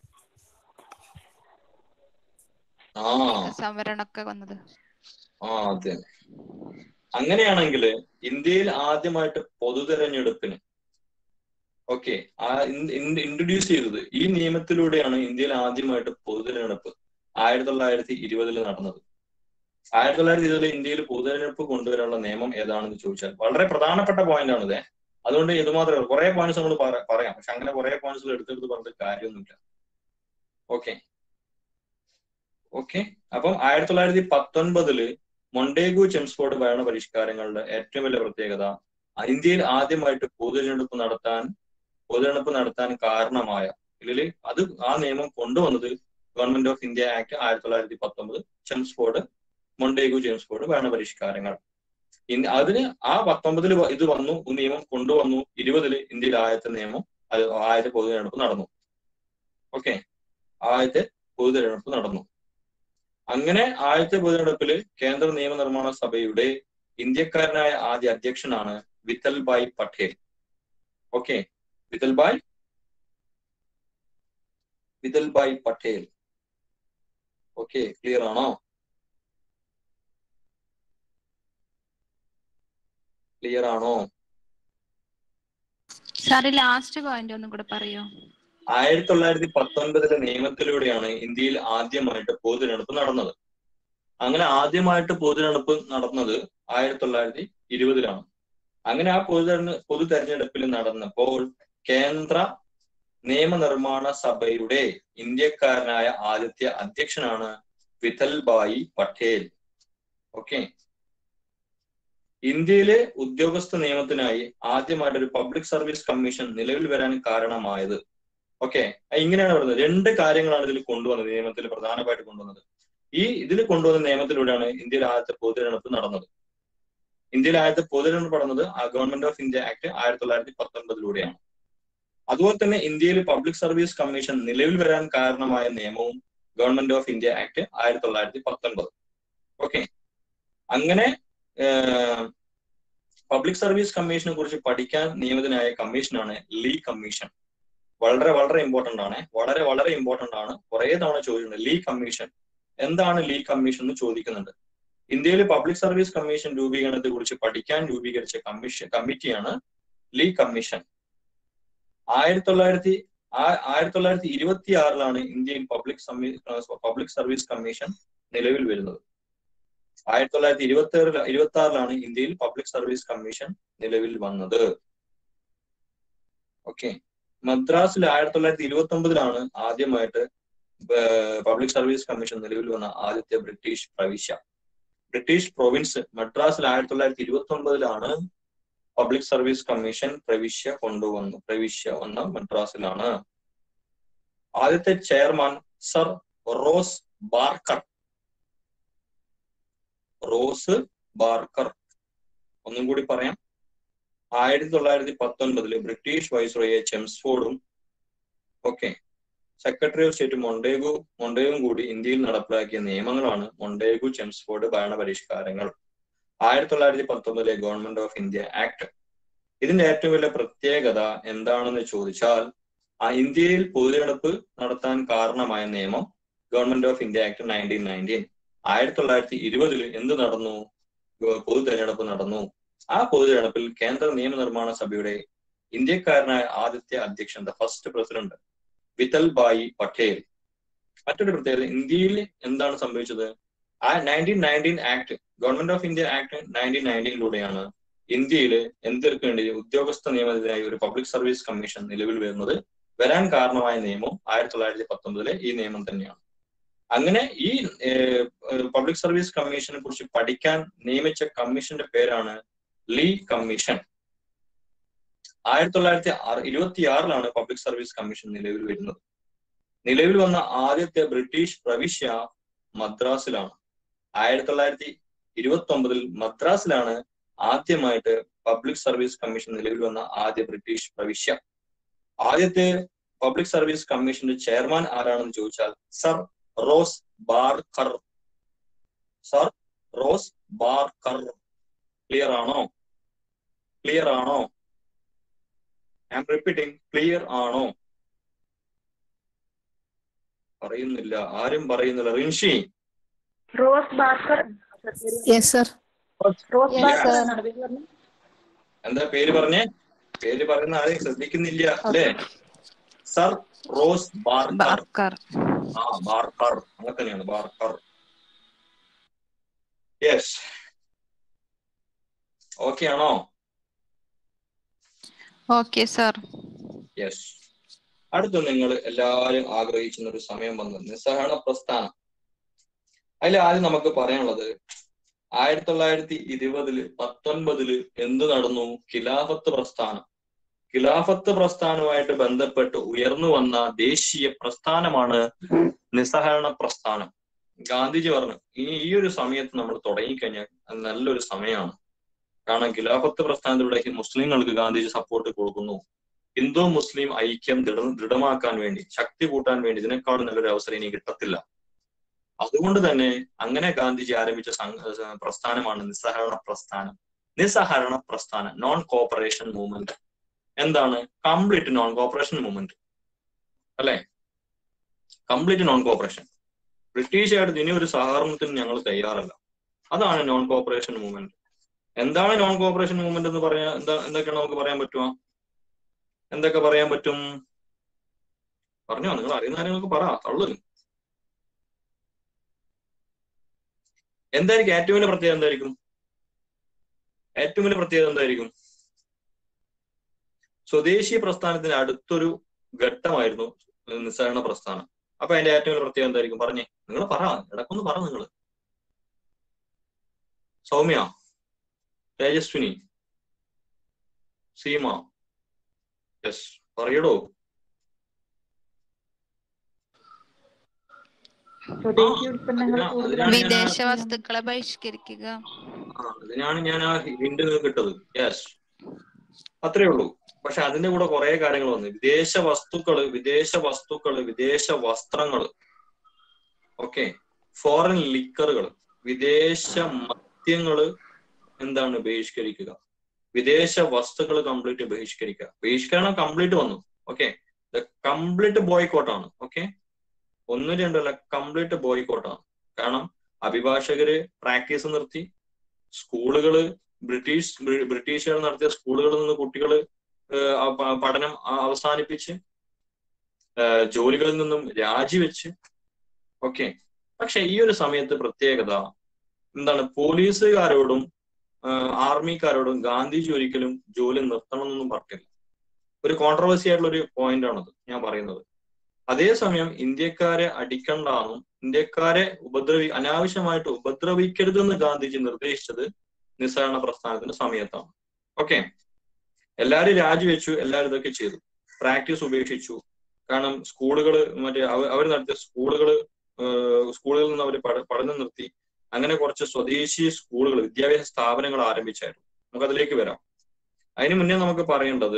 ആ സംവരണമൊക്കെ വന്നത് ആ അതെ അങ്ങനെയാണെങ്കിൽ ഇന്ത്യയിൽ ആദ്യമായിട്ട് പൊതു തെരഞ്ഞെടുപ്പിന് ഓക്കെ ആ ഇൻട്രൊഡ്യൂസ് ചെയ്തത് ഈ നിയമത്തിലൂടെയാണ് ഇന്ത്യയിൽ ആദ്യമായിട്ട് പൊതു തെരഞ്ഞെടുപ്പ് ആയിരത്തി തൊള്ളായിരത്തി ഇരുപതിൽ നടന്നത് ആയിരത്തി തൊള്ളായിരത്തി ഇരുപതിൽ ഇന്ത്യയിൽ പൊതു തെരഞ്ഞെടുപ്പ് കൊണ്ടുവരാനുള്ള നിയമം ഏതാണെന്ന് ചോദിച്ചാൽ വളരെ പ്രധാനപ്പെട്ട പോയിന്റ് ആണ് ഇത് അതുകൊണ്ട് ഇത് മാത്രമേ കുറെ പോയിന്റ്സ് നമ്മൾ പറയാം പക്ഷെ അങ്ങനെ കുറെ പോയിന്റ്സുകൾ എടുത്തെടുത്ത് പറഞ്ഞിട്ട് കാര്യമൊന്നുമില്ല ഓക്കെ ഓക്കെ അപ്പം ആയിരത്തി തൊള്ളായിരത്തി പത്തൊൻപതില് മൊണ്ടേഗു ചെംസ്ഫോർഡ് ഭരണ പരിഷ്കാരങ്ങളുടെ ഏറ്റവും വലിയ പ്രത്യേകത ഇന്ത്യയിൽ ആദ്യമായിട്ട് പൊതുതെരഞ്ഞെടുപ്പ് നടത്താൻ പൊതുതെരഞ്ഞെടുപ്പ് നടത്താൻ കാരണമായ ഇതില് അത് ആ നിയമം കൊണ്ടുവന്നത് ഗവൺമെന്റ് ഓഫ് ഇന്ത്യ ആക്ട് ആയിരത്തി തൊള്ളായിരത്തി പത്തൊമ്പത് ചെംസ്ഫോർഡ് മൊണ്ടേഗു ചെംസ്ഫോർഡ് ഭരണ പരിഷ്കാരങ്ങൾ അതിന് ആ പത്തൊമ്പതിൽ ഇത് വന്നു നിയമം കൊണ്ടുവന്നു ഇരുപതില് ഇന്ത്യയിൽ ആദ്യത്തെ നിയമം അത് ആദ്യത്തെ പൊതുതെരഞ്ഞെടുപ്പ് നടന്നു ഓക്കെ ആദ്യത്തെ പൊതുതെരഞ്ഞെടുപ്പ് നടന്നു അങ്ങനെ ആദ്യത്തെ പൊതുതെരഞ്ഞെടുപ്പില് കേന്ദ്ര നിയമനിർമ്മാണ സഭയുടെ ഇന്ത്യക്കാരനായ ആദ്യ അധ്യക്ഷനാണ് Vithal Bhai Patel okay Vithal Bhai Vithal Bhai Patel okay clear ആണോ ക്ലിയർ ആണോ സാറ് ലാസ്റ്റ് പോയിന്റ് ഒന്നും കൂടെ പറയോ ആയിരത്തി തൊള്ളായിരത്തി പത്തൊൻപതിലെ നിയമത്തിലൂടെയാണ് ഇന്ത്യയിൽ ആദ്യമായിട്ട് പൊതുതെരഞ്ഞെടുപ്പ് നടന്നത് അങ്ങനെ ആദ്യമായിട്ട് പൊതുതെരഞ്ഞെടുപ്പ് നടന്നത് ആയിരത്തി തൊള്ളായിരത്തി ഇരുപതിലാണ് അങ്ങനെ ആ പൊതു പൊതു തെരഞ്ഞെടുപ്പിൽ നടന്നപ്പോൾ കേന്ദ്ര നിയമനിർമ്മാണ സഭയുടെ ഇന്ത്യക്കാരനായ ആദ്യത്തെ അധ്യക്ഷനാണ് വിതൽ ഭായി പട്ടേൽ ഓക്കെ ഇന്ത്യയിലെ ഉദ്യോഗസ്ഥ നിയമത്തിനായി ആദ്യമായിട്ട് ഒരു പബ്ലിക് സർവീസ് കമ്മീഷൻ നിലവിൽ വരാൻ കാരണമായത് ഓക്കെ ഇങ്ങനെയാണ് പറയുന്നത് രണ്ട് കാര്യങ്ങളാണ് ഇതിൽ കൊണ്ടുവന്നത് നിയമത്തിൽ പ്രധാനമായിട്ട് കൊണ്ടുവന്നത് ഈ ഇതിൽ കൊണ്ടുവന്ന നിയമത്തിലൂടെയാണ് ഇന്ത്യയിൽ ആദ്യത്തെ പൊതുതെരഞ്ഞെടുപ്പ് നടന്നത് ഇന്ത്യയിൽ ആദ്യത്തെ പൊതുതെരഞ്ഞെടുപ്പ് നടന്നത് ഗവൺമെന്റ് ഓഫ് ഇന്ത്യ ആക്ട് ആയിരത്തി തൊള്ളായിരത്തി പത്തൊൻപതിലൂടെയാണ് അതുപോലെ തന്നെ ഇന്ത്യയിൽ പബ്ലിക് സർവീസ് കമ്മീഷൻ നിലവിൽ വരാൻ കാരണമായ നിയമവും ഗവൺമെന്റ് ഓഫ് ഇന്ത്യ ആക്ട് ആയിരത്തി തൊള്ളായിരത്തി പത്തൊൻപത് ഓക്കെ അങ്ങനെ പബ്ലിക് സർവീസ് കമ്മീഷനെ കുറിച്ച് പഠിക്കാൻ നിയമിതനായ കമ്മീഷനാണ് ലീ കമ്മീഷൻ വളരെ വളരെ ഇമ്പോർട്ടന്റ് ആണ് വളരെ വളരെ ഇമ്പോർട്ടന്റ് ആണ് കുറെ തവണ ചോദിച്ചിട്ടുണ്ട് ലീ കമ്മീഷൻ എന്താണ് ലീ കമ്മീഷൻ എന്ന് ചോദിക്കുന്നുണ്ട് ഇന്ത്യയിൽ പബ്ലിക് സർവീസ് കമ്മീഷൻ രൂപീകരണത്തെ കുറിച്ച് പഠിക്കാൻ രൂപീകരിച്ച കമ്മീഷൻ കമ്മിറ്റിയാണ് ലീ കമ്മീഷൻ ആയിരത്തി തൊള്ളായിരത്തി ആയിരത്തി തൊള്ളായിരത്തി ഇരുപത്തി ആറിലാണ് ഇന്ത്യയിൽ പബ്ലിക് പബ്ലിക് സർവീസ് കമ്മീഷൻ നിലവിൽ വരുന്നത് ആയിരത്തി തൊള്ളായിരത്തി ഇരുപത്തി ആറിൽ ഇരുപത്തി ആറിലാണ് ഇന്ത്യയിൽ പബ്ലിക് സർവീസ് കമ്മീഷൻ നിലവിൽ വന്നത് ഓക്കെ മദ്രാസിൽ ആയിരത്തി തൊള്ളായിരത്തി ഇരുപത്തി ഒമ്പതിലാണ് ആദ്യമായിട്ട് പബ്ലിക് സർവീസ് കമ്മീഷൻ നിലവിൽ വന്ന ആദ്യത്തെ ബ്രിട്ടീഷ് പ്രവിശ്യ ബ്രിട്ടീഷ് പ്രൊവിൻസ് മദ്രാസിൽ ആയിരത്തി തൊള്ളായിരത്തി ഇരുപത്തി ഒമ്പതിലാണ് പബ്ലിക് സർവീസ് കമ്മീഷൻ പ്രവിശ്യ കൊണ്ടുവന്നു പ്രവിശ്യ വന്ന മദ്രാസിലാണ് ആദ്യത്തെ chairman sir Ross Barker Ross Barker ഒന്നും കൂടി പറയാം ആയിരത്തി തൊള്ളായിരത്തി പത്തൊൻപതില് ബ്രിട്ടീഷ് വൈസ്രോയെ ചെംസ്ഫോർഡും okay secretary of state Montagu മൊണ്ടേഗും കൂടി ഇന്ത്യയിൽ നടപ്പിലാക്കിയ നിയമങ്ങളാണ് മൊണ്ടേഗു ചെംസ്ഫോർഡ് ഭരണപരിഷ്കാരങ്ങൾ ആയിരത്തി തൊള്ളായിരത്തി പത്തൊമ്പതിലെ ഗവൺമെന്റ് ഓഫ് ഇന്ത്യ ആക്ട് ഇതിന്റെ ഏറ്റവും വലിയ പ്രത്യേകത എന്താണെന്ന് ചോദിച്ചാൽ ആ ഇന്ത്യയിൽ പൊതുതെരഞ്ഞെടുപ്പ് നടത്താൻ കാരണമായ നിയമം government of India act nineteen nineteen ആയിരത്തി തൊള്ളായിരത്തി ഇരുപതിൽ എന്ത് നടന്നു പൊതു തെരഞ്ഞെടുപ്പ് നടന്നു ആ പൊതു തെരഞ്ഞെടുപ്പിൽ കേന്ദ്ര നിയമനിർമ്മാണ സഭയുടെ ഇന്ത്യക്കാരനായ ആദ്യത്തെ അധ്യക്ഷൻ the first president Vithal Bhai Patel മറ്റൊരു പ്രത്യേകത ഇന്ത്യയിൽ എന്താണ് സംഭവിച്ചത് ആ nineteen nineteen act government of India act nineteen നയൻറ്റീനിലൂടെയാണ് ഇന്ത്യയിൽ എന്തിർക്ക് വേണ്ടി ഉദ്യോഗസ്ഥ നിയമത്തിനായി ഒരു പബ്ലിക് സർവീസ് കമ്മീഷൻ നിലവിൽ വരുന്നത് വരാൻ കാരണമായ നിയമം ആയിരത്തി തൊള്ളായിരത്തി പത്തൊമ്പതിലെ ഈ നിയമം തന്നെയാണ് അങ്ങനെ ഈ പബ്ലിക് സർവീസ് കമ്മീഷനെ കുറിച്ച് പഠിക്കാൻ നിയമിച്ച കമ്മീഷന്റെ പേരാണ് ലീ കമ്മീഷൻ ആയിരത്തി തൊള്ളായിരത്തി ഇരുപത്തി ആറിലാണ് പബ്ലിക് സർവീസ് കമ്മീഷൻ നിലവിൽ വരുന്നത് നിലവിൽ വന്ന ആദ്യത്തെ ബ്രിട്ടീഷ് പ്രവിശ്യ മദ്രാസിലാണ് ആയിരത്തി തൊള്ളായിരത്തി ഇരുപത്തി ഒമ്പതിൽ മദ്രാസിലാണ് ആദ്യമായിട്ട് പബ്ലിക് സർവീസ് കമ്മീഷൻ നിലവിൽ വന്ന ആദ്യ ബ്രിട്ടീഷ് പ്രവിശ്യ ആദ്യത്തെ പബ്ലിക് സർവീസ് കമ്മീഷന്റെ ചെയർമാൻ ആരാണെന്ന് ചോദിച്ചാൽ sir Ross Barker sir Ross Barker clear ആണോ ക്ലിയർ ആണോ ഐ ആം റിപ്പീറ്റിംഗ് ക്ലിയർ ആണോ പറയുന്നില്ല ആരും പറയുന്നില്ല റിൻഷി Ross Barker yes sir Ross Yes, Barker sir. എന്നാണ് പേര് പറഞ്ഞത് എന്താ പേര് പറഞ്ഞേ പേര് പറയുന്ന ആരെയും ശ്രദ്ധിക്കുന്നില്ല അല്ലേ സർ റോസ് ബാർക്കർ ബാർക്കർ ആ ബാർക്കർ അങ്ങനെ തന്നെയാണ് ബാർക്കർ യെസ് ഓക്കെ ആണോ ഓക്കെ സർ യെസ് അടുത്ത നിങ്ങൾ എല്ലാവരും ആഗ്രഹിക്കുന്ന ഒരു സമയം വന്നത് നിസ്സഹരണ പ്രസ്ഥാനം അതിൽ ആദ്യം നമുക്ക് പറയാനുള്ളത് ആയിരത്തി തൊള്ളായിരത്തി ഇരുപതില് പത്തൊൻപതില് എന്ത് നടന്നു ഖിലാഫത്ത് പ്രസ്ഥാനം ഖിലാഫത്ത് പ്രസ്ഥാനവുമായിട്ട് ബന്ധപ്പെട്ട് ഉയർന്നു വന്ന ദേശീയ പ്രസ്ഥാനമാണ് നിസ്സഹരണ പ്രസ്ഥാനം ഗാന്ധിജി പറഞ്ഞു ഈ ഈ ഒരു സമയത്ത് നമ്മൾ തുടങ്ങിക്കഴിഞ്ഞാൽ അത് നല്ലൊരു സമയമാണ് കാരണം ഖിലാഫത്ത് പ്രസ്ഥാനത്തിലൂടെ മുസ്ലിങ്ങൾക്ക് ഗാന്ധിജി സപ്പോർട്ട് കൊടുക്കുന്നു ഹിന്ദു മുസ്ലിം ഐക്യം ദൃഢ ദൃഢമാക്കാൻ വേണ്ടി ശക്തി കൂട്ടാൻ വേണ്ടി ഇതിനേക്കാളും നല്ലൊരു അവസരം ഇനി കിട്ടത്തില്ല അതുകൊണ്ട് തന്നെ അങ്ങനെ ഗാന്ധിജി ആരംഭിച്ച സംഘ- പ്രസ്ഥാനമാണ് നിസ്സഹരണ പ്രസ്ഥാനം നിസ്സഹരണ പ്രസ്ഥാനം നോൺ കോപ്പറേഷൻ മൂവ്മെന്റ് എന്താണ് കംപ്ലീറ്റ് നോൺ കോപ്പറേഷൻ മൂവ്മെന്റ് അല്ലെ കംപ്ലീറ്റ് നോൺ കോപ്പറേഷൻ ബ്രിട്ടീഷുകാരുടെ ഇനി ഒരു സഹകരണത്തിന് ഞങ്ങൾ തയ്യാറല്ല അതാണ് നോൺ കോപ്പറേഷൻ മൂവ്മെന്റ് എന്താണ് നോൺ കോപ്പറേഷൻ മൂവ്മെന്റ് എന്ന് പറയാൻ എന്താ എന്തൊക്കെയാണ് നമുക്ക് പറയാൻ പറ്റുമോ എന്തൊക്കെ പറയാൻ പറ്റും പറഞ്ഞോ നിങ്ങൾ അറിയുന്ന കാര്യങ്ങൾക്ക് പറ തള്ളു എന്തായിരിക്കും ഏറ്റവും വലിയ പ്രത്യേകത എന്തായിരിക്കും ഏറ്റവും വലിയ പ്രത്യേകത എന്തായിരിക്കും സ്വദേശി പ്രസ്ഥാനത്തിന് അടുത്തൊരു ഘട്ടമായിരുന്നു നിസ്സഹരണ പ്രസ്ഥാനം അപ്പൊ അതിന്റെ ഏറ്റവും വലിയ പ്രത്യേകത എന്തായിരിക്കും പറഞ്ഞേ നിങ്ങൾ പറ ഇടക്കൊന്ന് പറ നിങ്ങൾ സൗമ്യ തേജസ്വിനി സീമ യെസ് പറയടോ സ്വദേശി ഉൽപ്പന്നങ്ങൾ അതിനാ- കൂടുതൽ അതിനാണ് ഞാൻ ആ- വിദേശ വസ്തുക്കളെ ബഹിഷ്കരിക്കുക ആ, അതിനാണ് ഞാൻ ആ ഹിന്റ് കിട്ടത് യെസ് അത്രേ ഉള്ളൂ പക്ഷെ അതിന്റെ കൂടെ കുറെ കാര്യങ്ങൾ വന്നു വിദേശ വസ്തുക്കള് വിദേശ വസ്തുക്കള് വിദേശ വസ്ത്രങ്ങള് ഓക്കെ ഫോറിൻ ലിക്കറുകൾ വിദേശ മദ്യങ്ങള് എന്താണ് ബഹിഷ്കരിക്കുക വിദേശ വസ്തുക്കൾ കംപ്ലീറ്റ് ബഹിഷ്കരിക്കുക ബഹിഷ്കരണം കംപ്ലീറ്റ് വന്നു ഓക്കെ കംപ്ലീറ്റ് ബോയ്ക്കോട്ടാണ് ഓക്കെ ഒന്നും രണ്ടല്ല കംപ്ലീറ്റ് ബോയ്ക്കോട്ടാണ് കാരണം അഭിഭാഷകര് പ്രാക്ടീസ് നിർത്തി സ്കൂളുകള് ബ്രിട്ടീഷ് ബ്രി- ബ്രിട്ടീഷുകാർ നടത്തിയ സ്കൂളുകളിൽ നിന്ന് കുട്ടികൾ പഠനം ആ- അവസാനിപ്പിച്ച് ഏഹ് ജോലികളിൽ നിന്നും രാജിവെച്ച് ഓക്കെ പക്ഷെ ഈ ഒരു സമയത്ത് പ്രത്യേകത എന്താണ് പോലീസുകാരോടും ആഹ് ആർമിക്കാരോടും ഗാന്ധിജി ഒരിക്കലും ജോലി നിർത്തണം എന്നൊന്നും പറഞ്ഞില്ല ഒരു കോൺട്രവേഴ്സി ആയിട്ടുള്ള ഒരു പോയിന്റ് ആണത് ഞാൻ പറയുന്നത് അതേസമയം ഇന്ത്യക്കാരെ അടിക്കണ്ടെന്നും ഇന്ത്യക്കാരെ ഉപദ്രവി അനാവശ്യമായിട്ട് ഉപദ്രവിക്കരുതെന്ന് ഗാന്ധിജി നിർദ്ദേശിച്ചത് നിസ്സഹരണ പ്രസ്ഥാനത്തിന്റെ സമയത്താണ് ഓക്കെ എല്ലാരും രാജിവെച്ചു എല്ലാരും ഇതൊക്കെ ചെയ്തു പ്രാക്ടീസ് ഉപേക്ഷിച്ചു കാരണം സ്കൂളുകൾ മറ്റേ അവർ നടത്തിയ സ്കൂളുകള് സ്കൂളുകളിൽ നിന്ന് അവർ പഠനം നിർത്തി അങ്ങനെ കുറച്ച് സ്വദേശി സ്കൂളുകൾ വിദ്യാഭ്യാസ സ്ഥാപനങ്ങൾ ആരംഭിച്ചായിരുന്നു നമുക്ക് അതിലേക്ക് വരാം അതിന് മുന്നേ നമുക്ക് പറയേണ്ടത്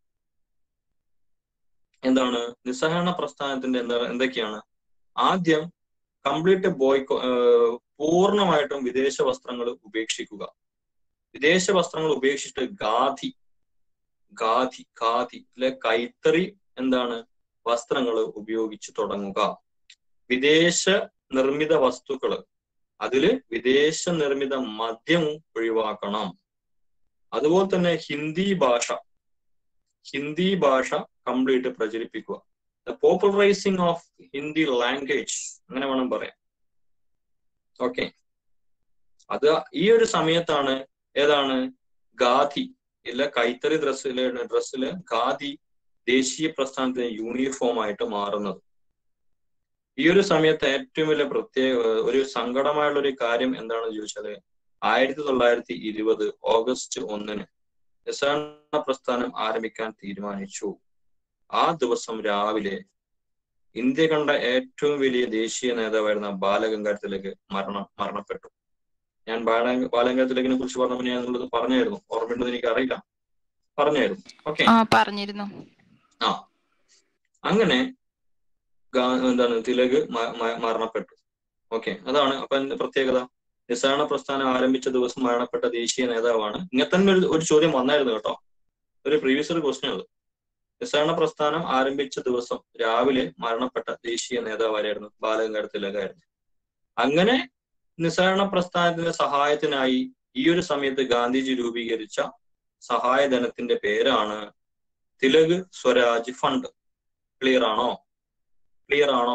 എന്താണ് നിസ്സഹകരണ പ്രസ്ഥാനത്തിന്റെ എന്താ എന്തൊക്കെയാണ് ആദ്യം കംപ്ലീറ്റ് ബോയ്ക്കോ പൂർണ്ണമായിട്ടും വിദേശ വസ്ത്രങ്ങൾ ഉപേക്ഷിക്കുക വിദേശ വസ്ത്രങ്ങൾ ഉപേക്ഷിച്ചിട്ട് ഗാധി ഗാധി ഖാദി അല്ലെ കൈത്തറി എന്താണ് വസ്ത്രങ്ങൾ ഉപയോഗിച്ച് തുടങ്ങുക വിദേശ നിർമ്മിത വസ്തുക്കള് അതില് വിദേശ നിർമ്മിത മദ്യവും ഒഴിവാക്കണം അതുപോലെ തന്നെ ഹിന്ദി ഭാഷ ഹിന്ദി ഭാഷ കംപ്ലീറ്റ് പ്രചരിപ്പിക്കുക the popularising of Hindi language അങ്ങനെ വേണം പറയാം ഓക്കെ അത് ഈ ഒരു സമയത്താണ് ഏതാണ് ഗാന്ധി ഇല്ല കൈത്തറി ഡ്രസ്സിലെ ഡ്രസ്സില് ഖാദി ദേശീയ പ്രസ്ഥാനത്തിന് യൂണിഫോം ആയിട്ട് മാറുന്നത് ഈ ഒരു സമയത്ത് ഏറ്റവും വലിയ പ്രത്യേക ഒരു സങ്കടമായുള്ള ഒരു കാര്യം എന്താണെന്ന് ചോദിച്ചാല് ആയിരത്തി തൊള്ളായിരത്തി ഇരുപത് ഓഗസ്റ്റ് ഒന്നിന് നിസ്സഹരണ പ്രസ്ഥാനം ആരംഭിക്കാൻ തീരുമാനിച്ചു ആ ദിവസം രാവിലെ ഇന്ത്യ കണ്ട ഏറ്റവും വലിയ ദേശീയ നേതാവായിരുന്ന ബാലഗംഗാധര തിലക് മരണം മരണപ്പെട്ടു ഞാൻ ബാല ബാലഗംഗാധര തിലകിനെ കുറിച്ച് പറഞ്ഞപ്പോൾ ഞാൻ എന്നുള്ളത് പറഞ്ഞായിരുന്നു ഓർമ്മയുണ്ടെന്ന് എനിക്ക് അറിയില്ല പറഞ്ഞായിരുന്നു ഓക്കെ ആ പറഞ്ഞിരുന്നു ആ അങ്ങനെ ഗാ- എന്താണ് തിലക് മ- മ- മരണപ്പെട്ടു ഓക്കെ അതാണ് അപ്പൊ അതിന്റെ പ്രത്യേകത നിസ്സഹരണ പ്രസ്ഥാനം ആരംഭിച്ച ദിവസം മരണപ്പെട്ട ദേശീയ നേതാവാണ് ഇങ്ങനെ തന്നെ ഒരു ഒരു ചോദ്യം വന്നായിരുന്നു കേട്ടോ ഒരു പ്രീവിയസ് ഒരു ക്വസ്റ്റ്യൻ അത് നിസ്സഹരണ പ്രസ്ഥാനം ആരംഭിച്ച ദിവസം രാവിലെ മരണപ്പെട്ട ദേശീയ നേതാവായിരുന്നു ബാലഗംഗാധര തിലകായിരുന്നു അങ്ങനെ നിസ്സഹരണ പ്രസ്ഥാനത്തിന്റെ സഹായത്തിനായി ഈ ഒരു സമയത്ത് ഗാന്ധിജി രൂപീകരിച്ച സഹായധനത്തിന്റെ പേരാണ് തിലക് സ്വരാജ് ഫണ്ട് ക്ലിയർ ആണോ ക്ലിയർ ആണോ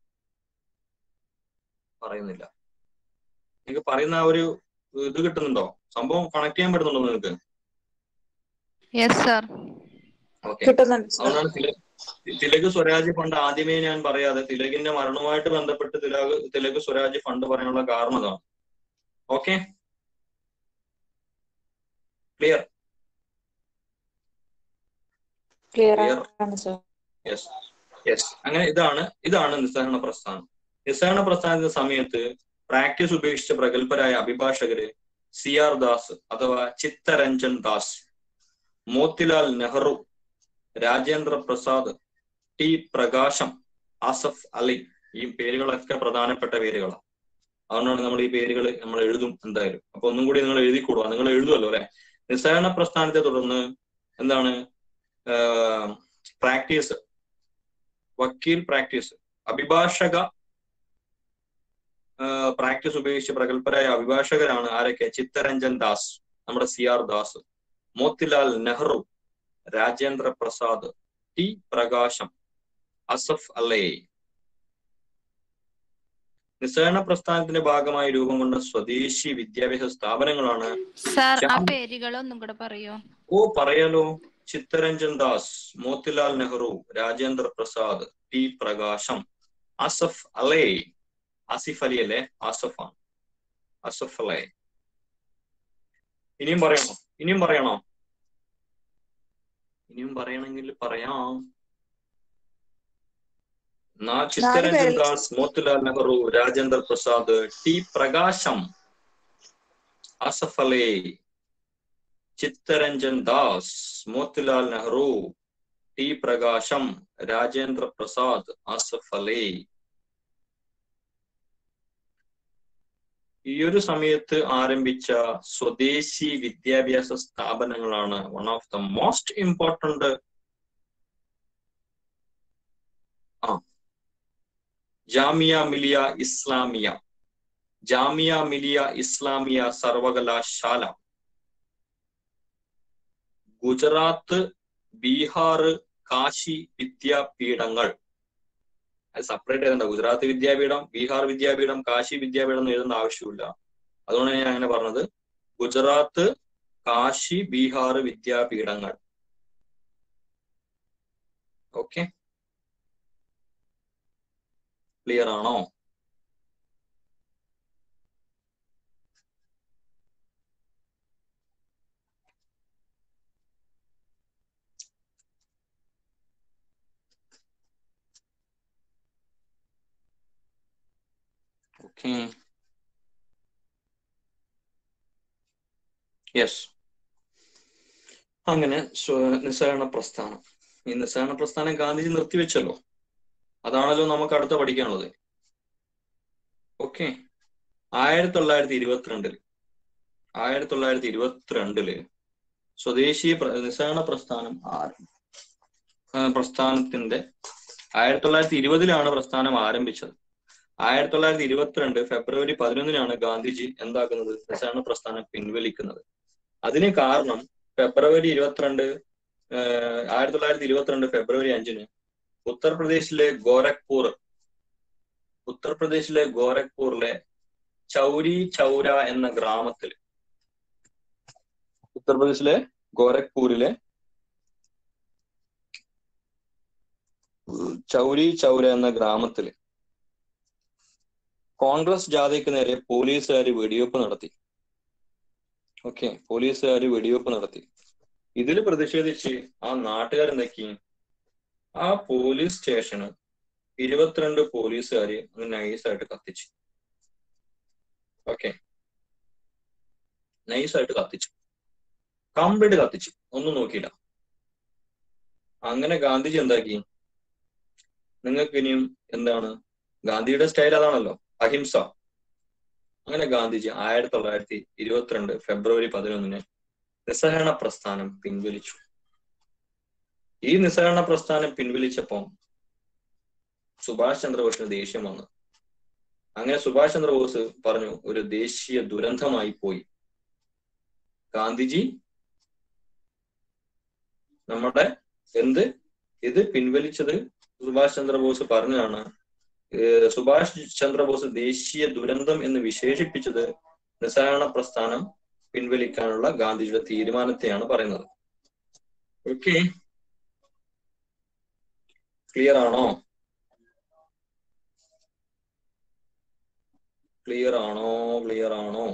പറയുന്നില്ല നിങ്ങൾക്ക് പറയുന്ന ആ ഒരു ഇത് കിട്ടുന്നുണ്ടോ സംഭവം കണക്ട് ചെയ്യാൻ പറ്റുന്നുണ്ടോ നിങ്ങൾക്ക് യെസ് സർ ഓക്കെ കിട്ടുന്നുണ്ട് സർ അതുകൊണ്ടാണ് തിലക് തിലക് സ്വരാജ് ഫണ്ട് ആദ്യമേ ഞാൻ പറയാതെ തിലകിന്റെ മരണവുമായിട്ട് ബന്ധപ്പെട്ട് തിലക് തിലക് സ്വരാജ് ഫണ്ട് പറയാനുള്ള കാരണം അതാണ് ഓക്കെ ക്ലിയർ ക്ലിയർ Clear. ആണ് സർ യെസ് യെസ് അങ്ങനെ ഇതാണ് ഇതാണ് നിസ്സഹരണ പ്രസ്ഥാനം നിസ്സഹരണ പ്രസ്ഥാനത്തിന്റെ സമയത്ത് പ്രാക്ടീസ് ഉപേക്ഷിച്ച പ്രഗത്ഭരായ അഭിഭാഷകര് സി ആർ ദാസ് അഥവാ ചിത്തരഞ്ജൻ ദാസ് മോത്തിലാൽ നെഹ്റു രാജേന്ദ്ര പ്രസാദ് ടി പ്രകാശം ആസഫ് അലി ഈ പേരുകളൊക്കെ പ്രധാനപ്പെട്ട പേരുകളാണ് അതുകൊണ്ടാണ് നമ്മൾ ഈ പേരുകൾ നമ്മൾ എഴുതും എന്തായാലും അപ്പൊ ഒന്നും കൂടി നിങ്ങൾ എഴുതിക്കൂടുക നിങ്ങൾ എഴുതുമല്ലോ അല്ലെ നിസ്സഹരണ പ്രസ്ഥാനത്തെ തുടർന്ന് എന്താണ് പ്രാക്ടീസ് വക്കീൽ പ്രാക്ടീസ് അഭിഭാഷക പ്രാക്ടീസ് ഉപയോഗിച്ച് പ്രഗത്ഭരായ അഭിഭാഷകരാണ് ആരൊക്കെ ചിത്തരഞ്ജൻ ദാസ് നമ്മുടെ C R Das Motilal Nehru Rajendra Prasad T Prakasam Asaf അലേ നിസ്സഹരണ പ്രസ്ഥാനത്തിന്റെ ഭാഗമായി രൂപം കൊണ്ട സ്വദേശി വിദ്യാഭ്യാസ സ്ഥാപനങ്ങളാണ് സർ ആ ജാം- പേരുകൾ ഒന്നും കൂടെ പറയോ ഓ പറയാലോ ചിത്തരഞ്ജൻ ദാസ് മോത്തിലാൽ നെഹ്റു രാജേന്ദ്ര പ്രസാദ് ടി പ്രകാശം അസഫ് അലേ ആസിഫ് അലി അല്ലേ ആസഫാണ് അസഫ് അലേ ഇനിയും പറയണോ ഇനിയും പറയണോ ഇനിയും പറയണമെങ്കിൽ പറയാം എന്നാ ചിത്തരഞ്ജൻ പേരിൽ- ദാസ് മോത്തിലാൽ നെഹ്റു രാജേന്ദ്ര പ്രസാദ് ടി പ്രകാശം അസഫ് അലേ ചിത്തരഞ്ജൻ ദാസ് മോത്തിലാൽ നെഹ്റു ടി പ്രകാശം രാജേന്ദ്ര പ്രസാദ് ആസഫ് അലി ഈ ഒരു സമയത്ത് ആരംഭിച്ച സ്വദേശി വിദ്യാഭ്യാസ സ്ഥാപനങ്ങളാണ് one of the most important ആ ജാമിയ മിലിയ ഇസ്ലാമിയ ജാമിയ മിലിയ ഇസ്ലാമിയ സർവകലാശാല ഗുജറാത്ത് ബീഹാർ കാശി വിദ്യാപീഠങ്ങൾ അത് സെപ്പറേറ്റ് എഴുതണ്ട ഗുജറാത്ത് വിദ്യാപീഠം ബീഹാർ വിദ്യാപീഠം കാശി വിദ്യാപീഠം എന്ന് എഴുതേണ്ട ആവശ്യമില്ല അതുകൊണ്ടാണ് ഞാൻ അങ്ങനെ പറഞ്ഞത് ഗുജറാത്ത് കാശി ബീഹാർ വിദ്യാപീഠങ്ങൾ ഓക്കെ ക്ലിയർ ആണോ ഓക്കെ യെസ് അങ്ങനെ സ്വ- നിസ്സഹകരണ പ്രസ്ഥാനം ഈ നിസ്സഹകരണ പ്രസ്ഥാനം ഗാന്ധിജി നിർത്തിവെച്ചല്ലോ അതാണല്ലോ നമുക്ക് അടുത്ത പഠിക്കാനുള്ളത് ഓക്കെ ആയിരത്തി തൊള്ളായിരത്തി ഇരുപത്തിരണ്ടില് ആയിരത്തി തൊള്ളായിരത്തി ഇരുപത്തിരണ്ടില് സ്വദേശി പ്ര- നിസ്സഹകരണ പ്രസ്ഥാനം ആരം- ആ, പ്രസ്ഥാനത്തിന്റെ ആയിരത്തി തൊള്ളായിരത്തി ഇരുപതിലാണ് പ്രസ്ഥാനം ആരംഭിച്ചത് ആയിരത്തി തൊള്ളായിരത്തി ഇരുപത്തിരണ്ട് ഫെബ്രുവരി പതിനൊന്നിനാണ് ഗാന്ധിജി എന്താക്കുന്നത് നിസ്സഹകരണ പ്രസ്ഥാനം പിൻവലിക്കുന്നത് അതിന് കാരണം ഫെബ്രുവരി ഇരുപത്തിരണ്ട് ആഹ് ആയിരത്തി തൊള്ളായിരത്തി ഇരുപത്തിരണ്ട് ഫെബ്രുവരി അഞ്ചിന് ഉത്തർപ്രദേശിലെ ഗോരഖ്പൂർ ഉത്തർപ്രദേശിലെ ഗോരഖ്പൂരിലെ ചൗരി ചൗര എന്ന ഗ്രാമത്തിൽ ഉത്തർപ്രദേശിലെ ഗോരഖ്പൂരിലെ ചൗരി ചൗര എന്ന ഗ്രാമത്തിൽ കോൺഗ്രസ് ജാഥയ്ക്ക് നേരെ പോലീസുകാർ വെടിവെപ്പ് നടത്തി ഓക്കെ പോലീസുകാർ വെടിവെപ്പ് നടത്തി ഇതിൽ പ്രതിഷേധിച്ച് ആ നാട്ടുകാരെന്തൊക്കെ ആ പോലീസ് സ്റ്റേഷന് ഇരുപത്തിരണ്ട് പോലീസുകാര് അങ്ങ് നൈസായിട്ട് കത്തിച്ചു ഓക്കെ നൈസായിട്ട് കത്തിച്ചു കംപ്ലീറ്റ് കത്തിച്ചു ഒന്നും നോക്കിയില്ല അങ്ങനെ ഗാന്ധിജി എന്താക്കി നിങ്ങൾക്ക് ഇനിയും എന്താണ് ഗാന്ധിയുടെ സ്റ്റൈൽ അതാണല്ലോ അഹിംസ അങ്ങനെ ഗാന്ധിജി ആയിരത്തി തൊള്ളായിരത്തി ഇരുപത്തിരണ്ട് ഫെബ്രുവരി പതിനൊന്നിന് നിസ്സഹകരണ പ്രസ്ഥാനം പിൻവലിച്ചു ഈ നിസ്സഹകരണ പ്രസ്ഥാനം പിൻവലിച്ചപ്പം സുഭാഷ് ചന്ദ്രബോസിന് ദേഷ്യം വന്നു അങ്ങനെ സുഭാഷ് ചന്ദ്രബോസ് പറഞ്ഞു ഒരു ദേശീയ ദുരന്തമായി പോയി ഗാന്ധിജി നമ്മുടെ എന്ത് ഇത് പിൻവലിച്ചത് സുഭാഷ് ചന്ദ്രബോസ് പറഞ്ഞതാണ് ഏഹ് സുഭാഷ് ചന്ദ്രബോസ് ദേശീയ ദുരന്തം എന്ന് വിശേഷിപ്പിച്ചത് നിസ്സഹകരണ പ്രസ്ഥാനം പിൻവലിക്കാനുള്ള ഗാന്ധിജിയുടെ തീരുമാനത്തെയാണ് പറയുന്നത് ഓക്കെ ക്ലിയർ ആണോ ക്ലിയർ ആണോ ക്ലിയർ ആണോ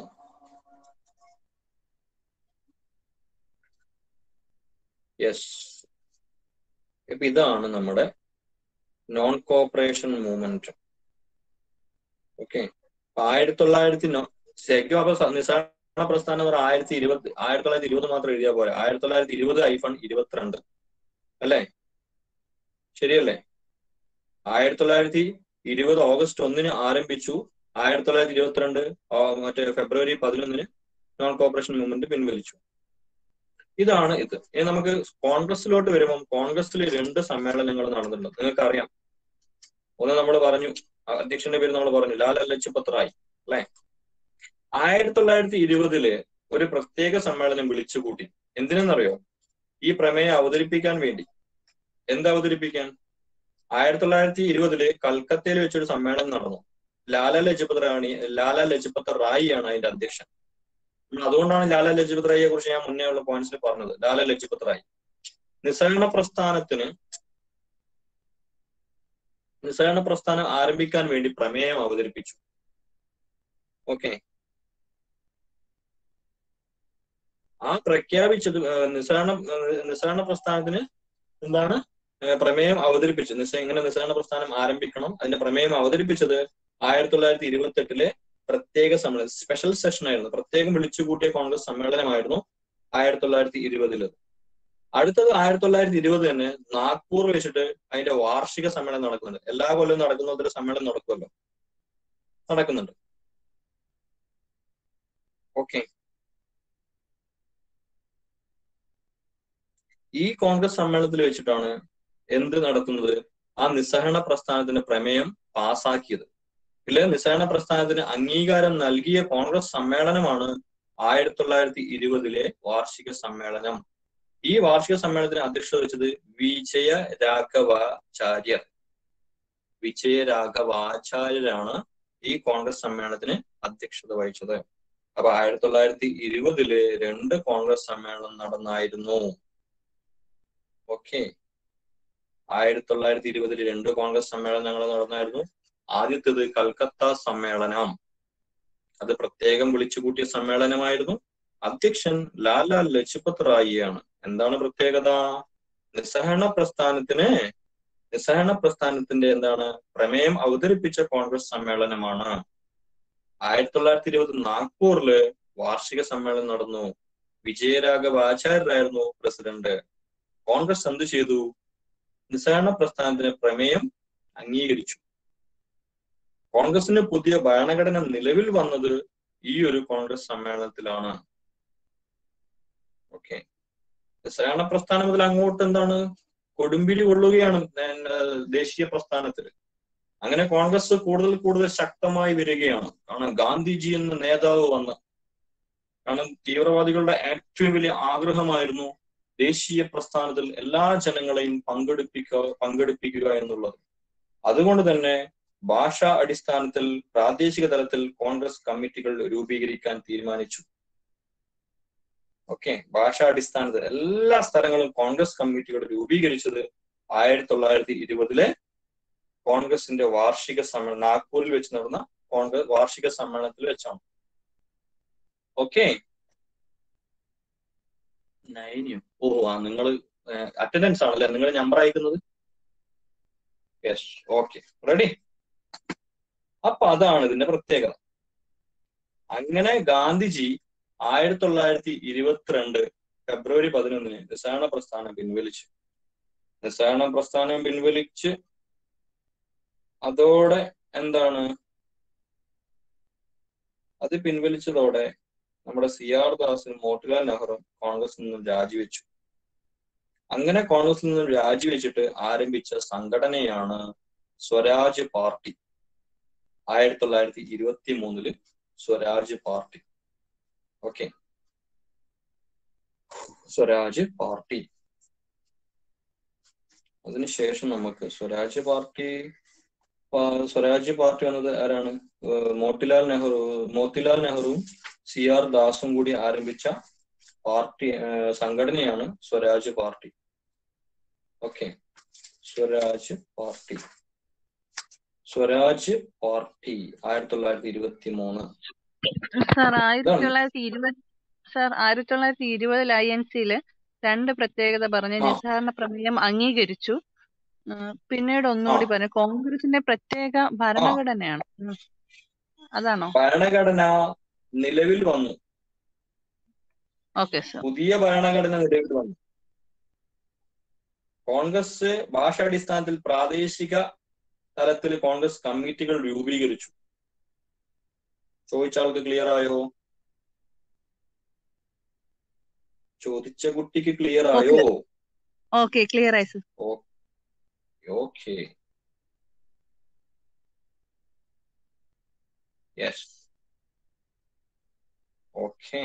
യെസ് ഇപ്പൊ ഇതാണ് നമ്മുടെ നോൺ കോപ്പറേഷൻ മൂവ്മെന്റ് ഓക്കെ ആയിരത്തി തൊള്ളായിരത്തി ശരിക്കും അപ്പൊ സ- നിസ്സഹകരണ പ്രസ്ഥാനം എന്ന് പറഞ്ഞാൽ ആയിരത്തി ഇരുപത്തി ആയിരത്തി തൊള്ളായിരത്തി ഇരുപത് മാത്രം എഴുതിയാൽ പോലെ ആയിരത്തി തൊള്ളായിരത്തി ഇരുപത് ഐഫൺ ഇരുപത്തിരണ്ട് അല്ലേ ശരിയല്ലേ ആയിരത്തി തൊള്ളായിരത്തി ഇരുപത് ഓഗസ്റ്റ് ഒന്നിന് ആരംഭിച്ചു ആയിരത്തി തൊള്ളായിരത്തി ഇരുപത്തിരണ്ട് ആ- മറ്റേ ഫെബ്രുവരി പതിനൊന്നിന് നോൺ കോപ്പറേഷൻ മൂവ്മെന്റ് പിൻവലിച്ചു ഇതാണ് ഇത് ഇനി നമുക്ക് കോൺഗ്രസിലോട്ട് വരുമ്പോൾ കോൺഗ്രസിൽ രണ്ട് സമ്മേളനങ്ങൾ നടന്നിട്ടുണ്ട് നിങ്ങൾക്ക് അറിയാം ഒന്ന് നമ്മൾ പറഞ്ഞു അധ്യക്ഷന്റെ പേര് നമ്മൾ പറഞ്ഞു ലാൽ ലജ്പത് റായ് അല്ലെ ആയിരത്തി തൊള്ളായിരത്തി ഇരുപതില് ഒരു പ്രത്യേക സമ്മേളനം വിളിച്ചുകൂട്ടി എന്തിനെന്നറിയോ ഈ പ്രമേയം അവതരിപ്പിക്കാൻ വേണ്ടി എന്ത് അവതരിപ്പിക്കാൻ ആയിരത്തി തൊള്ളായിരത്തി ഇരുപതില് കൽക്കത്തയിൽ വെച്ചൊരു സമ്മേളനം നടന്നു ലാല ലജ്പത് റാണി ലാല ലജ്പത് റായി ആണ് അതിന്റെ അധ്യക്ഷൻ ഉം അതുകൊണ്ടാണ് ലാല ലജ്പത് റായിയെ കുറിച്ച് ഞാൻ മുന്നേ ഉള്ള പോയിന്റ്സിൽ പറഞ്ഞത് ലാല ലജ്പത് റായ് നിസ്സഹകരണ പ്രസ്ഥാനത്തിന് നിസ്സഹകരണ പ്രസ്ഥാനം ആരംഭിക്കാൻ വേണ്ടി പ്രമേയം അവതരിപ്പിച്ചു ഓക്കെ ആ പ്രഖ്യാപിച്ചത് ആ, നിസ്സഹകരണ ആ, നിസ്സഹകരണ പ്രസ്ഥാനത്തിന് എന്താണ് ആ, പ്രമേയം അവതരിപ്പിച്ചു നിസ്സ ഇങ്ങനെ നിസ്സഹകരണ പ്രസ്ഥാനം ആരംഭിക്കണം അതിന്റെ പ്രമേയം അവതരിപ്പിച്ചത് ആയിരത്തി തൊള്ളായിരത്തി ഇരുപത്തി എട്ടിലെ പ്രത്യേക സമ്മേളനം സ്പെഷ്യൽ സെഷൻ ആയിരുന്നു പ്രത്യേകം വിളിച്ചുകൂട്ടിയ കോൺഗ്രസ് സമ്മേളനമായിരുന്നു ആയിരത്തി തൊള്ളായിരത്തി ഇരുപതില് അടുത്തത് ആയിരത്തി തൊള്ളായിരത്തി ഇരുപത് തന്നെ നാഗ്പൂർ വെച്ചിട്ട് അതിന്റെ വാർഷിക സമ്മേളനം നടക്കുന്നുണ്ട് എല്ലാ കൊല്ലവും നടക്കുന്ന ഒരു സമ്മേളനം നടക്കുമല്ലോ നടക്കുന്നുണ്ട് ഓക്കെ ഈ കോൺഗ്രസ് സമ്മേളനത്തിൽ വെച്ചിട്ടാണ് എന്ത് നടത്തുന്നത് ആ നിസ്സഹരണ പ്രസ്ഥാനത്തിന്റെ പ്രമേയം പാസാക്കിയത് ഇല്ലേ നിസ്സഹരണ പ്രസ്ഥാനത്തിന് അംഗീകാരം നൽകിയ കോൺഗ്രസ് സമ്മേളനമാണ് ആയിരത്തി തൊള്ളായിരത്തി ഇരുപതിലെ വാർഷിക സമ്മേളനം ഈ വാർഷിക സമ്മേളനത്തിന് അധ്യക്ഷത വഹിച്ചത് വിജയ രാഘവാചാര്യർ വിജയ രാഘവാചാര്യരാണ് ഈ കോൺഗ്രസ് സമ്മേളനത്തിന് അധ്യക്ഷത വഹിച്ചത് അപ്പൊ ആയിരത്തി തൊള്ളായിരത്തി ഇരുപതില് രണ്ട് കോൺഗ്രസ് സമ്മേളനം നടന്നായിരുന്നു ഓക്കെ ആയിരത്തി തൊള്ളായിരത്തി ഇരുപതിൽ രണ്ട് കോൺഗ്രസ് സമ്മേളനങ്ങൾ നടന്നായിരുന്നു ആദ്യത്തേത് കൽക്കത്ത സമ്മേളനം അത് പ്രത്യേകം വിളിച്ചുകൂട്ടിയ സമ്മേളനമായിരുന്നു അധ്യക്ഷൻ ലാല ലജ്പത് റായിയാണ് എന്താണ് പ്രത്യേകത നിസ്സഹരണ പ്രസ്ഥാനത്തിന് നിസ്സഹരണ പ്രസ്ഥാനത്തിന്റെ എന്താണ് പ്രമേയം അവതരിപ്പിച്ച കോൺഗ്രസ് സമ്മേളനമാണ് ആയിരത്തി തൊള്ളായിരത്തി ഇരുപത് നാഗ്പൂറില് വാർഷിക സമ്മേളനം നടന്നു വിജയരാഘവ ആചാര്യരായിരുന്നു പ്രസിഡന്റ് കോൺഗ്രസ് എന്ത് ചെയ്തു നിസ്സഹരണ പ്രസ്ഥാനത്തിന് പ്രമേയം അംഗീകരിച്ചു കോൺഗ്രസിന് പുതിയ ഭരണഘടന നിലവിൽ വന്നത് ഈ ഒരു കോൺഗ്രസ് സമ്മേളനത്തിലാണ് ഓക്കെ നിസ്സഹരണ പ്രസ്ഥാനം മുതൽ അങ്ങോട്ട് എന്താണ് കൊടുമ്പിരി കൊള്ളുകയാണ് ദേശീയ പ്രസ്ഥാനത്തിൽ അങ്ങനെ കോൺഗ്രസ് കൂടുതൽ കൂടുതൽ ശക്തമായി വരികയാണ് കാരണം ഗാന്ധിജി എന്ന നേതാവ് വന്ന് കാരണം തീവ്രവാദികളുടെ ഏറ്റവും വലിയ ആഗ്രഹമായിരുന്നു ദേശീയ പ്രസ്ഥാനത്തിൽ എല്ലാ ജനങ്ങളെയും പങ്കെടുപ്പിക്കുക പങ്കെടുപ്പിക്കുക എന്നുള്ളത് അതുകൊണ്ട് തന്നെ ഭാഷാ അടിസ്ഥാനത്തിൽ പ്രാദേശിക തലത്തിൽ കോൺഗ്രസ് കമ്മിറ്റികൾ രൂപീകരിക്കാൻ തീരുമാനിച്ചു ഓക്കെ ഭാഷാ അടിസ്ഥാനത്തിൽ എല്ലാ സ്ഥലങ്ങളും കോൺഗ്രസ് കമ്മിറ്റികൾ രൂപീകരിച്ചത് ആയിരത്തി തൊള്ളായിരത്തി ഇരുപതിലെ കോൺഗ്രസിന്റെ വാർഷിക സമ്മേളനം നാഗ്പൂരിൽ വെച്ച് നടന്ന കോൺഗ്രസ് വാർഷിക സമ്മേളനത്തിൽ വെച്ചാണ് ഓക്കെ നൈനിയോ ഓ ആ നിങ്ങൾ അറ്റൻഡൻസ് ആണല്ലേ നിങ്ങൾ നമ്പർ അയക്കുന്നത് യെസ് ഓക്കെ റെഡി അപ്പൊ അതാണ് ഇതിന്റെ പ്രത്യേകത അങ്ങനെ ഗാന്ധിജി ആയിരത്തി തൊള്ളായിരത്തി ഇരുപത്തിരണ്ട് ഫെബ്രുവരി പതിനൊന്നിന് നിസ്സഹരണ പ്രസ്ഥാനം പിൻവലിച്ചു നിസ്സഹരണ പ്രസ്ഥാനം പിൻവലിച്ച് അതോടെ എന്താണ് അത് പിൻവലിച്ചതോടെ നമ്മുടെ സി ആർ ദാസും മോട്ടിലാൽ നെഹ്റും കോൺഗ്രസിൽ നിന്നും രാജിവെച്ചു അങ്ങനെ കോൺഗ്രസിൽ നിന്നും രാജിവെച്ചിട്ട് ആരംഭിച്ച സംഘടനയാണ് സ്വരാജ് പാർട്ടി ആയിരത്തി തൊള്ളായിരത്തി ഇരുപത്തി മൂന്നില് Swaraj party okay Swaraj party അതിനുശേഷം നമുക്ക് സ്വരാജ് പാർട്ടി സ്വരാജ് പാർട്ടി വന്നത് ആരാണ് മോത്തിലാൽ നെഹ്റു മോത്തിലാൽ നെഹ്റുവും സി ആർ ദാസും കൂടി ആരംഭിച്ച പാർട്ടി സംഘടനയാണ് Swaraj party okay Swaraj party Swaraj party ആയിരത്തി തൊള്ളായിരത്തി ഇരുപത്തി മൂന്ന് സാർ ആയിരത്തി തൊള്ളായിരത്തി ഇരുപത് സാർ ആയിരത്തി തൊള്ളായിരത്തി ഇരുപതിൽ ഐ എൻ സിയില് രണ്ട് പ്രത്യേകത പറഞ്ഞ് നിസ്സഹരണ പ്രമേയം അംഗീകരിച്ചു പിന്നീട് ഒന്നുകൂടി പറഞ്ഞു കോൺഗ്രസിന്റെ പ്രത്യേക ഭരണഘടനയാണ് അതാണോ ഭരണഘടന നിലവിൽ വന്നു ഓക്കെ സാർ പുതിയ ഭരണഘടന നിലവിൽ വന്നു കോൺഗ്രസ് ഭാഷാടിസ്ഥാനത്തിൽ പ്രാദേശിക തലത്തിൽ കോൺഗ്രസ് കമ്മിറ്റികൾ രൂപീകരിച്ചു ചോദിച്ച ആൾക്ക് ക്ലിയർ ആയോ ചോദിച്ച കുട്ടിക്ക് ക്ലിയർ ആയോ ഓക്കെ ക്ലിയർ ആയി സർ ഓക്കെ യെസ് ഓക്കെ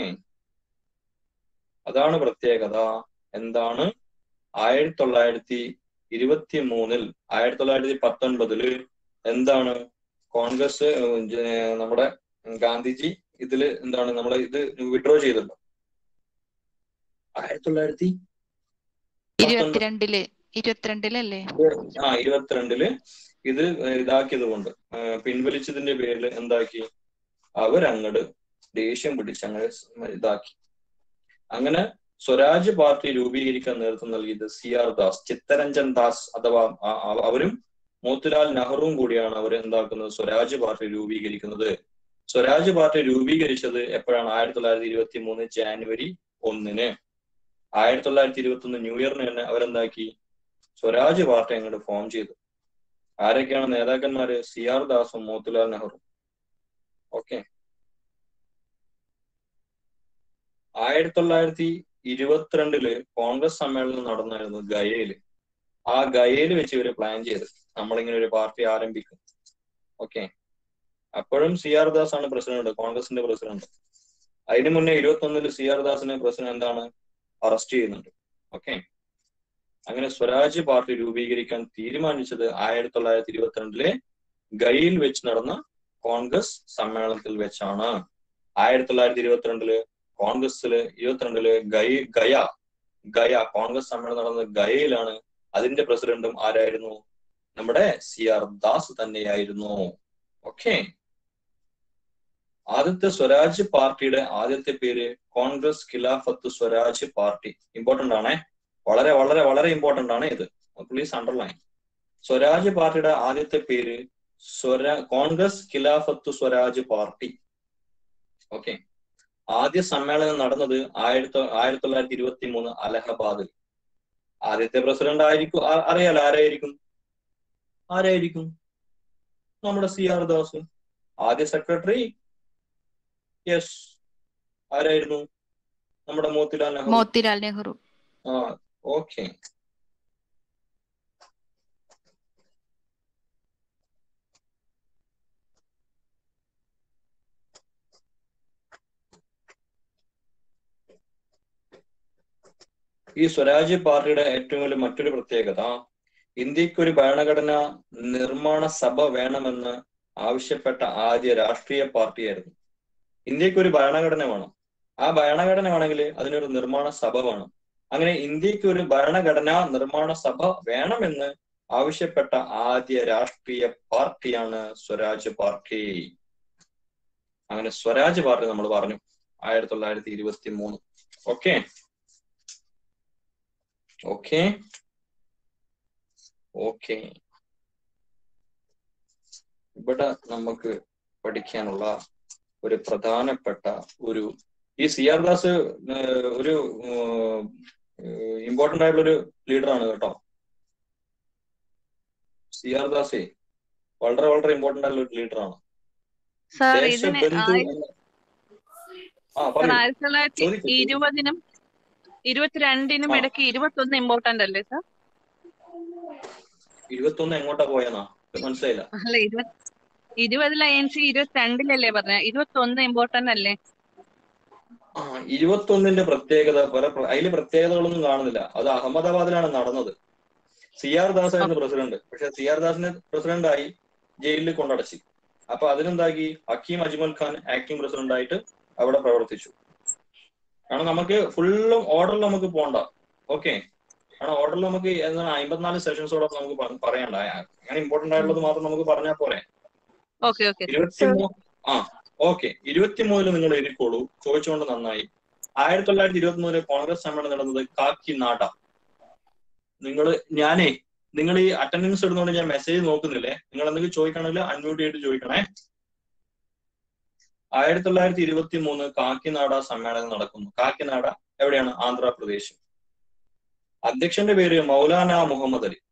അതാണ് പ്രത്യേകത എന്താണ് ആയിരത്തി തൊള്ളായിരത്തി ഇരുപത്തി മൂന്നിൽ ആയിരത്തി തൊള്ളായിരത്തി പത്തൊൻപതില് എന്താണ് കോൺഗ്രസ് നമ്മുടെ ഗാന്ധിജി ഇതില് എന്താണ് നമ്മളെ ഇത് വിഡ്രോ ചെയ്തല്ലോ ആയിരത്തി തൊള്ളായിരത്തി ഇരുപത്തിരണ്ടില് ഇരുപത്തിരണ്ടിലല്ലേ ആ ഇരുപത്തിരണ്ടില് ഇത് ഇതാക്കിയത് കൊണ്ട് പിൻവലിച്ചതിന്റെ പേരിൽ എന്താക്കി അവരങ്ങട് ദേഷ്യം പിടിച്ച് അങ്ങനെ ഇതാക്കി അങ്ങനെ സ്വരാജ് പാർട്ടി രൂപീകരിക്കാൻ നേതൃത്വം നൽകിയത് സി ആർ ദാസ് ചിത്തരഞ്ജൻ ദാസ് അഥവാ അവരും മോത്തിലാൽ നെഹ്റുവും കൂടിയാണ് അവർ എന്താക്കുന്നത് സ്വരാജ് പാർട്ടി രൂപീകരിക്കുന്നത് സ്വരാജ് പാർട്ടി രൂപീകരിച്ചത് എപ്പോഴാണ് ആയിരത്തി തൊള്ളായിരത്തി ഇരുപത്തി മൂന്ന് ജാനുവരി ഒന്നിന് ആയിരത്തി തൊള്ളായിരത്തി ഇരുപത്തി ഒന്ന് ന്യൂ ഇയറിന് തന്നെ അവരെന്താക്കി സ്വരാജ് പാർട്ടി അങ്ങോട്ട് ഫോം ചെയ്തു ആരൊക്കെയാണ് നേതാക്കന്മാര് സി ആർ ദാസും മോത്തിലാൽ നെഹ്റു ഓക്കെ ആയിരത്തി തൊള്ളായിരത്തി ഇരുപത്തിരണ്ടില് കോൺഗ്രസ് സമ്മേളനം നടന്നായിരുന്നു ഗയയില് ആ ഗയയിൽ വെച്ച് ഇവര് പ്ലാൻ ചെയ്ത് നമ്മളിങ്ങനെ ഒരു പാർട്ടി ആരംഭിക്കും ഓക്കെ അപ്പോഴും സി ആർ ദാസ് ആണ് പ്രസിഡന്റ് കോൺഗ്രസിന്റെ പ്രസിഡന്റ് അതിന് മുന്നേ ഇരുപത്തി ഒന്നില് സി ആർ ദാസിനെ പ്രസിഡന്റ് എന്താണ് അറസ്റ്റ് ചെയ്യുന്നുണ്ട് ഓക്കെ അങ്ങനെ സ്വരാജ് പാർട്ടി രൂപീകരിക്കാൻ തീരുമാനിച്ചത് ആയിരത്തി തൊള്ളായിരത്തി ഇരുപത്തിരണ്ടിലെ ഗയയിൽ വെച്ച് നടന്ന കോൺഗ്രസ് സമ്മേളനത്തിൽ വെച്ചാണ് ആയിരത്തി തൊള്ളായിരത്തി ഇരുപത്തിരണ്ടില് കോൺഗ്രസില് ഇരുപത്തിരണ്ടില് ഗയ ഗയ ഗയ കോൺഗ്രസ് സമ്മേളനം നടന്നത് ഗയയിലാണ് അതിന്റെ പ്രസിഡന്റും ആരായിരുന്നു നമ്മുടെ സി ആർ ദാസ് തന്നെയായിരുന്നു ഓക്കെ ആദ്യത്തെ സ്വരാജ് പാർട്ടിയുടെ ആദ്യത്തെ പേര് കോൺഗ്രസ് ഖിലാഫത്ത് സ്വരാജ് പാർട്ടി ഇമ്പോർട്ടന്റ് ആണേ വളരെ വളരെ വളരെ ഇമ്പോർട്ടന്റ് ആണ് ഇത് പ്ലീസ് അണ്ടർലൈൻ സ്വരാജ് പാർട്ടിയുടെ ആദ്യത്തെ പേര് സ്വര കോൺഗ്രസ് ഖിലാഫത്ത് സ്വരാജ് പാർട്ടി ഓക്കെ ആദ്യ സമ്മേളനം നടന്നത് ആയിരത്തി ആയിരത്തി തൊള്ളായിരത്തി ഇരുപത്തി മൂന്ന് അലഹബാദിൽ ആദ്യത്തെ പ്രസിഡന്റ് ആയിരിക്കും ആ- അറിയാലോ ആരായിരിക്കും ആരായിരിക്കും നമ്മുടെ സി ആർ ദാസ് ആദ്യ സെക്രട്ടറി യെസ് ആരായിരുന്നു നമ്മുടെ മോത്തിലാൽ നെഹ്റു മോത്തിലാൽ നെഹ്റു ആ ഓക്കെ ഈ സ്വരാജ് പാർട്ടിയുടെ ഏറ്റവും വലിയ മറ്റൊരു പ്രത്യേകത ഇന്ത്യക്ക് ഒരു ഭരണഘടന നിർമ്മാണ സഭ വേണമെന്ന് ആവശ്യപ്പെട്ട ആദ്യ രാഷ്ട്രീയ പാർട്ടിയായിരുന്നു ഇന്ത്യക്ക് ഒരു ഭരണഘടന വേണം ആ ഭരണഘടന വേണമെങ്കിൽ അതിനൊരു നിർമ്മാണ സഭ വേണം അങ്ങനെ ഇന്ത്യക്ക് ഒരു ഭരണഘടനാ നിർമ്മാണ സഭ വേണമെന്ന് ആവശ്യപ്പെട്ട ആദ്യ രാഷ്ട്രീയ പാർട്ടിയാണ് സ്വരാജ് പാർട്ടി അങ്ങനെ സ്വരാജ് പാർട്ടി നമ്മൾ പറഞ്ഞു ആയിരത്തി തൊള്ളായിരത്തി ഇരുപത്തി മൂന്ന് ഓക്കെ ഓക്കെ ഓക്കെ ഇവിടെ നമുക്ക് പഠിക്കാനുള്ള ഒരു പ്രധാനപ്പെട്ട ഒരു ഈ സി ആർ ദാസ് ഏഹ്, ഒരു ഇമ്പോർട്ടന്റ് ആയിട്ടുള്ള ഒരു ലീഡറാണ് കേട്ടോ സി ആർ ദാസേ വളരെ വളരെ ഇമ്പോർട്ടന്റ് ആയിട്ടുള്ള ഒരു ലീഡറാണ് സാർ ഇതിന് ദേശബന്ധു ആയിരത്തി എന്ന ആ സാർ പറയൂ ആയിരത്തി തൊള്ളായിരത്തി ചോദിക്കൂ ചോദിക്കൂ. ഇരുപതിനും ഇരുപത്തിരണ്ടിനും ആ. ഇടയ്ക്ക് ഇരുപത്തൊന്ന് ഇമ്പോർട്ടന്റ് അല്ലേ സാർ ഇരുപത്തൊന്ന് എങ്ങോട്ടാ പോയെന്നാ മനസ്സിലായില്ല അല്ല ഇരുപത് ഇരുപതിൽ ഐ എൻ സി ഇരുപത്തിരണ്ടിലല്ലേ പറഞ്ഞ ഇരുപത്തൊന്ന് ഇമ്പോർട്ടന്റ് അല്ലേ ആ ഇരുപത്തൊന്നിന്റെ പ്രത്യേകത വേറെ പ്ര- അതില് പ്രത്യേകതകളൊന്നും കാണുന്നില്ല അത് അഹമ്മദാബാദിലാണ് നടന്നത് സി ആർ ദാസ് ആയിരുന്നു പ്രസിഡന്റ് പക്ഷെ സി ആർ ദാസിനെ പ്രസിഡന്റ് ആയി ജയിലിൽ കൊണ്ടടച്ചു അപ്പൊ അതിനെന്താക്കി ഹക്കീം അജ്മൽ ഖാൻ ആക്ടിംഗ് പ്രസിഡന്റ് ആയിട്ട് അവിടെ പ്രവർത്തിച്ചു കാരണം നമുക്ക് ഫുള്ളും ഓർഡറിൽ നമുക്ക് പോണ്ട ഓക്കെ കാരണം ഓർഡറിൽ നമുക്ക് എന്താണ് അമ്പത്തിനാല് സെഷൻസോടെ നമുക്ക് പ- പറയണ്ട അങ്ങനെ ഇമ്പോർട്ടന്റ് ആയിട്ടുള്ളത് മാത്രം നമുക്ക് പറഞ്ഞാൽ പോരെ ഓക്കെ ഓക്കെ ഇരുപത്തിമൂ ആ ഓക്കെ ഇരുപത്തിമൂന്നില് നിങ്ങൾ എഴുതിക്കോളൂ ചോദിച്ചുകൊണ്ട് നന്നായി ആയിരത്തി തൊള്ളായിരത്തി ഇരുപത്തി മൂന്നില് കോൺഗ്രസ് സമ്മേളനം നടന്നത് കാക്കിനാട നിങ്ങൾ ഞാനേ നിങ്ങൾ ഈ അറ്റൻഡൻസ് ഇടുന്നതുകൊണ്ട് ഞാൻ മെസ്സേജ് നോക്കുന്നില്ലേ നിങ്ങൾ എന്തെങ്കിലും ചോദിക്കണമെങ്കിൽ അൺമ്യൂട്ട് ചെയ്തിട്ട് ചോദിക്കണേ ആയിരത്തി തൊള്ളായിരത്തി ഇരുപത്തി മൂന്ന് കാക്കിനാട സമ്മേളനം നടക്കുന്നു കാക്കിനാട എവിടെയാണ് ആന്ധ്രാപ്രദേശ് അധ്യക്ഷന്റെ പേര് മൗലാന മുഹമ്മദ് അലി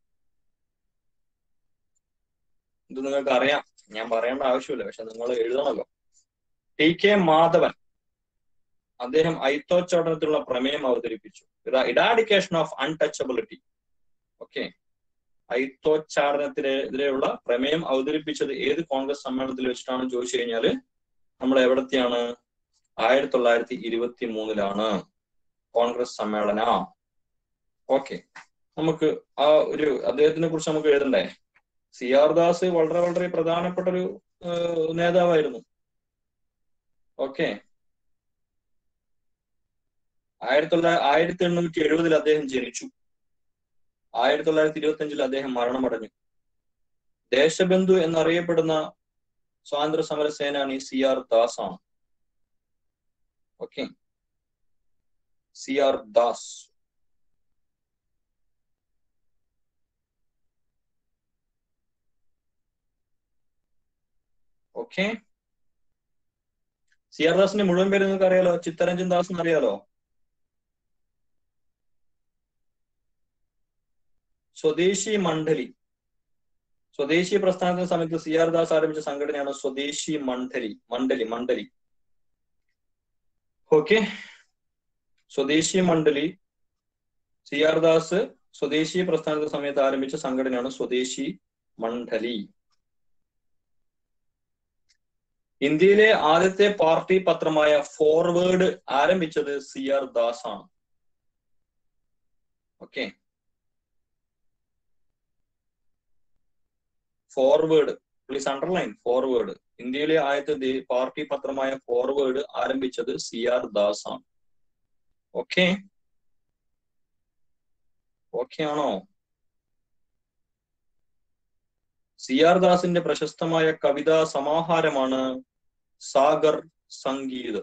ഇത് നിങ്ങൾക്ക് അറിയാം ഞാൻ പറയേണ്ട ആവശ്യമില്ല പക്ഷെ നിങ്ങൾ എഴുതണമല്ലോ ടി കെ മാധവൻ അദ്ദേഹം ഐത്തോച്ചാടനത്തിലുള്ള പ്രമേയം അവതരിപ്പിച്ചു ഇഡാഡിക്കേഷൻ ഓഫ് അൺടച്ചബിലിറ്റി ഓക്കെ ഐത്തോച്ചാടനത്തിനെതിരെയുള്ള പ്രമേയം അവതരിപ്പിച്ചത് ഏത് കോൺഗ്രസ് സമ്മേളനത്തിൽ വെച്ചിട്ടാണെന്ന് ചോദിച്ചു കഴിഞ്ഞാല് നമ്മൾ എവിടത്തെയാണ് ആയിരത്തി തൊള്ളായിരത്തി ഇരുപത്തി മൂന്നിലാണ് കോൺഗ്രസ് സമ്മേളന ഓക്കെ നമുക്ക് ആ ഒരു അദ്ദേഹത്തിനെ കുറിച്ച് നമുക്ക് എഴുതണ്ടേ സി ആർ ദാസ് വളരെ വളരെ പ്രധാനപ്പെട്ട ഒരു ഏഹ്, നേതാവായിരുന്നു ഓക്കെ ആയിരത്തി തൊള്ളായിരത്തി ആയിരത്തി എണ്ണൂറ്റി എഴുപതിൽ അദ്ദേഹം ജനിച്ചു ആയിരത്തി തൊള്ളായിരത്തി ഇരുപത്തി അഞ്ചിൽ അദ്ദേഹം മരണമടഞ്ഞു ദേശബന്ധു എന്നറിയപ്പെടുന്ന സ്വാതന്ത്ര്യ സമര സേനാനി സി ആർ ദാസ് ആണ് okay C R Das okay C R ദാസിന്റെ മുഴുവൻ പേര് നിങ്ങൾക്ക് അറിയാലോ ചിത്തരഞ്ജൻ ദാസ് എന്ന് അറിയാലോ സ്വദേശി മണ്ഡലി സ്വദേശി പ്രസ്ഥാനത്തിന്റെ സമയത്ത് സി ആർ ദാസ് ആരംഭിച്ച സംഘടനയാണ് Swadeshi Mandali Mandali Mandali okay Swadeshi Mandali C R Das Swadeshi പ്രസ്ഥാനത്തെ സമയത്ത് ആരംഭിച്ച സംഘടനയാണ് സ്വദേശി മണ്ഡലി ഇന്ത്യയിലെ ആദ്യത്തെ പാർട്ടി പത്രമായ ഫോർവേഡ് ആരംഭിച്ചത് സി ആർ ദാസ് ആണ് okay Forward please underline Forward ഇന്ത്യയിലെ ആദ്യത്തെ ദേ- പാർട്ടി പത്രമായ ഫോർവേഡ് ആരംഭിച്ചത് സി ആർ ദാസ് ആണ് ഓക്കെ ഓക്കെ ആണോ സി ആർ ദാസിന്റെ പ്രശസ്തമായ കവിതാ സമാഹാരമാണ് സാഗർ സംഗീത്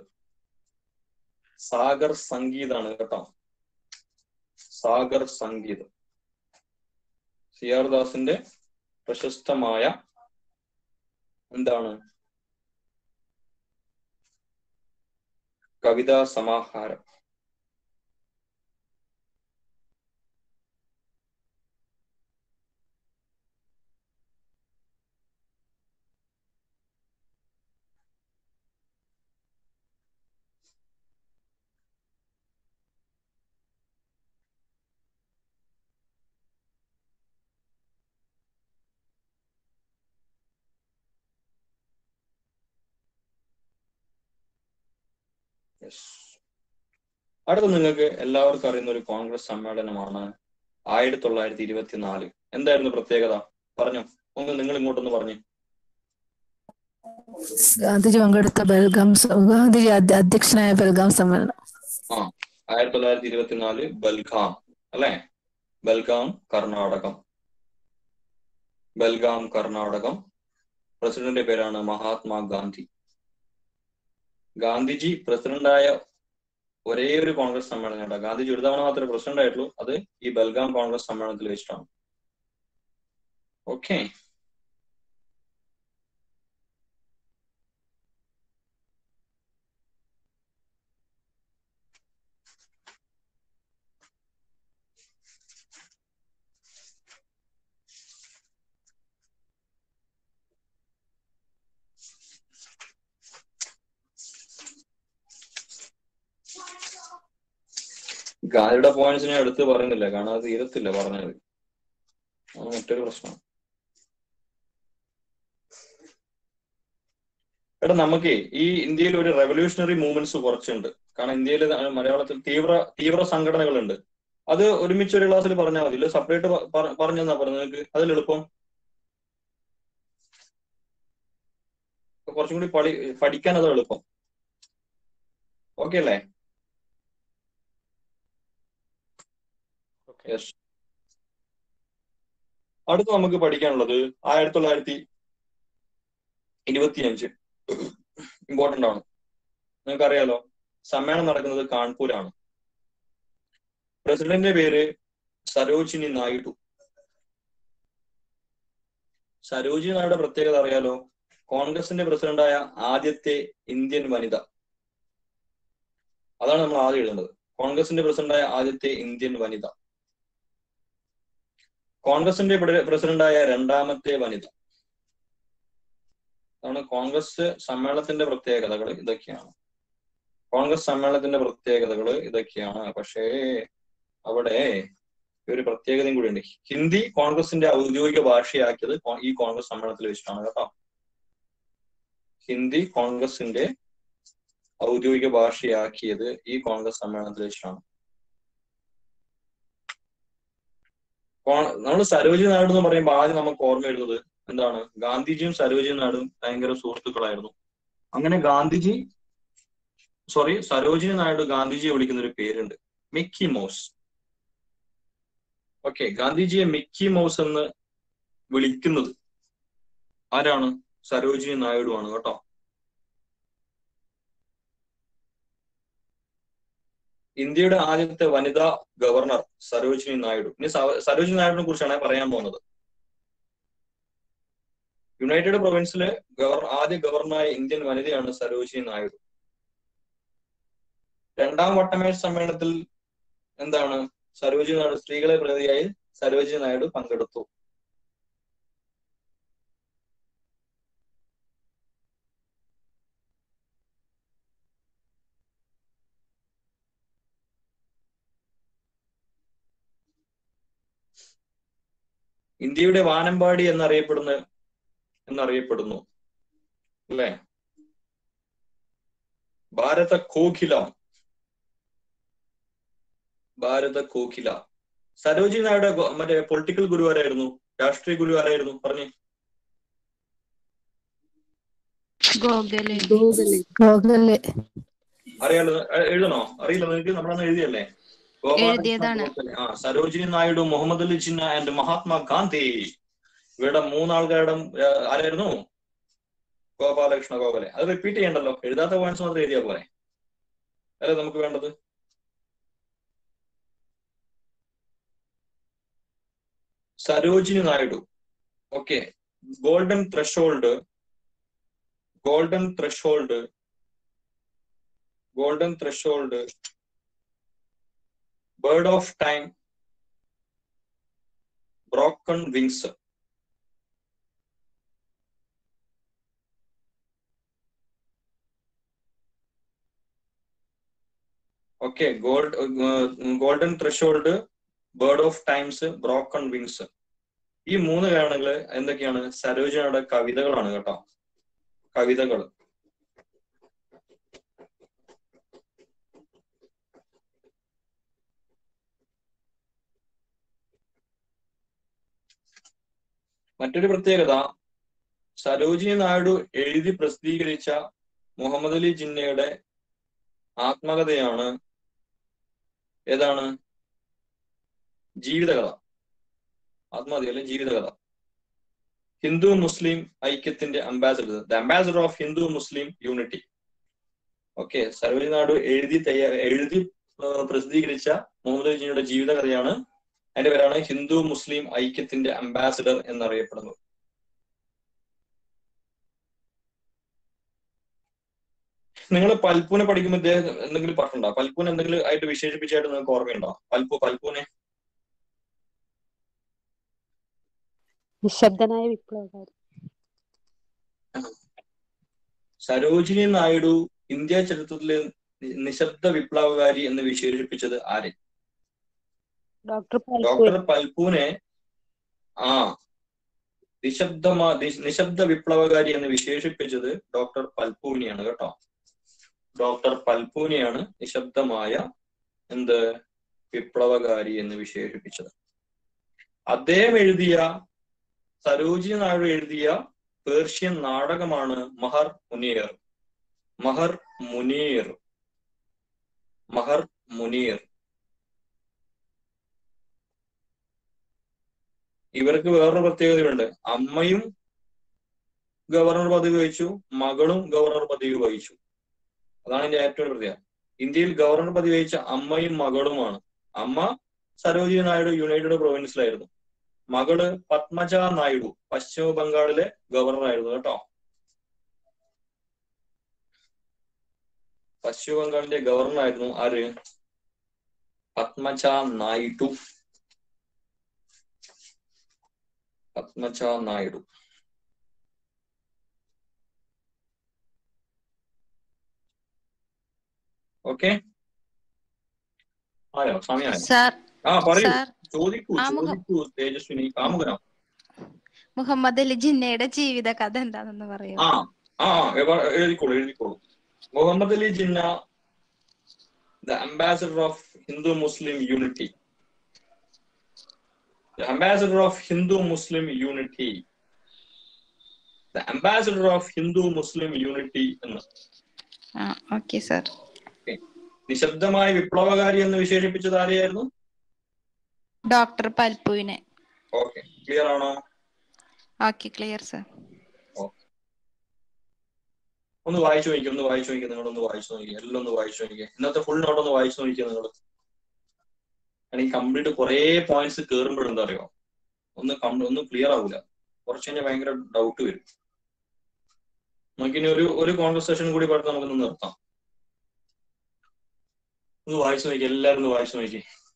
സാഗർ സംഗീതാണ് കേട്ടോ സാഗർ സംഗീത് സി ആർ ദാസിന്റെ പ്രശസ്തമായ എന്താണ് കവിതാ സമാഹാരം യെസ് അടുത്ത നിങ്ങൾക്ക് എല്ലാവർക്കും അറിയുന്ന ഒരു കോൺഗ്രസ് സമ്മേളനമാണ് ആയിരത്തി തൊള്ളായിരത്തി ഇരുപത്തിനാല് എന്തായിരുന്നു പ്രത്യേകത പറഞ്ഞു ഒന്ന് നിങ്ങൾ ഇങ്ങോട്ടൊന്ന് പറഞ്ഞു ഗാന്ധിജി പങ്കെടുത്ത ബൽഗാം സ- ഗാന്ധിജി അധ്യ- അധ്യക്ഷനായ ബൽഗാം സമ്മേളനം ആ ആയിരത്തി തൊള്ളായിരത്തി ഇരുപത്തിനാല് ബൽഗാം അല്ലെ ബൽഗാം കർണാടകം ബൽഗാം കർണാടകം പ്രസിഡന്റ് പേരാണ് മഹാത്മാ ഗാന്ധി ഗാന്ധിജി പ്രസിഡന്റായ ഒരേ ഒരു കോൺഗ്രസ് സമ്മേളനം ഉണ്ടാകും ഗാന്ധിജി ഒരു തവണ മാത്രമേ പ്രസിഡന്റ് ആയിട്ടുള്ളൂ അത് ഈ ബൽഗാം കോൺഗ്രസ് സമ്മേളനത്തിൽ വെച്ചിട്ടാണ് ഓക്കെ ഗാന്ധിയുടെ പോയിന്റ്സ് ഞാൻ എടുത്ത് പറയുന്നില്ല കാരണം അത് തീരത്തില്ല പറഞ്ഞത് അത് മറ്റൊരു പ്രശ്നം എടാ നമുക്ക് ഈ ഇന്ത്യയിൽ ഒരു റെവല്യൂഷണറി മൂവ്മെന്റ്സ് കുറച്ചുണ്ട് കാരണം ഇന്ത്യയിൽ മലയാളത്തിൽ തീവ്ര തീവ്ര സംഘടനകളുണ്ട് അത് ഒരുമിച്ച് ഒരു ക്ലാസ്സിൽ പറഞ്ഞാൽ മതി ഇല്ല സെപ്പറേറ്റ് പറഞ്ഞെന്നാ പറഞ്ഞത് നിങ്ങൾക്ക് അതിൽ എളുപ്പം കുറച്ചും കൂടി പഠി പഠിക്കാൻ അത് എളുപ്പം ഓക്കെ അല്ലേ ഓക്കെ യെസ് അടുത്ത നമുക്ക് പഠിക്കാനുള്ളത് ആയിരത്തി തൊള്ളായിരത്തി ഇരുപത്തിയഞ്ച് ഇമ്പോർട്ടന്റ് ആണ് നിങ്ങൾക്കറിയാലോ സമ്മേളനം നടക്കുന്നത് കാൺപൂരാണ് പ്രസിഡന്റിന്റെ പേര് സരോജിനി നായിഡു സരോജിനി നായിഡുടെ പ്രത്യേകത അറിയാലോ കോൺഗ്രസിന്റെ പ്രസിഡന്റായ ആദ്യത്തെ ഇന്ത്യൻ വനിത അതാണ് നമ്മൾ ആദ്യം എഴുതേണ്ടത് കോൺഗ്രസിന്റെ പ്രസിഡന്റായ ആദ്യത്തെ ഇന്ത്യൻ വനിത കോൺഗ്രസിന്റെ പ്ര- പ്രസിഡന്റായ രണ്ടാമത്തെ വനിത അതാണ് കോൺഗ്രസ് സമ്മേളനത്തിന്റെ പ്രത്യേകതകൾ ഇതൊക്കെയാണ് കോൺഗ്രസ് സമ്മേളനത്തിന്റെ പ്രത്യേകതകൾ ഇതൊക്കെയാണ് പക്ഷേ അവിടെ ഒരു പ്രത്യേകതയും കൂടിയുണ്ട് ഹിന്ദി കോൺഗ്രസിന്റെ ഔദ്യോഗിക ഭാഷയാക്കിയത് കോ- ഈ കോൺഗ്രസ് സമ്മേളനത്തിൽ വെച്ചിട്ടാണ് കേട്ടോ ഹിന്ദി കോൺഗ്രസിന്റെ ഔദ്യോഗിക ഭാഷയാക്കിയത് ഈ കോൺഗ്രസ് സമ്മേളനത്തിൽ വെച്ചിട്ടാണ് നമ്മൾ സരോജിനി നായിഡു എന്ന് പറയുമ്പോൾ ആദ്യം നമുക്ക് ഓർമ്മ വരുന്നത് എന്താണ് ഗാന്ധിജിയും സരോജിനി നായിഡും ഭയങ്കര സുഹൃത്തുക്കളായിരുന്നു അങ്ങനെ ഗാന്ധിജി സോറി സരോജിനി നായിഡു ഗാന്ധിജിയെ വിളിക്കുന്ന ഒരു പേരുണ്ട് മിക്കി മൗസ് ഓക്കെ ഗാന്ധിജിയെ മിക്കി മൗസ് എന്ന് വിളിക്കുന്നത് ആരാണ് സരോജിനി നായിഡു ആണ് കേട്ടോ ഇന്ത്യയുടെ ആദ്യത്തെ വനിതാ ഗവർണർ സരോജിനി നായിഡു ഇനി സ- സരോജിനി നായിഡുവിനെ കുറിച്ചാണ് പറയാൻ പോകുന്നത് യുണൈറ്റഡ് പ്രൊവിൻസിലെ ഗവർ ആദ്യ ഗവർണറായ ഇന്ത്യൻ വനിതയാണ് സരോജിനി നായിഡു രണ്ടാം വട്ടമേശ സമ്മേളനത്തിൽ എന്താണ് സരോജിനി നായിഡു സ്ത്രീകളെ പ്രതിയായി സരോജിനി നായിഡു പങ്കെടുത്തു ഇന്ത്യയുടെ വാനമ്പാടി എന്നറിയപ്പെടുന്ന എന്നറിയപ്പെടുന്നു അല്ലേ ഭാരത കോകില ഭാരത കോകില സരോജിനി നായുടെ ഗോ- മറ്റേ പൊളിറ്റിക്കൽ ഗുരു ആരായിരുന്നു രാഷ്ട്രീയ ഗുരു ആരായിരുന്നു പറഞ്ഞു ഗോഖലെ ഗോഖലെ അറിയാലോ എ- എഴുതണോ അറിയില്ല നിനക്ക് നമ്മളന്ന് എഴുതിയല്ലേ ഗോപാലകൃഷ്ണ എഴുതിയതാണ്. ഗോഖലെ. ആ സരോജിനി നായിഡു മുഹമ്മദ് അലി ജിന്ന ആൻഡ് മഹാത്മാ ഗാന്ധി ഇവരുടെ മൂന്നാൾക്കാരുടെ ആ, ആരായിരുന്നു ഗോപാലകൃഷ്ണ ഗോഖലെ അത് റിപ്പീറ്റ് ചെയ്യണ്ടല്ലോ എഴുതാത്ത പോയിന്റ്സ് മാത്രം എഴുതിയാ പോരെ അല്ലേ നമുക്ക് വേണ്ടത് Sarojini Naidu okay golden threshold golden threshold golden threshold bird of time broken wings okay gold golden threshold bird of times broken wings ഈ മൂന്ന് കാരണങ്ങള് എന്തൊക്കെയാണ് സരോജനയുടെ കവിതകളാണ് കേട്ടോ കവിതകൾ മറ്റൊരു പ്രത്യേകത സരോജിനി നായിഡു എഴുതി പ്രസിദ്ധീകരിച്ച മുഹമ്മദ് അലി ജിന്നയുടെ ആത്മകഥയാണ് ഏതാണ് ജീവിതകഥ ആത്മകഥയല്ല ജീവിതകഥ ഹിന്ദു മുസ്ലിം ഐക്യത്തിന്റെ ambassador the ambassador of Hindu Muslim unity okay Sarojini Naidu എഴുതി തയ്യാ എഴുതി ആ, പ്രസിദ്ധീകരിച്ച മുഹമ്മദ് അലി ജിന്നയുടെ ജീവിതകഥയാണ് അതിന്റെ പേരാണ് ഹിന്ദു മുസ്ലിം ഐക്യത്തിന്റെ അംബാസഡർ എന്നറിയപ്പെടുന്നത് നിങ്ങൾ പൽപ്പൂനെ പഠിക്കുമ്പോൾ ഇദ്ദേഹം എന്തെങ്കിലും പറഞ്ഞിട്ടുണ്ടോ പൽപ്പൂനെ എന്തെങ്കിലും ആയിട്ട് വിശേഷിപ്പിച്ചായിട്ട് നിങ്ങൾക്ക് ഓർമ്മയുണ്ടോ പൽപ്പു പൽപ്പൂനെ നിശബ്ദനായ വിപ്ലവകാരി സരോജിനി നായിഡു ഇന്ത്യ ചരിത്രത്തിലെ നി- നിശബ്ദ വിപ്ലവകാരി എന്ന് വിശേഷിപ്പിച്ചത് ആര് ഡോക്ടർ ഡോക്ടർ പൽപ്പൂനെ ആ നിശബ്ദമാ നിശ്- നിശബ്ദ വിപ്ലവകാരി എന്ന് വിശേഷിപ്പിച്ചത് ഡോക്ടർ പൽപ്പൂനെയാണ് കേട്ടോ ഡോക്ടർ പൽപ്പൂനെയാണ് നിശബ്ദമായ എന്ത് വിപ്ലവകാരി എന്ന് വിശേഷിപ്പിച്ചത് അദ്ദേഹം എഴുതിയ സരോജിനി നായിഡു എഴുതിയ പേർഷ്യൻ നാടകമാണ് മഹർ മുനീർ മഹർ മുനീർ മഹർ മുനീർ ഇവർക്ക് വേറൊരു പ്രത്യേകതയുണ്ട് അമ്മയും ഗവർണർ പദവി വഹിച്ചു മകളും ഗവർണർ പദവി വഹിച്ചു അതാണ് എന്റെ ഏറ്റവും വലിയ പ്രത്യേകത ഇന്ത്യയിൽ ഗവർണർ പദവി വഹിച്ച അമ്മയും മകളുമാണ് അമ്മ സരോജിനി നായിഡു യുണൈറ്റഡ് പ്രൊവിൻസിലായിരുന്നു മകള് പത്മജ നായിഡു പശ്ചിമ ബംഗാളിലെ ഗവർണർ ആയിരുന്നു കേട്ടോ പശ്ചിമ ബംഗാളിന്റെ ഗവർണർ ആയിരുന്നു ആര് പത്മജ നായിഡു പത്മജ നായിഡു ഓക്കെ ആയോ സമയമായോ സാർ ആ പറയൂ സാർ ചോദിക്കൂ ആ, മുഖം- ചോദിക്കൂ തേജസ്വിനി കാമുകനോ മുഹമ്മദ് അലി ജിന്നയുടെ ജീവിത കഥ എന്താണെന്ന് പറയൂ ആ ആ എവ- എഴുതിക്കോളൂ എഴുതിക്കോളൂ Muhammad Ali Jinnah the ambassador of Hindu Muslim unity the ambassador of Hindu Muslim unity the ambassador of Hindu Muslim unity എന്ന് ആ ഓക്കെ സാർ നിശബ്ദമായ വിപ്ലവകാരി എന്ന് വിശേഷിപ്പിച്ചത് ആരെയായിരുന്നു ഡോക്ടർ പൽപ്പുവിനെ ഓക്കെ ക്ലിയർ ആണോ ഓക്കെ ക്ലിയർ സാർ ഒന്ന് വായിച്ചു നോക്കിയോ ഒന്ന് വായിച്ചു നോക്കിയോ നിങ്ങൾ ഒന്ന് വായിച്ചു നോക്കിയോ എല്ലാം ഒന്ന് വായിച്ചു നോക്കിയോ ഇന്നത്തെ ഫുൾ നോട്ട് ഒന്ന് വായിച്ചു നോക്കിയോ നിങ്ങൾ എനിക്ക് കംപ്ലീറ്റ് കുറെ പോയിന്റ്സ് കേറുമ്പോഴും എന്താ അറിയോ ഒന്ന് കം- ഒന്ന് ക്ലിയർ ആവൂല കുറച്ച് കഴിഞ്ഞാൽ ഭയങ്കര ഡൗട്ട് വരും നമുക്കിനി ഒരു ഒരു കോൺവെർസേഷൻ കൂടി പറഞ്ഞ് നമുക്കൊന്ന് നിർത്താം ഒന്ന് വായിച്ചു നോക്കി എല്ലാവരും ഒന്ന് വായിച്ചു നോക്കി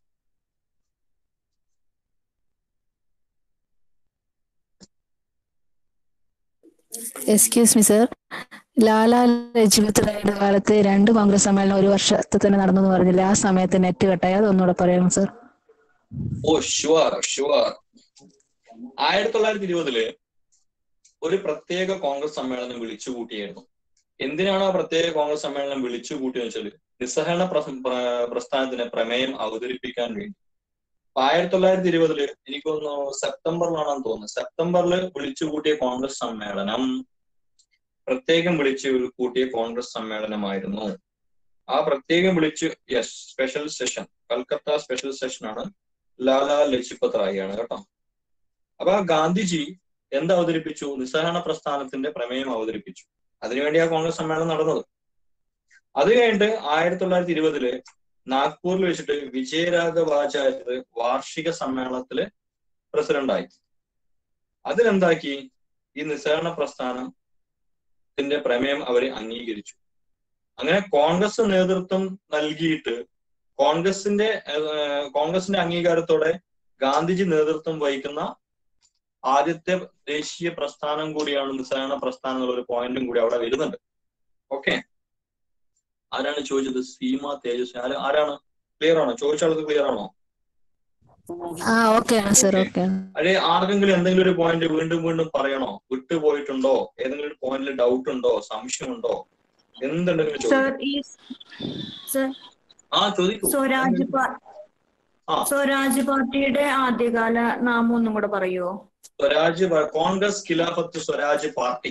excuse me sir Lala Lajpat റായുടെ കാലത്ത് രണ്ട് കോൺഗ്രസ് സമ്മേളനം ഒരു വർഷത്തെ തന്നെ നടന്നു എന്ന് പറഞ്ഞില്ല ആ സമയത്ത് നെറ്റ് കട്ടായി അതൊന്നുകൂടെ പറയാമോ സർ ഓ ഷുവർ ഷുവർ ആയിരത്തി തൊള്ളായിരത്തി ഇരുപതില് ഒരു പ്രത്യേക കോൺഗ്രസ് സമ്മേളനം വിളിച്ചു കൂട്ടിയായിരുന്നു എന്തിനാണ് ആ പ്രത്യേക കോൺഗ്രസ് സമ്മേളനം വിളിച്ചു കൂട്ടിയെന്ന് വെച്ചാൽ നിസ്സഹരണ പ്ര- പ്ര- പ്രസ്ഥാനത്തിന് പ്രമേയം അവതരിപ്പിക്കാൻ വേണ്ടി അപ്പൊ ആയിരത്തി തൊള്ളായിരത്തി ഇരുപതില് എനിക്ക് തോന്നുന്നു സെപ്റ്റംബറിലാണെന്ന് തോന്നുന്നു സെപ്റ്റംബറിൽ വിളിച്ചു കൂട്ടിയ കോൺഗ്രസ് സമ്മേളനം പ്രത്യേകം വിളിച്ചു കൂട്ടിയ കോൺഗ്രസ് സമ്മേളനമായിരുന്നു ആ പ്രത്യേകം വിളിച്ചു yes special session Calcutta special session ആണ് ലാലാ ലജ്പത് റായി ആണ് കേട്ടോ അപ്പൊ ആ ഗാന്ധിജി എന്ത് അവതരിപ്പിച്ചു നിസ്സഹരണ പ്രസ്ഥാനത്തിന്റെ പ്രമേയം അവതരിപ്പിച്ചു അതിനുവേണ്ടി ആ കോൺഗ്രസ് സമ്മേളനം നടന്നത് അത് കഴിഞ്ഞിട്ട് ആയിരത്തി തൊള്ളായിരത്തി ഇരുപതില് നാഗ്പൂരിൽ വെച്ചിട്ട് വിജയരാഘവാചാര്യർ വാർഷിക സമ്മേളനത്തില് പ്രസിഡന്റായി അതിലെന്താക്കി ഈ നിസ്സഹരണ പ്രസ്ഥാനത്തിന്റെ പ്രമേയം അവര് അംഗീകരിച്ചു അങ്ങനെ കോൺഗ്രസ് നേതൃത്വം നൽകിയിട്ട് കോൺഗ്രസിന്റെ ഏഹ്, കോൺഗ്രസിന്റെ അംഗീകാരത്തോടെ ഗാന്ധിജി നേതൃത്വം വഹിക്കുന്ന ആദ്യത്തെ ദേശീയ പ്രസ്ഥാനം കൂടിയാണ് നിസ്സഹരണ പ്രസ്ഥാനം എന്നുള്ള ഒരു പോയിന്റും കൂടി അവിടെ വരുന്നുണ്ട് ഓക്കെ ആരാണ് ചോദിച്ചത് സീമ തേജസ്വി ആര് ആരാണ് ക്ലിയർ ആണോ ചോദിച്ച ആൾക്ക് ക്ലിയർ ആണോ ആ ഓക്കെ ആണ് സർ ഓക്കെ ആണ് അല്ലെ ആർക്കെങ്കിലും എന്തെങ്കിലും ഒരു പോയിന്റ് വീണ്ടും വീണ്ടും പറയണോ വിട്ടുപോയിട്ടുണ്ടോ ഏതെങ്കിലും ഒരു പോയിന്റിൽ ഡൗട്ട് ഉണ്ടോ സംശയമുണ്ടോ എന്തുണ്ടെങ്കിലും സർ ചോദിക്കും ഈ സർ ആ ചോദിക്കൂ സ്വരാജ് പാ- ആ സ്വരാജ് പാർട്ടിയുടെ ആദ്യകാല നാമം ഒന്നും കൂടെ പറയുമോ സ്വരാജ് പ- കോൺഗ്രസ് ഖിലാഫത്ത് സ്വരാജ് പാർട്ടി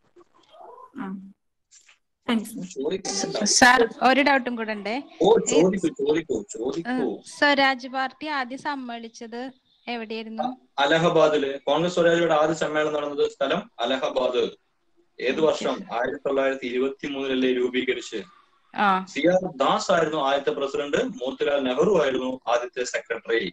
താങ്ക്സ് ചോദിക്കൂ സാർ ഒരു ഡൗട്ടും കൂടെ ഉണ്ടേ ഓ ചോദിക്കൂ ചോദിക്കൂ ചോദിക്കൂ സ്വരാജ് പാർട്ടി ആദ്യം സമ്മേളിച്ചത് എവിടെയായിരുന്നു അലഹബാദില് കോൺഗ്രസ് സ്വരാജിയുടെ ആദ്യ സമ്മേളനം നടന്നത് സ്ഥലം അലഹബാദ് ഏത് വർഷം ആയിരത്തി തൊള്ളായിരത്തി ഇരുപത്തി മൂന്നിലല്ലേ രൂപീകരിച്ച് ആ സി ആർ ദാസ് ആയിരുന്നു ആദ്യത്തെ പ്രസിഡന്റ് മോത്തിലാൽ നെഹ്റു ആയിരുന്നു ആദ്യത്തെ സെക്രട്ടറി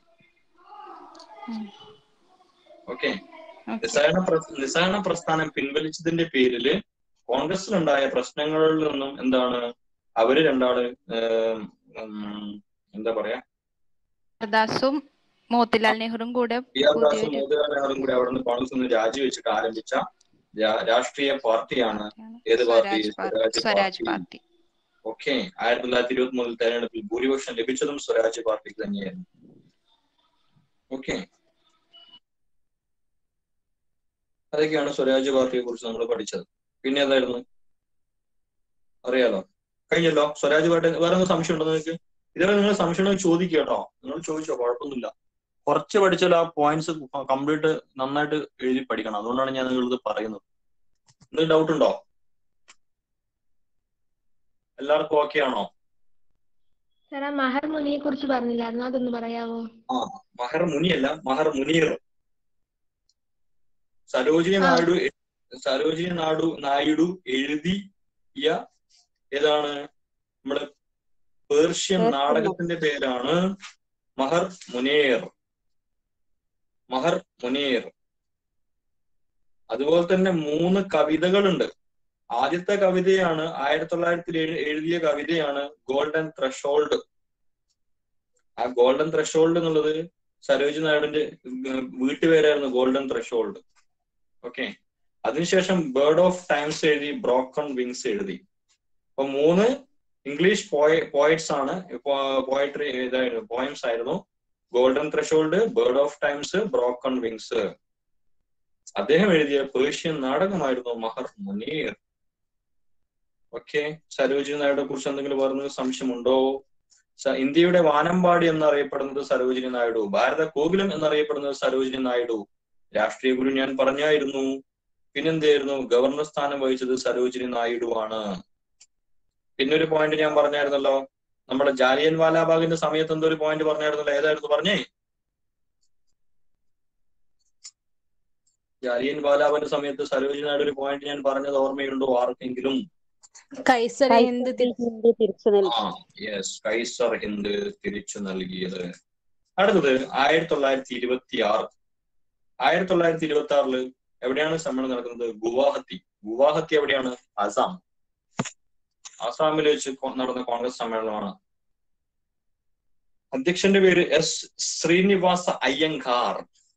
ഓക്കെ നിസ്സഹരണ പ്ര- നിസ്സഹരണ പ്രസ്ഥാനം പിൻവലിച്ചതിന്റെ പേരില് കോൺഗ്രസിലുണ്ടായ പ്രശ്നങ്ങളിൽ നിന്നും എന്താണ് അവര് രണ്ടാള് ഏം, ഉം, എന്താ പറയാ ദാസും മോത്തിലാൽ നെഹ്റുവും കൂടെ പി ആർ ദാസും പുതിയൊരു മോത്തിലാൽ നെഹ്റുവും കൂടി അവിടെ നിന്ന് കോൺഗ്രസ് നിന്ന് രാജിവെച്ചിട്ട് ആരംഭിച്ച രാ- രാഷ്ട്രീയ പാർട്ടിയാണ് ഏത് party Swaraj party Swaraj Swaraj party party okay ആയിരത്തി തൊള്ളായിരത്തി ഇരുപത്തി മൂന്നിൽ തെരഞ്ഞെടുപ്പിൽ ഭൂരിപക്ഷം ലഭിച്ചതും സ്വരാജ് പാർട്ടിക്ക് തന്നെയായിരുന്നു ഓക്കെ അതൊക്കെയാണ് സ്വരാജ് പാർട്ടിയെ കുറിച്ച് നമ്മൾ പഠിച്ചത് പിന്നെ ഏതായിരുന്നു അറിയാലോ കഴിഞ്ഞല്ലോ സ്വരാജ് പാർട്ടി വേറെ എന്തെങ്കിലും സംശയം ഉണ്ടോ നിങ്ങൾക്ക് ഇതുവരെ നിങ്ങൾ സംശയം ഉണ്ടെങ്കിൽ ചോദിക്കുക കേട്ടോ നിങ്ങൾ ചോദിച്ചോ കുഴപ്പമൊന്നുമില്ല കുറച്ച് പഠിച്ചാൽ ആ പോയിന്റ്സ് കംപ്ലീറ്റ് നന്നായിട്ട് എഴുതി പഠിക്കണം അതുകൊണ്ടാണ് ഞാൻ നിങ്ങളിത് പറയുന്നത് എന്തെങ്കിലും ഡൗട്ട് ഉണ്ടോ എല്ലാവർക്കും ഓക്കെ ആണോ സാർ ആ മഹർ മുനിയെ കുറിച്ച് പറഞ്ഞില്ലായിരുന്നു അതൊന്ന് പറയാവോ ആ മഹർ മുനിയല്ല മഹർ മുനീർ സരോജിനി നായിഡു സരോജിനി നായിഡു നായിഡു എഴുതിയ ഏതാണ് നമ്മുടെ പേർഷ്യൻ പേർഷ്യൻ നാടകത്തിന്റെ പേരാണ് മഹർ മുനീർ മഹർ മുനീർ അതുപോലെ തന്നെ മൂന്ന് കവിതകളുണ്ട് ആദ്യത്തെ കവിതയാണ് ആയിരത്തി തൊള്ളായിരത്തി എഴുതിയ കവിതയാണ് ഗോൾഡൻ ത്രഷോൾഡ് ആ ഗോൾഡൻ ത്രഷോൾഡ് എന്നുള്ളത് സരോജി നായിഡുവിന്റെ ഉം, വീട്ടുപേരായിരുന്നു ഗോൾഡൻ ത്രഷോൾഡ് ഓക്കെ അതിനുശേഷം ബേർഡ് ഓഫ് ടൈംസ് എഴുതി ബ്രോക്കൺ വിങ്സ് എഴുതി അപ്പൊ മൂന്ന് ഇംഗ്ലീഷ് പോയറ്റ്സ് ആണ് പോയട്രി ഇതായിരുന്നു പോയംസ് ആയിരുന്നു golden threshold bird of times broken wings അദ്ദേഹം എഴുതിയ പേർഷ്യൻ നാടകമായിരുന്നു മഹർ മുനീർ ഓക്കെ സരോജിനി നായിഡുവിനെ കുറിച്ച് എന്തെങ്കിലും പറഞ്ഞ സംശയമുണ്ടോ സ- ഇന്ത്യയുടെ വാനമ്പാടി എന്നറിയപ്പെടുന്നത് സരോജിനി നായിഡു ഭാരത കോകിലം എന്നറിയപ്പെടുന്നത് സരോജിനി നായിഡു രാഷ്ട്രീയ ഗുരു ഞാൻ പറഞ്ഞായിരുന്നു പിന്നെന്തായിരുന്നു ഗവർണർ സ്ഥാനം വഹിച്ചത് സരോജിനി നായിഡു ആണ് പിന്നെ ഒരു പോയിന്റ് ഞാൻ പറഞ്ഞായിരുന്നല്ലോ നമ്മുടെ ജാലിയൻ വാലാബാഗിന്റെ സമയത്ത് എന്തോ ഒരു പോയിന്റ് പറഞ്ഞായിരുന്നല്ലോ ഏതായിരുന്നു പറഞ്ഞേ ജാലിയൻ വാലാബാഗിന്റെ സമയത്ത് സരോജിനി നായിഡു ഒരു പോയിന്റ് ഞാൻ പറഞ്ഞത് ഓർമ്മയുണ്ടോ ആർക്കെങ്കിലും കൈസർ ഹിന്ദ് തിരിച്ചു ആ യെസ് കൈസർ ഹിന്ദ് തിരിച്ചു നൽകിയത് അടുത്തത് ആയിരത്തി തൊള്ളായിരത്തി ഇരുപത്തി ആറ് ആയിരത്തി തൊള്ളായിരത്തി ഇരുപത്തി ആറില് എവിടെയാണ് സമ്മേളനം നടക്കുന്നത് ഗുവാഹത്തി ഗുവാഹത്തി എവിടെയാണ് അസാം ആസാമിൽ വെച്ച് കൊ- നടന്ന കോൺഗ്രസ് സമ്മേളനമാണ് അധ്യക്ഷന്റെ പേര് എസ് ശ്രീനിവാസ അയ്യങ്കാർ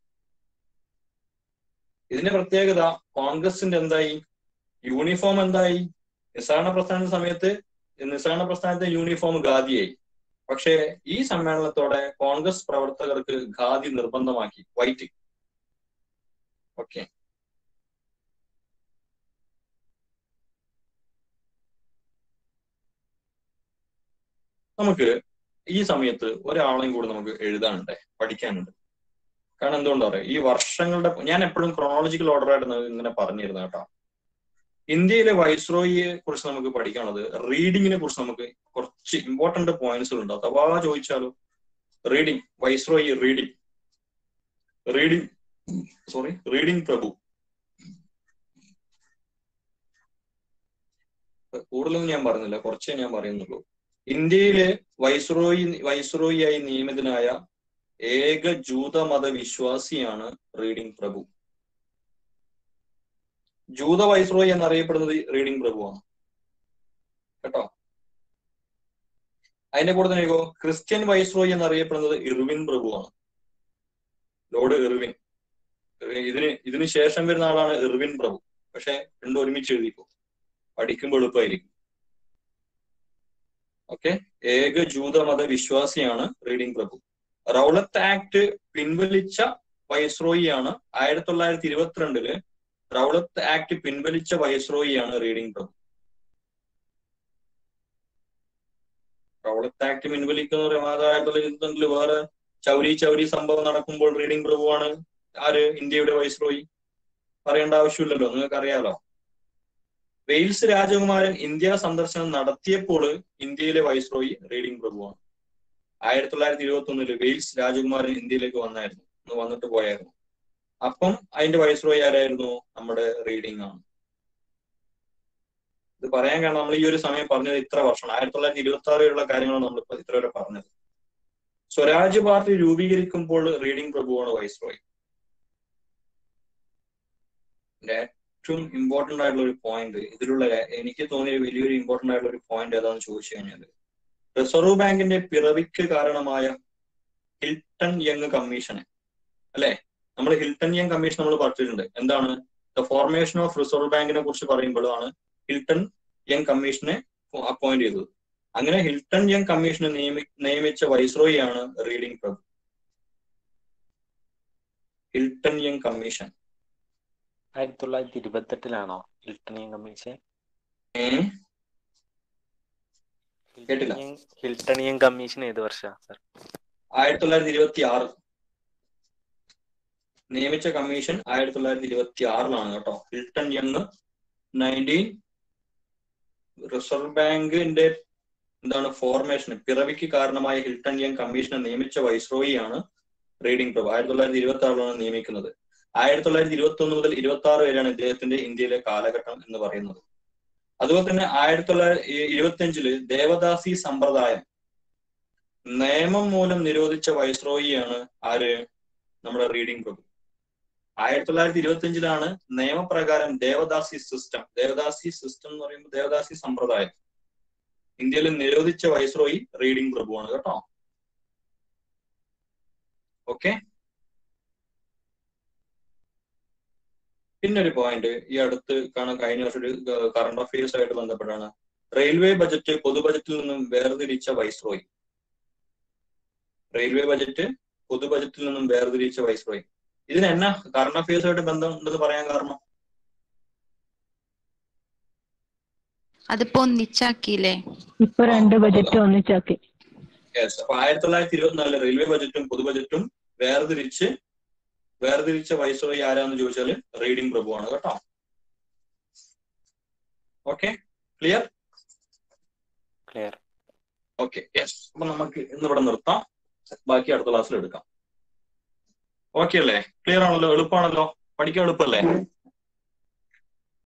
ഇതിന്റെ പ്രത്യേകത കോൺഗ്രസിന്റെ എന്തായി യൂണിഫോം എന്തായി നിസ്സഹരണ പ്രസ്ഥാന സമയത്ത് നിസ്സഹരണ പ്രസ്ഥാനത്തെ യൂണിഫോം ഖാദിയായി പക്ഷേ ഈ സമ്മേളനത്തോടെ കോൺഗ്രസ് പ്രവർത്തകർക്ക് ഖാദി നിർബന്ധമാക്കി വൈറ്റ് ഓക്കെ നമുക്ക് ഈ സമയത്ത് ഒരാളെയും കൂടി നമുക്ക് എഴുതാനുണ്ട് പഠിക്കാനുണ്ട് കാരണം എന്തുകൊണ്ടാ പറയാ ഈ വർഷങ്ങളുടെ ഞാൻ എപ്പോഴും ക്രോണോളജിക്കൽ ഓർഡർ ആയിട്ട് ന- ഇങ്ങനെ പറഞ്ഞിരുന്നു കേട്ടോ ഇന്ത്യയിലെ വൈസ്രോയിയെ കുറിച്ച് നമുക്ക് പഠിക്കാനുള്ളത് റീഡിങ്ങിനെ കുറിച്ച് നമുക്ക് കുറച്ച് ഇമ്പോർട്ടന്റ് പോയിന്റ്സുകൾ ഉണ്ട് അഥവാ ചോദിച്ചാലോ Reading viceroy Reading Reading sorry Reading പ്രഭു കൂടുതലൊന്നും ഞാൻ പറയുന്നില്ല കുറച്ചേ ഞാൻ പറയുന്നുള്ളൂ ഇന്ത്യയിലെ വൈസ്രോയി വൈസ്രോയിയായി നിയമിതനായ ഏക ജൂതമത വിശ്വാസിയാണ് റീഡിംഗ് പ്രഭു ജൂത വൈസ്രോയി എന്നറിയപ്പെടുന്നത് റീഡിംഗ് പ്രഭുവാണ് കേട്ടോ അതിന്റെ കൂടെ തന്നെ ഇപ്പോ ക്രിസ്ത്യൻ വൈസ്രോയി എന്നറിയപ്പെടുന്നത് ഇർവിൻ പ്രഭുവാണ് ലോർഡ് ഇർവിൻ ഇതിന് ഇതിന് ശേഷം വരുന്ന ആളാണ് ഇർവിൻ പ്രഭു പക്ഷെ രണ്ടും ഒരുമിച്ച് എഴുതിക്കോ പഠിക്കുമ്പോൾ എളുപ്പമായിരിക്കും ഓക്കെ ഏക ജൂതമത വിശ്വാസിയാണ് റീഡിംഗ് പ്രഭു റൗളത്ത് ആക്ട് പിൻവലിച്ച വൈസ്രോയിയാണ് ആയിരത്തി തൊള്ളായിരത്തി ഇരുപത്തിരണ്ടില് റൗളത്ത് ആക്ട് പിൻവലിച്ച വൈസ്രോയിയാണ് റീഡിംഗ് പ്രഭു റൗളത്ത് ആക്ട് പിൻവലിക്കുന്ന പറയുമ്പോൾ അത് ആയിരത്തി തൊള്ളായിരത്തി ഇരുപത്തിരണ്ടില് വേറെ ചൗരി ചൗരി സംഭവം നടക്കുമ്പോൾ റീഡിംഗ് പ്രഭുവാണ് ആര് ഇന്ത്യയുടെ വൈസ്രോയി പറയേണ്ട ആവശ്യമില്ലല്ലോ നിങ്ങൾക്ക് അറിയാലോ വെയിൽസ് രാജകുമാരൻ ഇന്ത്യ സന്ദർശനം നടത്തിയപ്പോൾ ഇന്ത്യയിലെ വൈസ്രോയി റീഡിംഗ് പ്രഭുവാണ് ആയിരത്തി തൊള്ളായിരത്തി ഇരുപത്തി ഒന്നില് വെയിൽസ് രാജകുമാരൻ ഇന്ത്യയിലേക്ക് വന്നായിരുന്നു ഒന്ന് വന്നിട്ട് പോയായിരുന്നു അപ്പം അതിന്റെ വൈസ്രോയി ആരായിരുന്നു നമ്മുടെ റീഡിംഗ് ആണ് ഇത് പറയാൻ കാരണം നമ്മൾ ഈ ഒരു സമയം പറഞ്ഞത് ഇത്ര വർഷമാണ് ആയിരത്തി തൊള്ളായിരത്തി ഇരുപത്തി ആറ് വരെയുള്ള കാര്യങ്ങളാണ് നമ്മൾ ഇപ്പൊ ഇത്ര വരെ പറഞ്ഞത് സ്വരാജ് പാർട്ടി രൂപീകരിക്കുമ്പോൾ റീഡിംഗ് പ്രഭുവാണ് വൈസ്രോയി ഇതിന്റെ ഏറ്റവും ഇമ്പോർട്ടന്റ് ആയിട്ടുള്ള ഒരു പോയിന്റ് ഇതിലുള്ള എനിക്ക് തോന്നിയ വലിയൊരു ഇമ്പോർട്ടന്റ് ആയിട്ടുള്ള ഒരു പോയിന്റ് ഏതാണെന്ന് ചോദിച്ചു കഴിഞ്ഞാൽ റിസർവ് ബാങ്കിന്റെ പിറവിക്ക് കാരണമായ ഹിൽട്ടൺ യങ് കമ്മീഷനെ അല്ലെ നമ്മൾ ഹിൽട്ടൺ യങ് കമ്മീഷൻ നമ്മൾ പഠിച്ചിട്ടുണ്ട് എന്താണ് ദ ഫോർമേഷൻ ഓഫ് റിസർവ് ബാങ്കിനെ കുറിച്ച് പറയുമ്പോഴാണ് ഹിൽട്ടൺ യങ് കമ്മീഷനെ അപ്പോയിന്റ് ചെയ്തത് അങ്ങനെ ഹിൽട്ടൺ യങ് കമ്മീഷനെ നിയമി നിയമിച്ച വൈസ്രോയിയാണ് റീഡിംഗ് പ്രഭു ഹിൽട്ടൺ യങ് കമ്മീഷൻ ആയിരത്തി തൊള്ളായിരത്തി ഇരുപത്തെട്ടിലാണോ ഹിൽട്ടണിയൻ കമ്മീഷൻ ഏഹ് കേട്ടില്ല. ഹിൽട്ടണിയൻ ഹിൽട്ടണിയൻ കമ്മീഷൻ ഏത് വർഷാ സർ ആയിരത്തി തൊള്ളായിരത്തി ഇരുപത്തി ആറ് നിയമിച്ച കമ്മീഷൻ ആയിരത്തി തൊള്ളായിരത്തി ഇരുപത്തി ആറിലാണ് കേട്ടോ ഹിൽട്ടൺ യങ് നയൻറ്റീൻ റിസർവ് ബാങ്കിന്റെ എന്താണ് ഫോർമേഷൻ പിറവിക്ക് കാരണമായ ഹിൽട്ടൺ യങ് കമ്മീഷനെ നിയമിച്ച വൈസ്രോയിയാണ് റീഡിംഗ് പ്രഭു ആയിരത്തി തൊള്ളായിരത്തി ഇരുപത്തി ആറിലാണ് നിയമിക്കുന്നത് ആയിരത്തി തൊള്ളായിരത്തി ഇരുപത്തി ഒന്ന് മുതൽ ഇരുപത്തി ആറ് വരെയാണ് ഇദ്ദേഹത്തിന്റെ ഇന്ത്യയിലെ കാലഘട്ടം എന്ന് പറയുന്നത് അതുപോലെ തന്നെ ആയിരത്തി തൊള്ളായിരത്തി ഇരുപത്തി അഞ്ചില് ദേവദാസി സമ്പ്രദായം നിയമം മൂലം നിരോധിച്ച വൈസ്രോയിയാണ് ആര് നമ്മുടെ റീഡിംഗ് പ്രഭു ആയിരത്തി തൊള്ളായിരത്തി ഇരുപത്തി അഞ്ചിലാണ് നിയമപ്രകാരം ദേവദാസി സിസ്റ്റം ദേവദാസി സിസ്റ്റം എന്ന് പറയുമ്പോൾ ദേവദാസി സമ്പ്രദായം ഇന്ത്യയിൽ നിരോധിച്ച വൈസ്രോയി റീഡിംഗ് പ്രഭുവാണ് കേട്ടോ ഓക്കെ പിന്നെ ഒരു പോയിന്റ് ഈ അടുത്ത് കാണാൻ കഴിഞ്ഞ വർഷം ഒരു കറണ്ട് അഫയേഴ്സ് ആയിട്ട് ബന്ധപ്പെട്ടാണ് റെയിൽവേ ബജറ്റ് പൊതു ബജറ്റിൽ നിന്നും വേർതിരിച്ച വൈസ്രോയി റെയിൽവേ ബജറ്റ് പൊതു ബജറ്റിൽ നിന്നും വേർതിരിച്ച വൈസ്രോയി ഇതിന് എന്നാ കറണ്ട് അഫയേഴ്സ് ആയിട്ട് ബന്ധം ഉണ്ടെന്ന് പറയാൻ കാരണം അതിപ്പോ ഒന്നിച്ചാക്കിയില്ലേ ഇപ്പൊ രണ്ട് ബജറ്റ് ഒന്നിച്ചാക്കി യെസ് അപ്പൊ ആയിരത്തി തൊള്ളായിരത്തി ഇരുപത്തിനാലില് റെയിൽവേ ബജറ്റും പൊതു ബജറ്റും വേർതിരിച്ച് വേർതിരിച്ച വൈസ്രോയി ആരാന്ന് ചോദിച്ചാല് റീഡിംഗ് പ്രഭുവാണ് കേട്ടോ okay clear clear okay yes അപ്പൊ നമുക്ക് ഇന്നിവിടെ നിർത്താം ബാക്കി അടുത്ത ക്ലാസ്സിൽ എടുക്കാം ഓക്കെ അല്ലേ ക്ലിയർ ആണല്ലോ എളുപ്പമാണല്ലോ പഠിക്കാൻ എളുപ്പമല്ലേ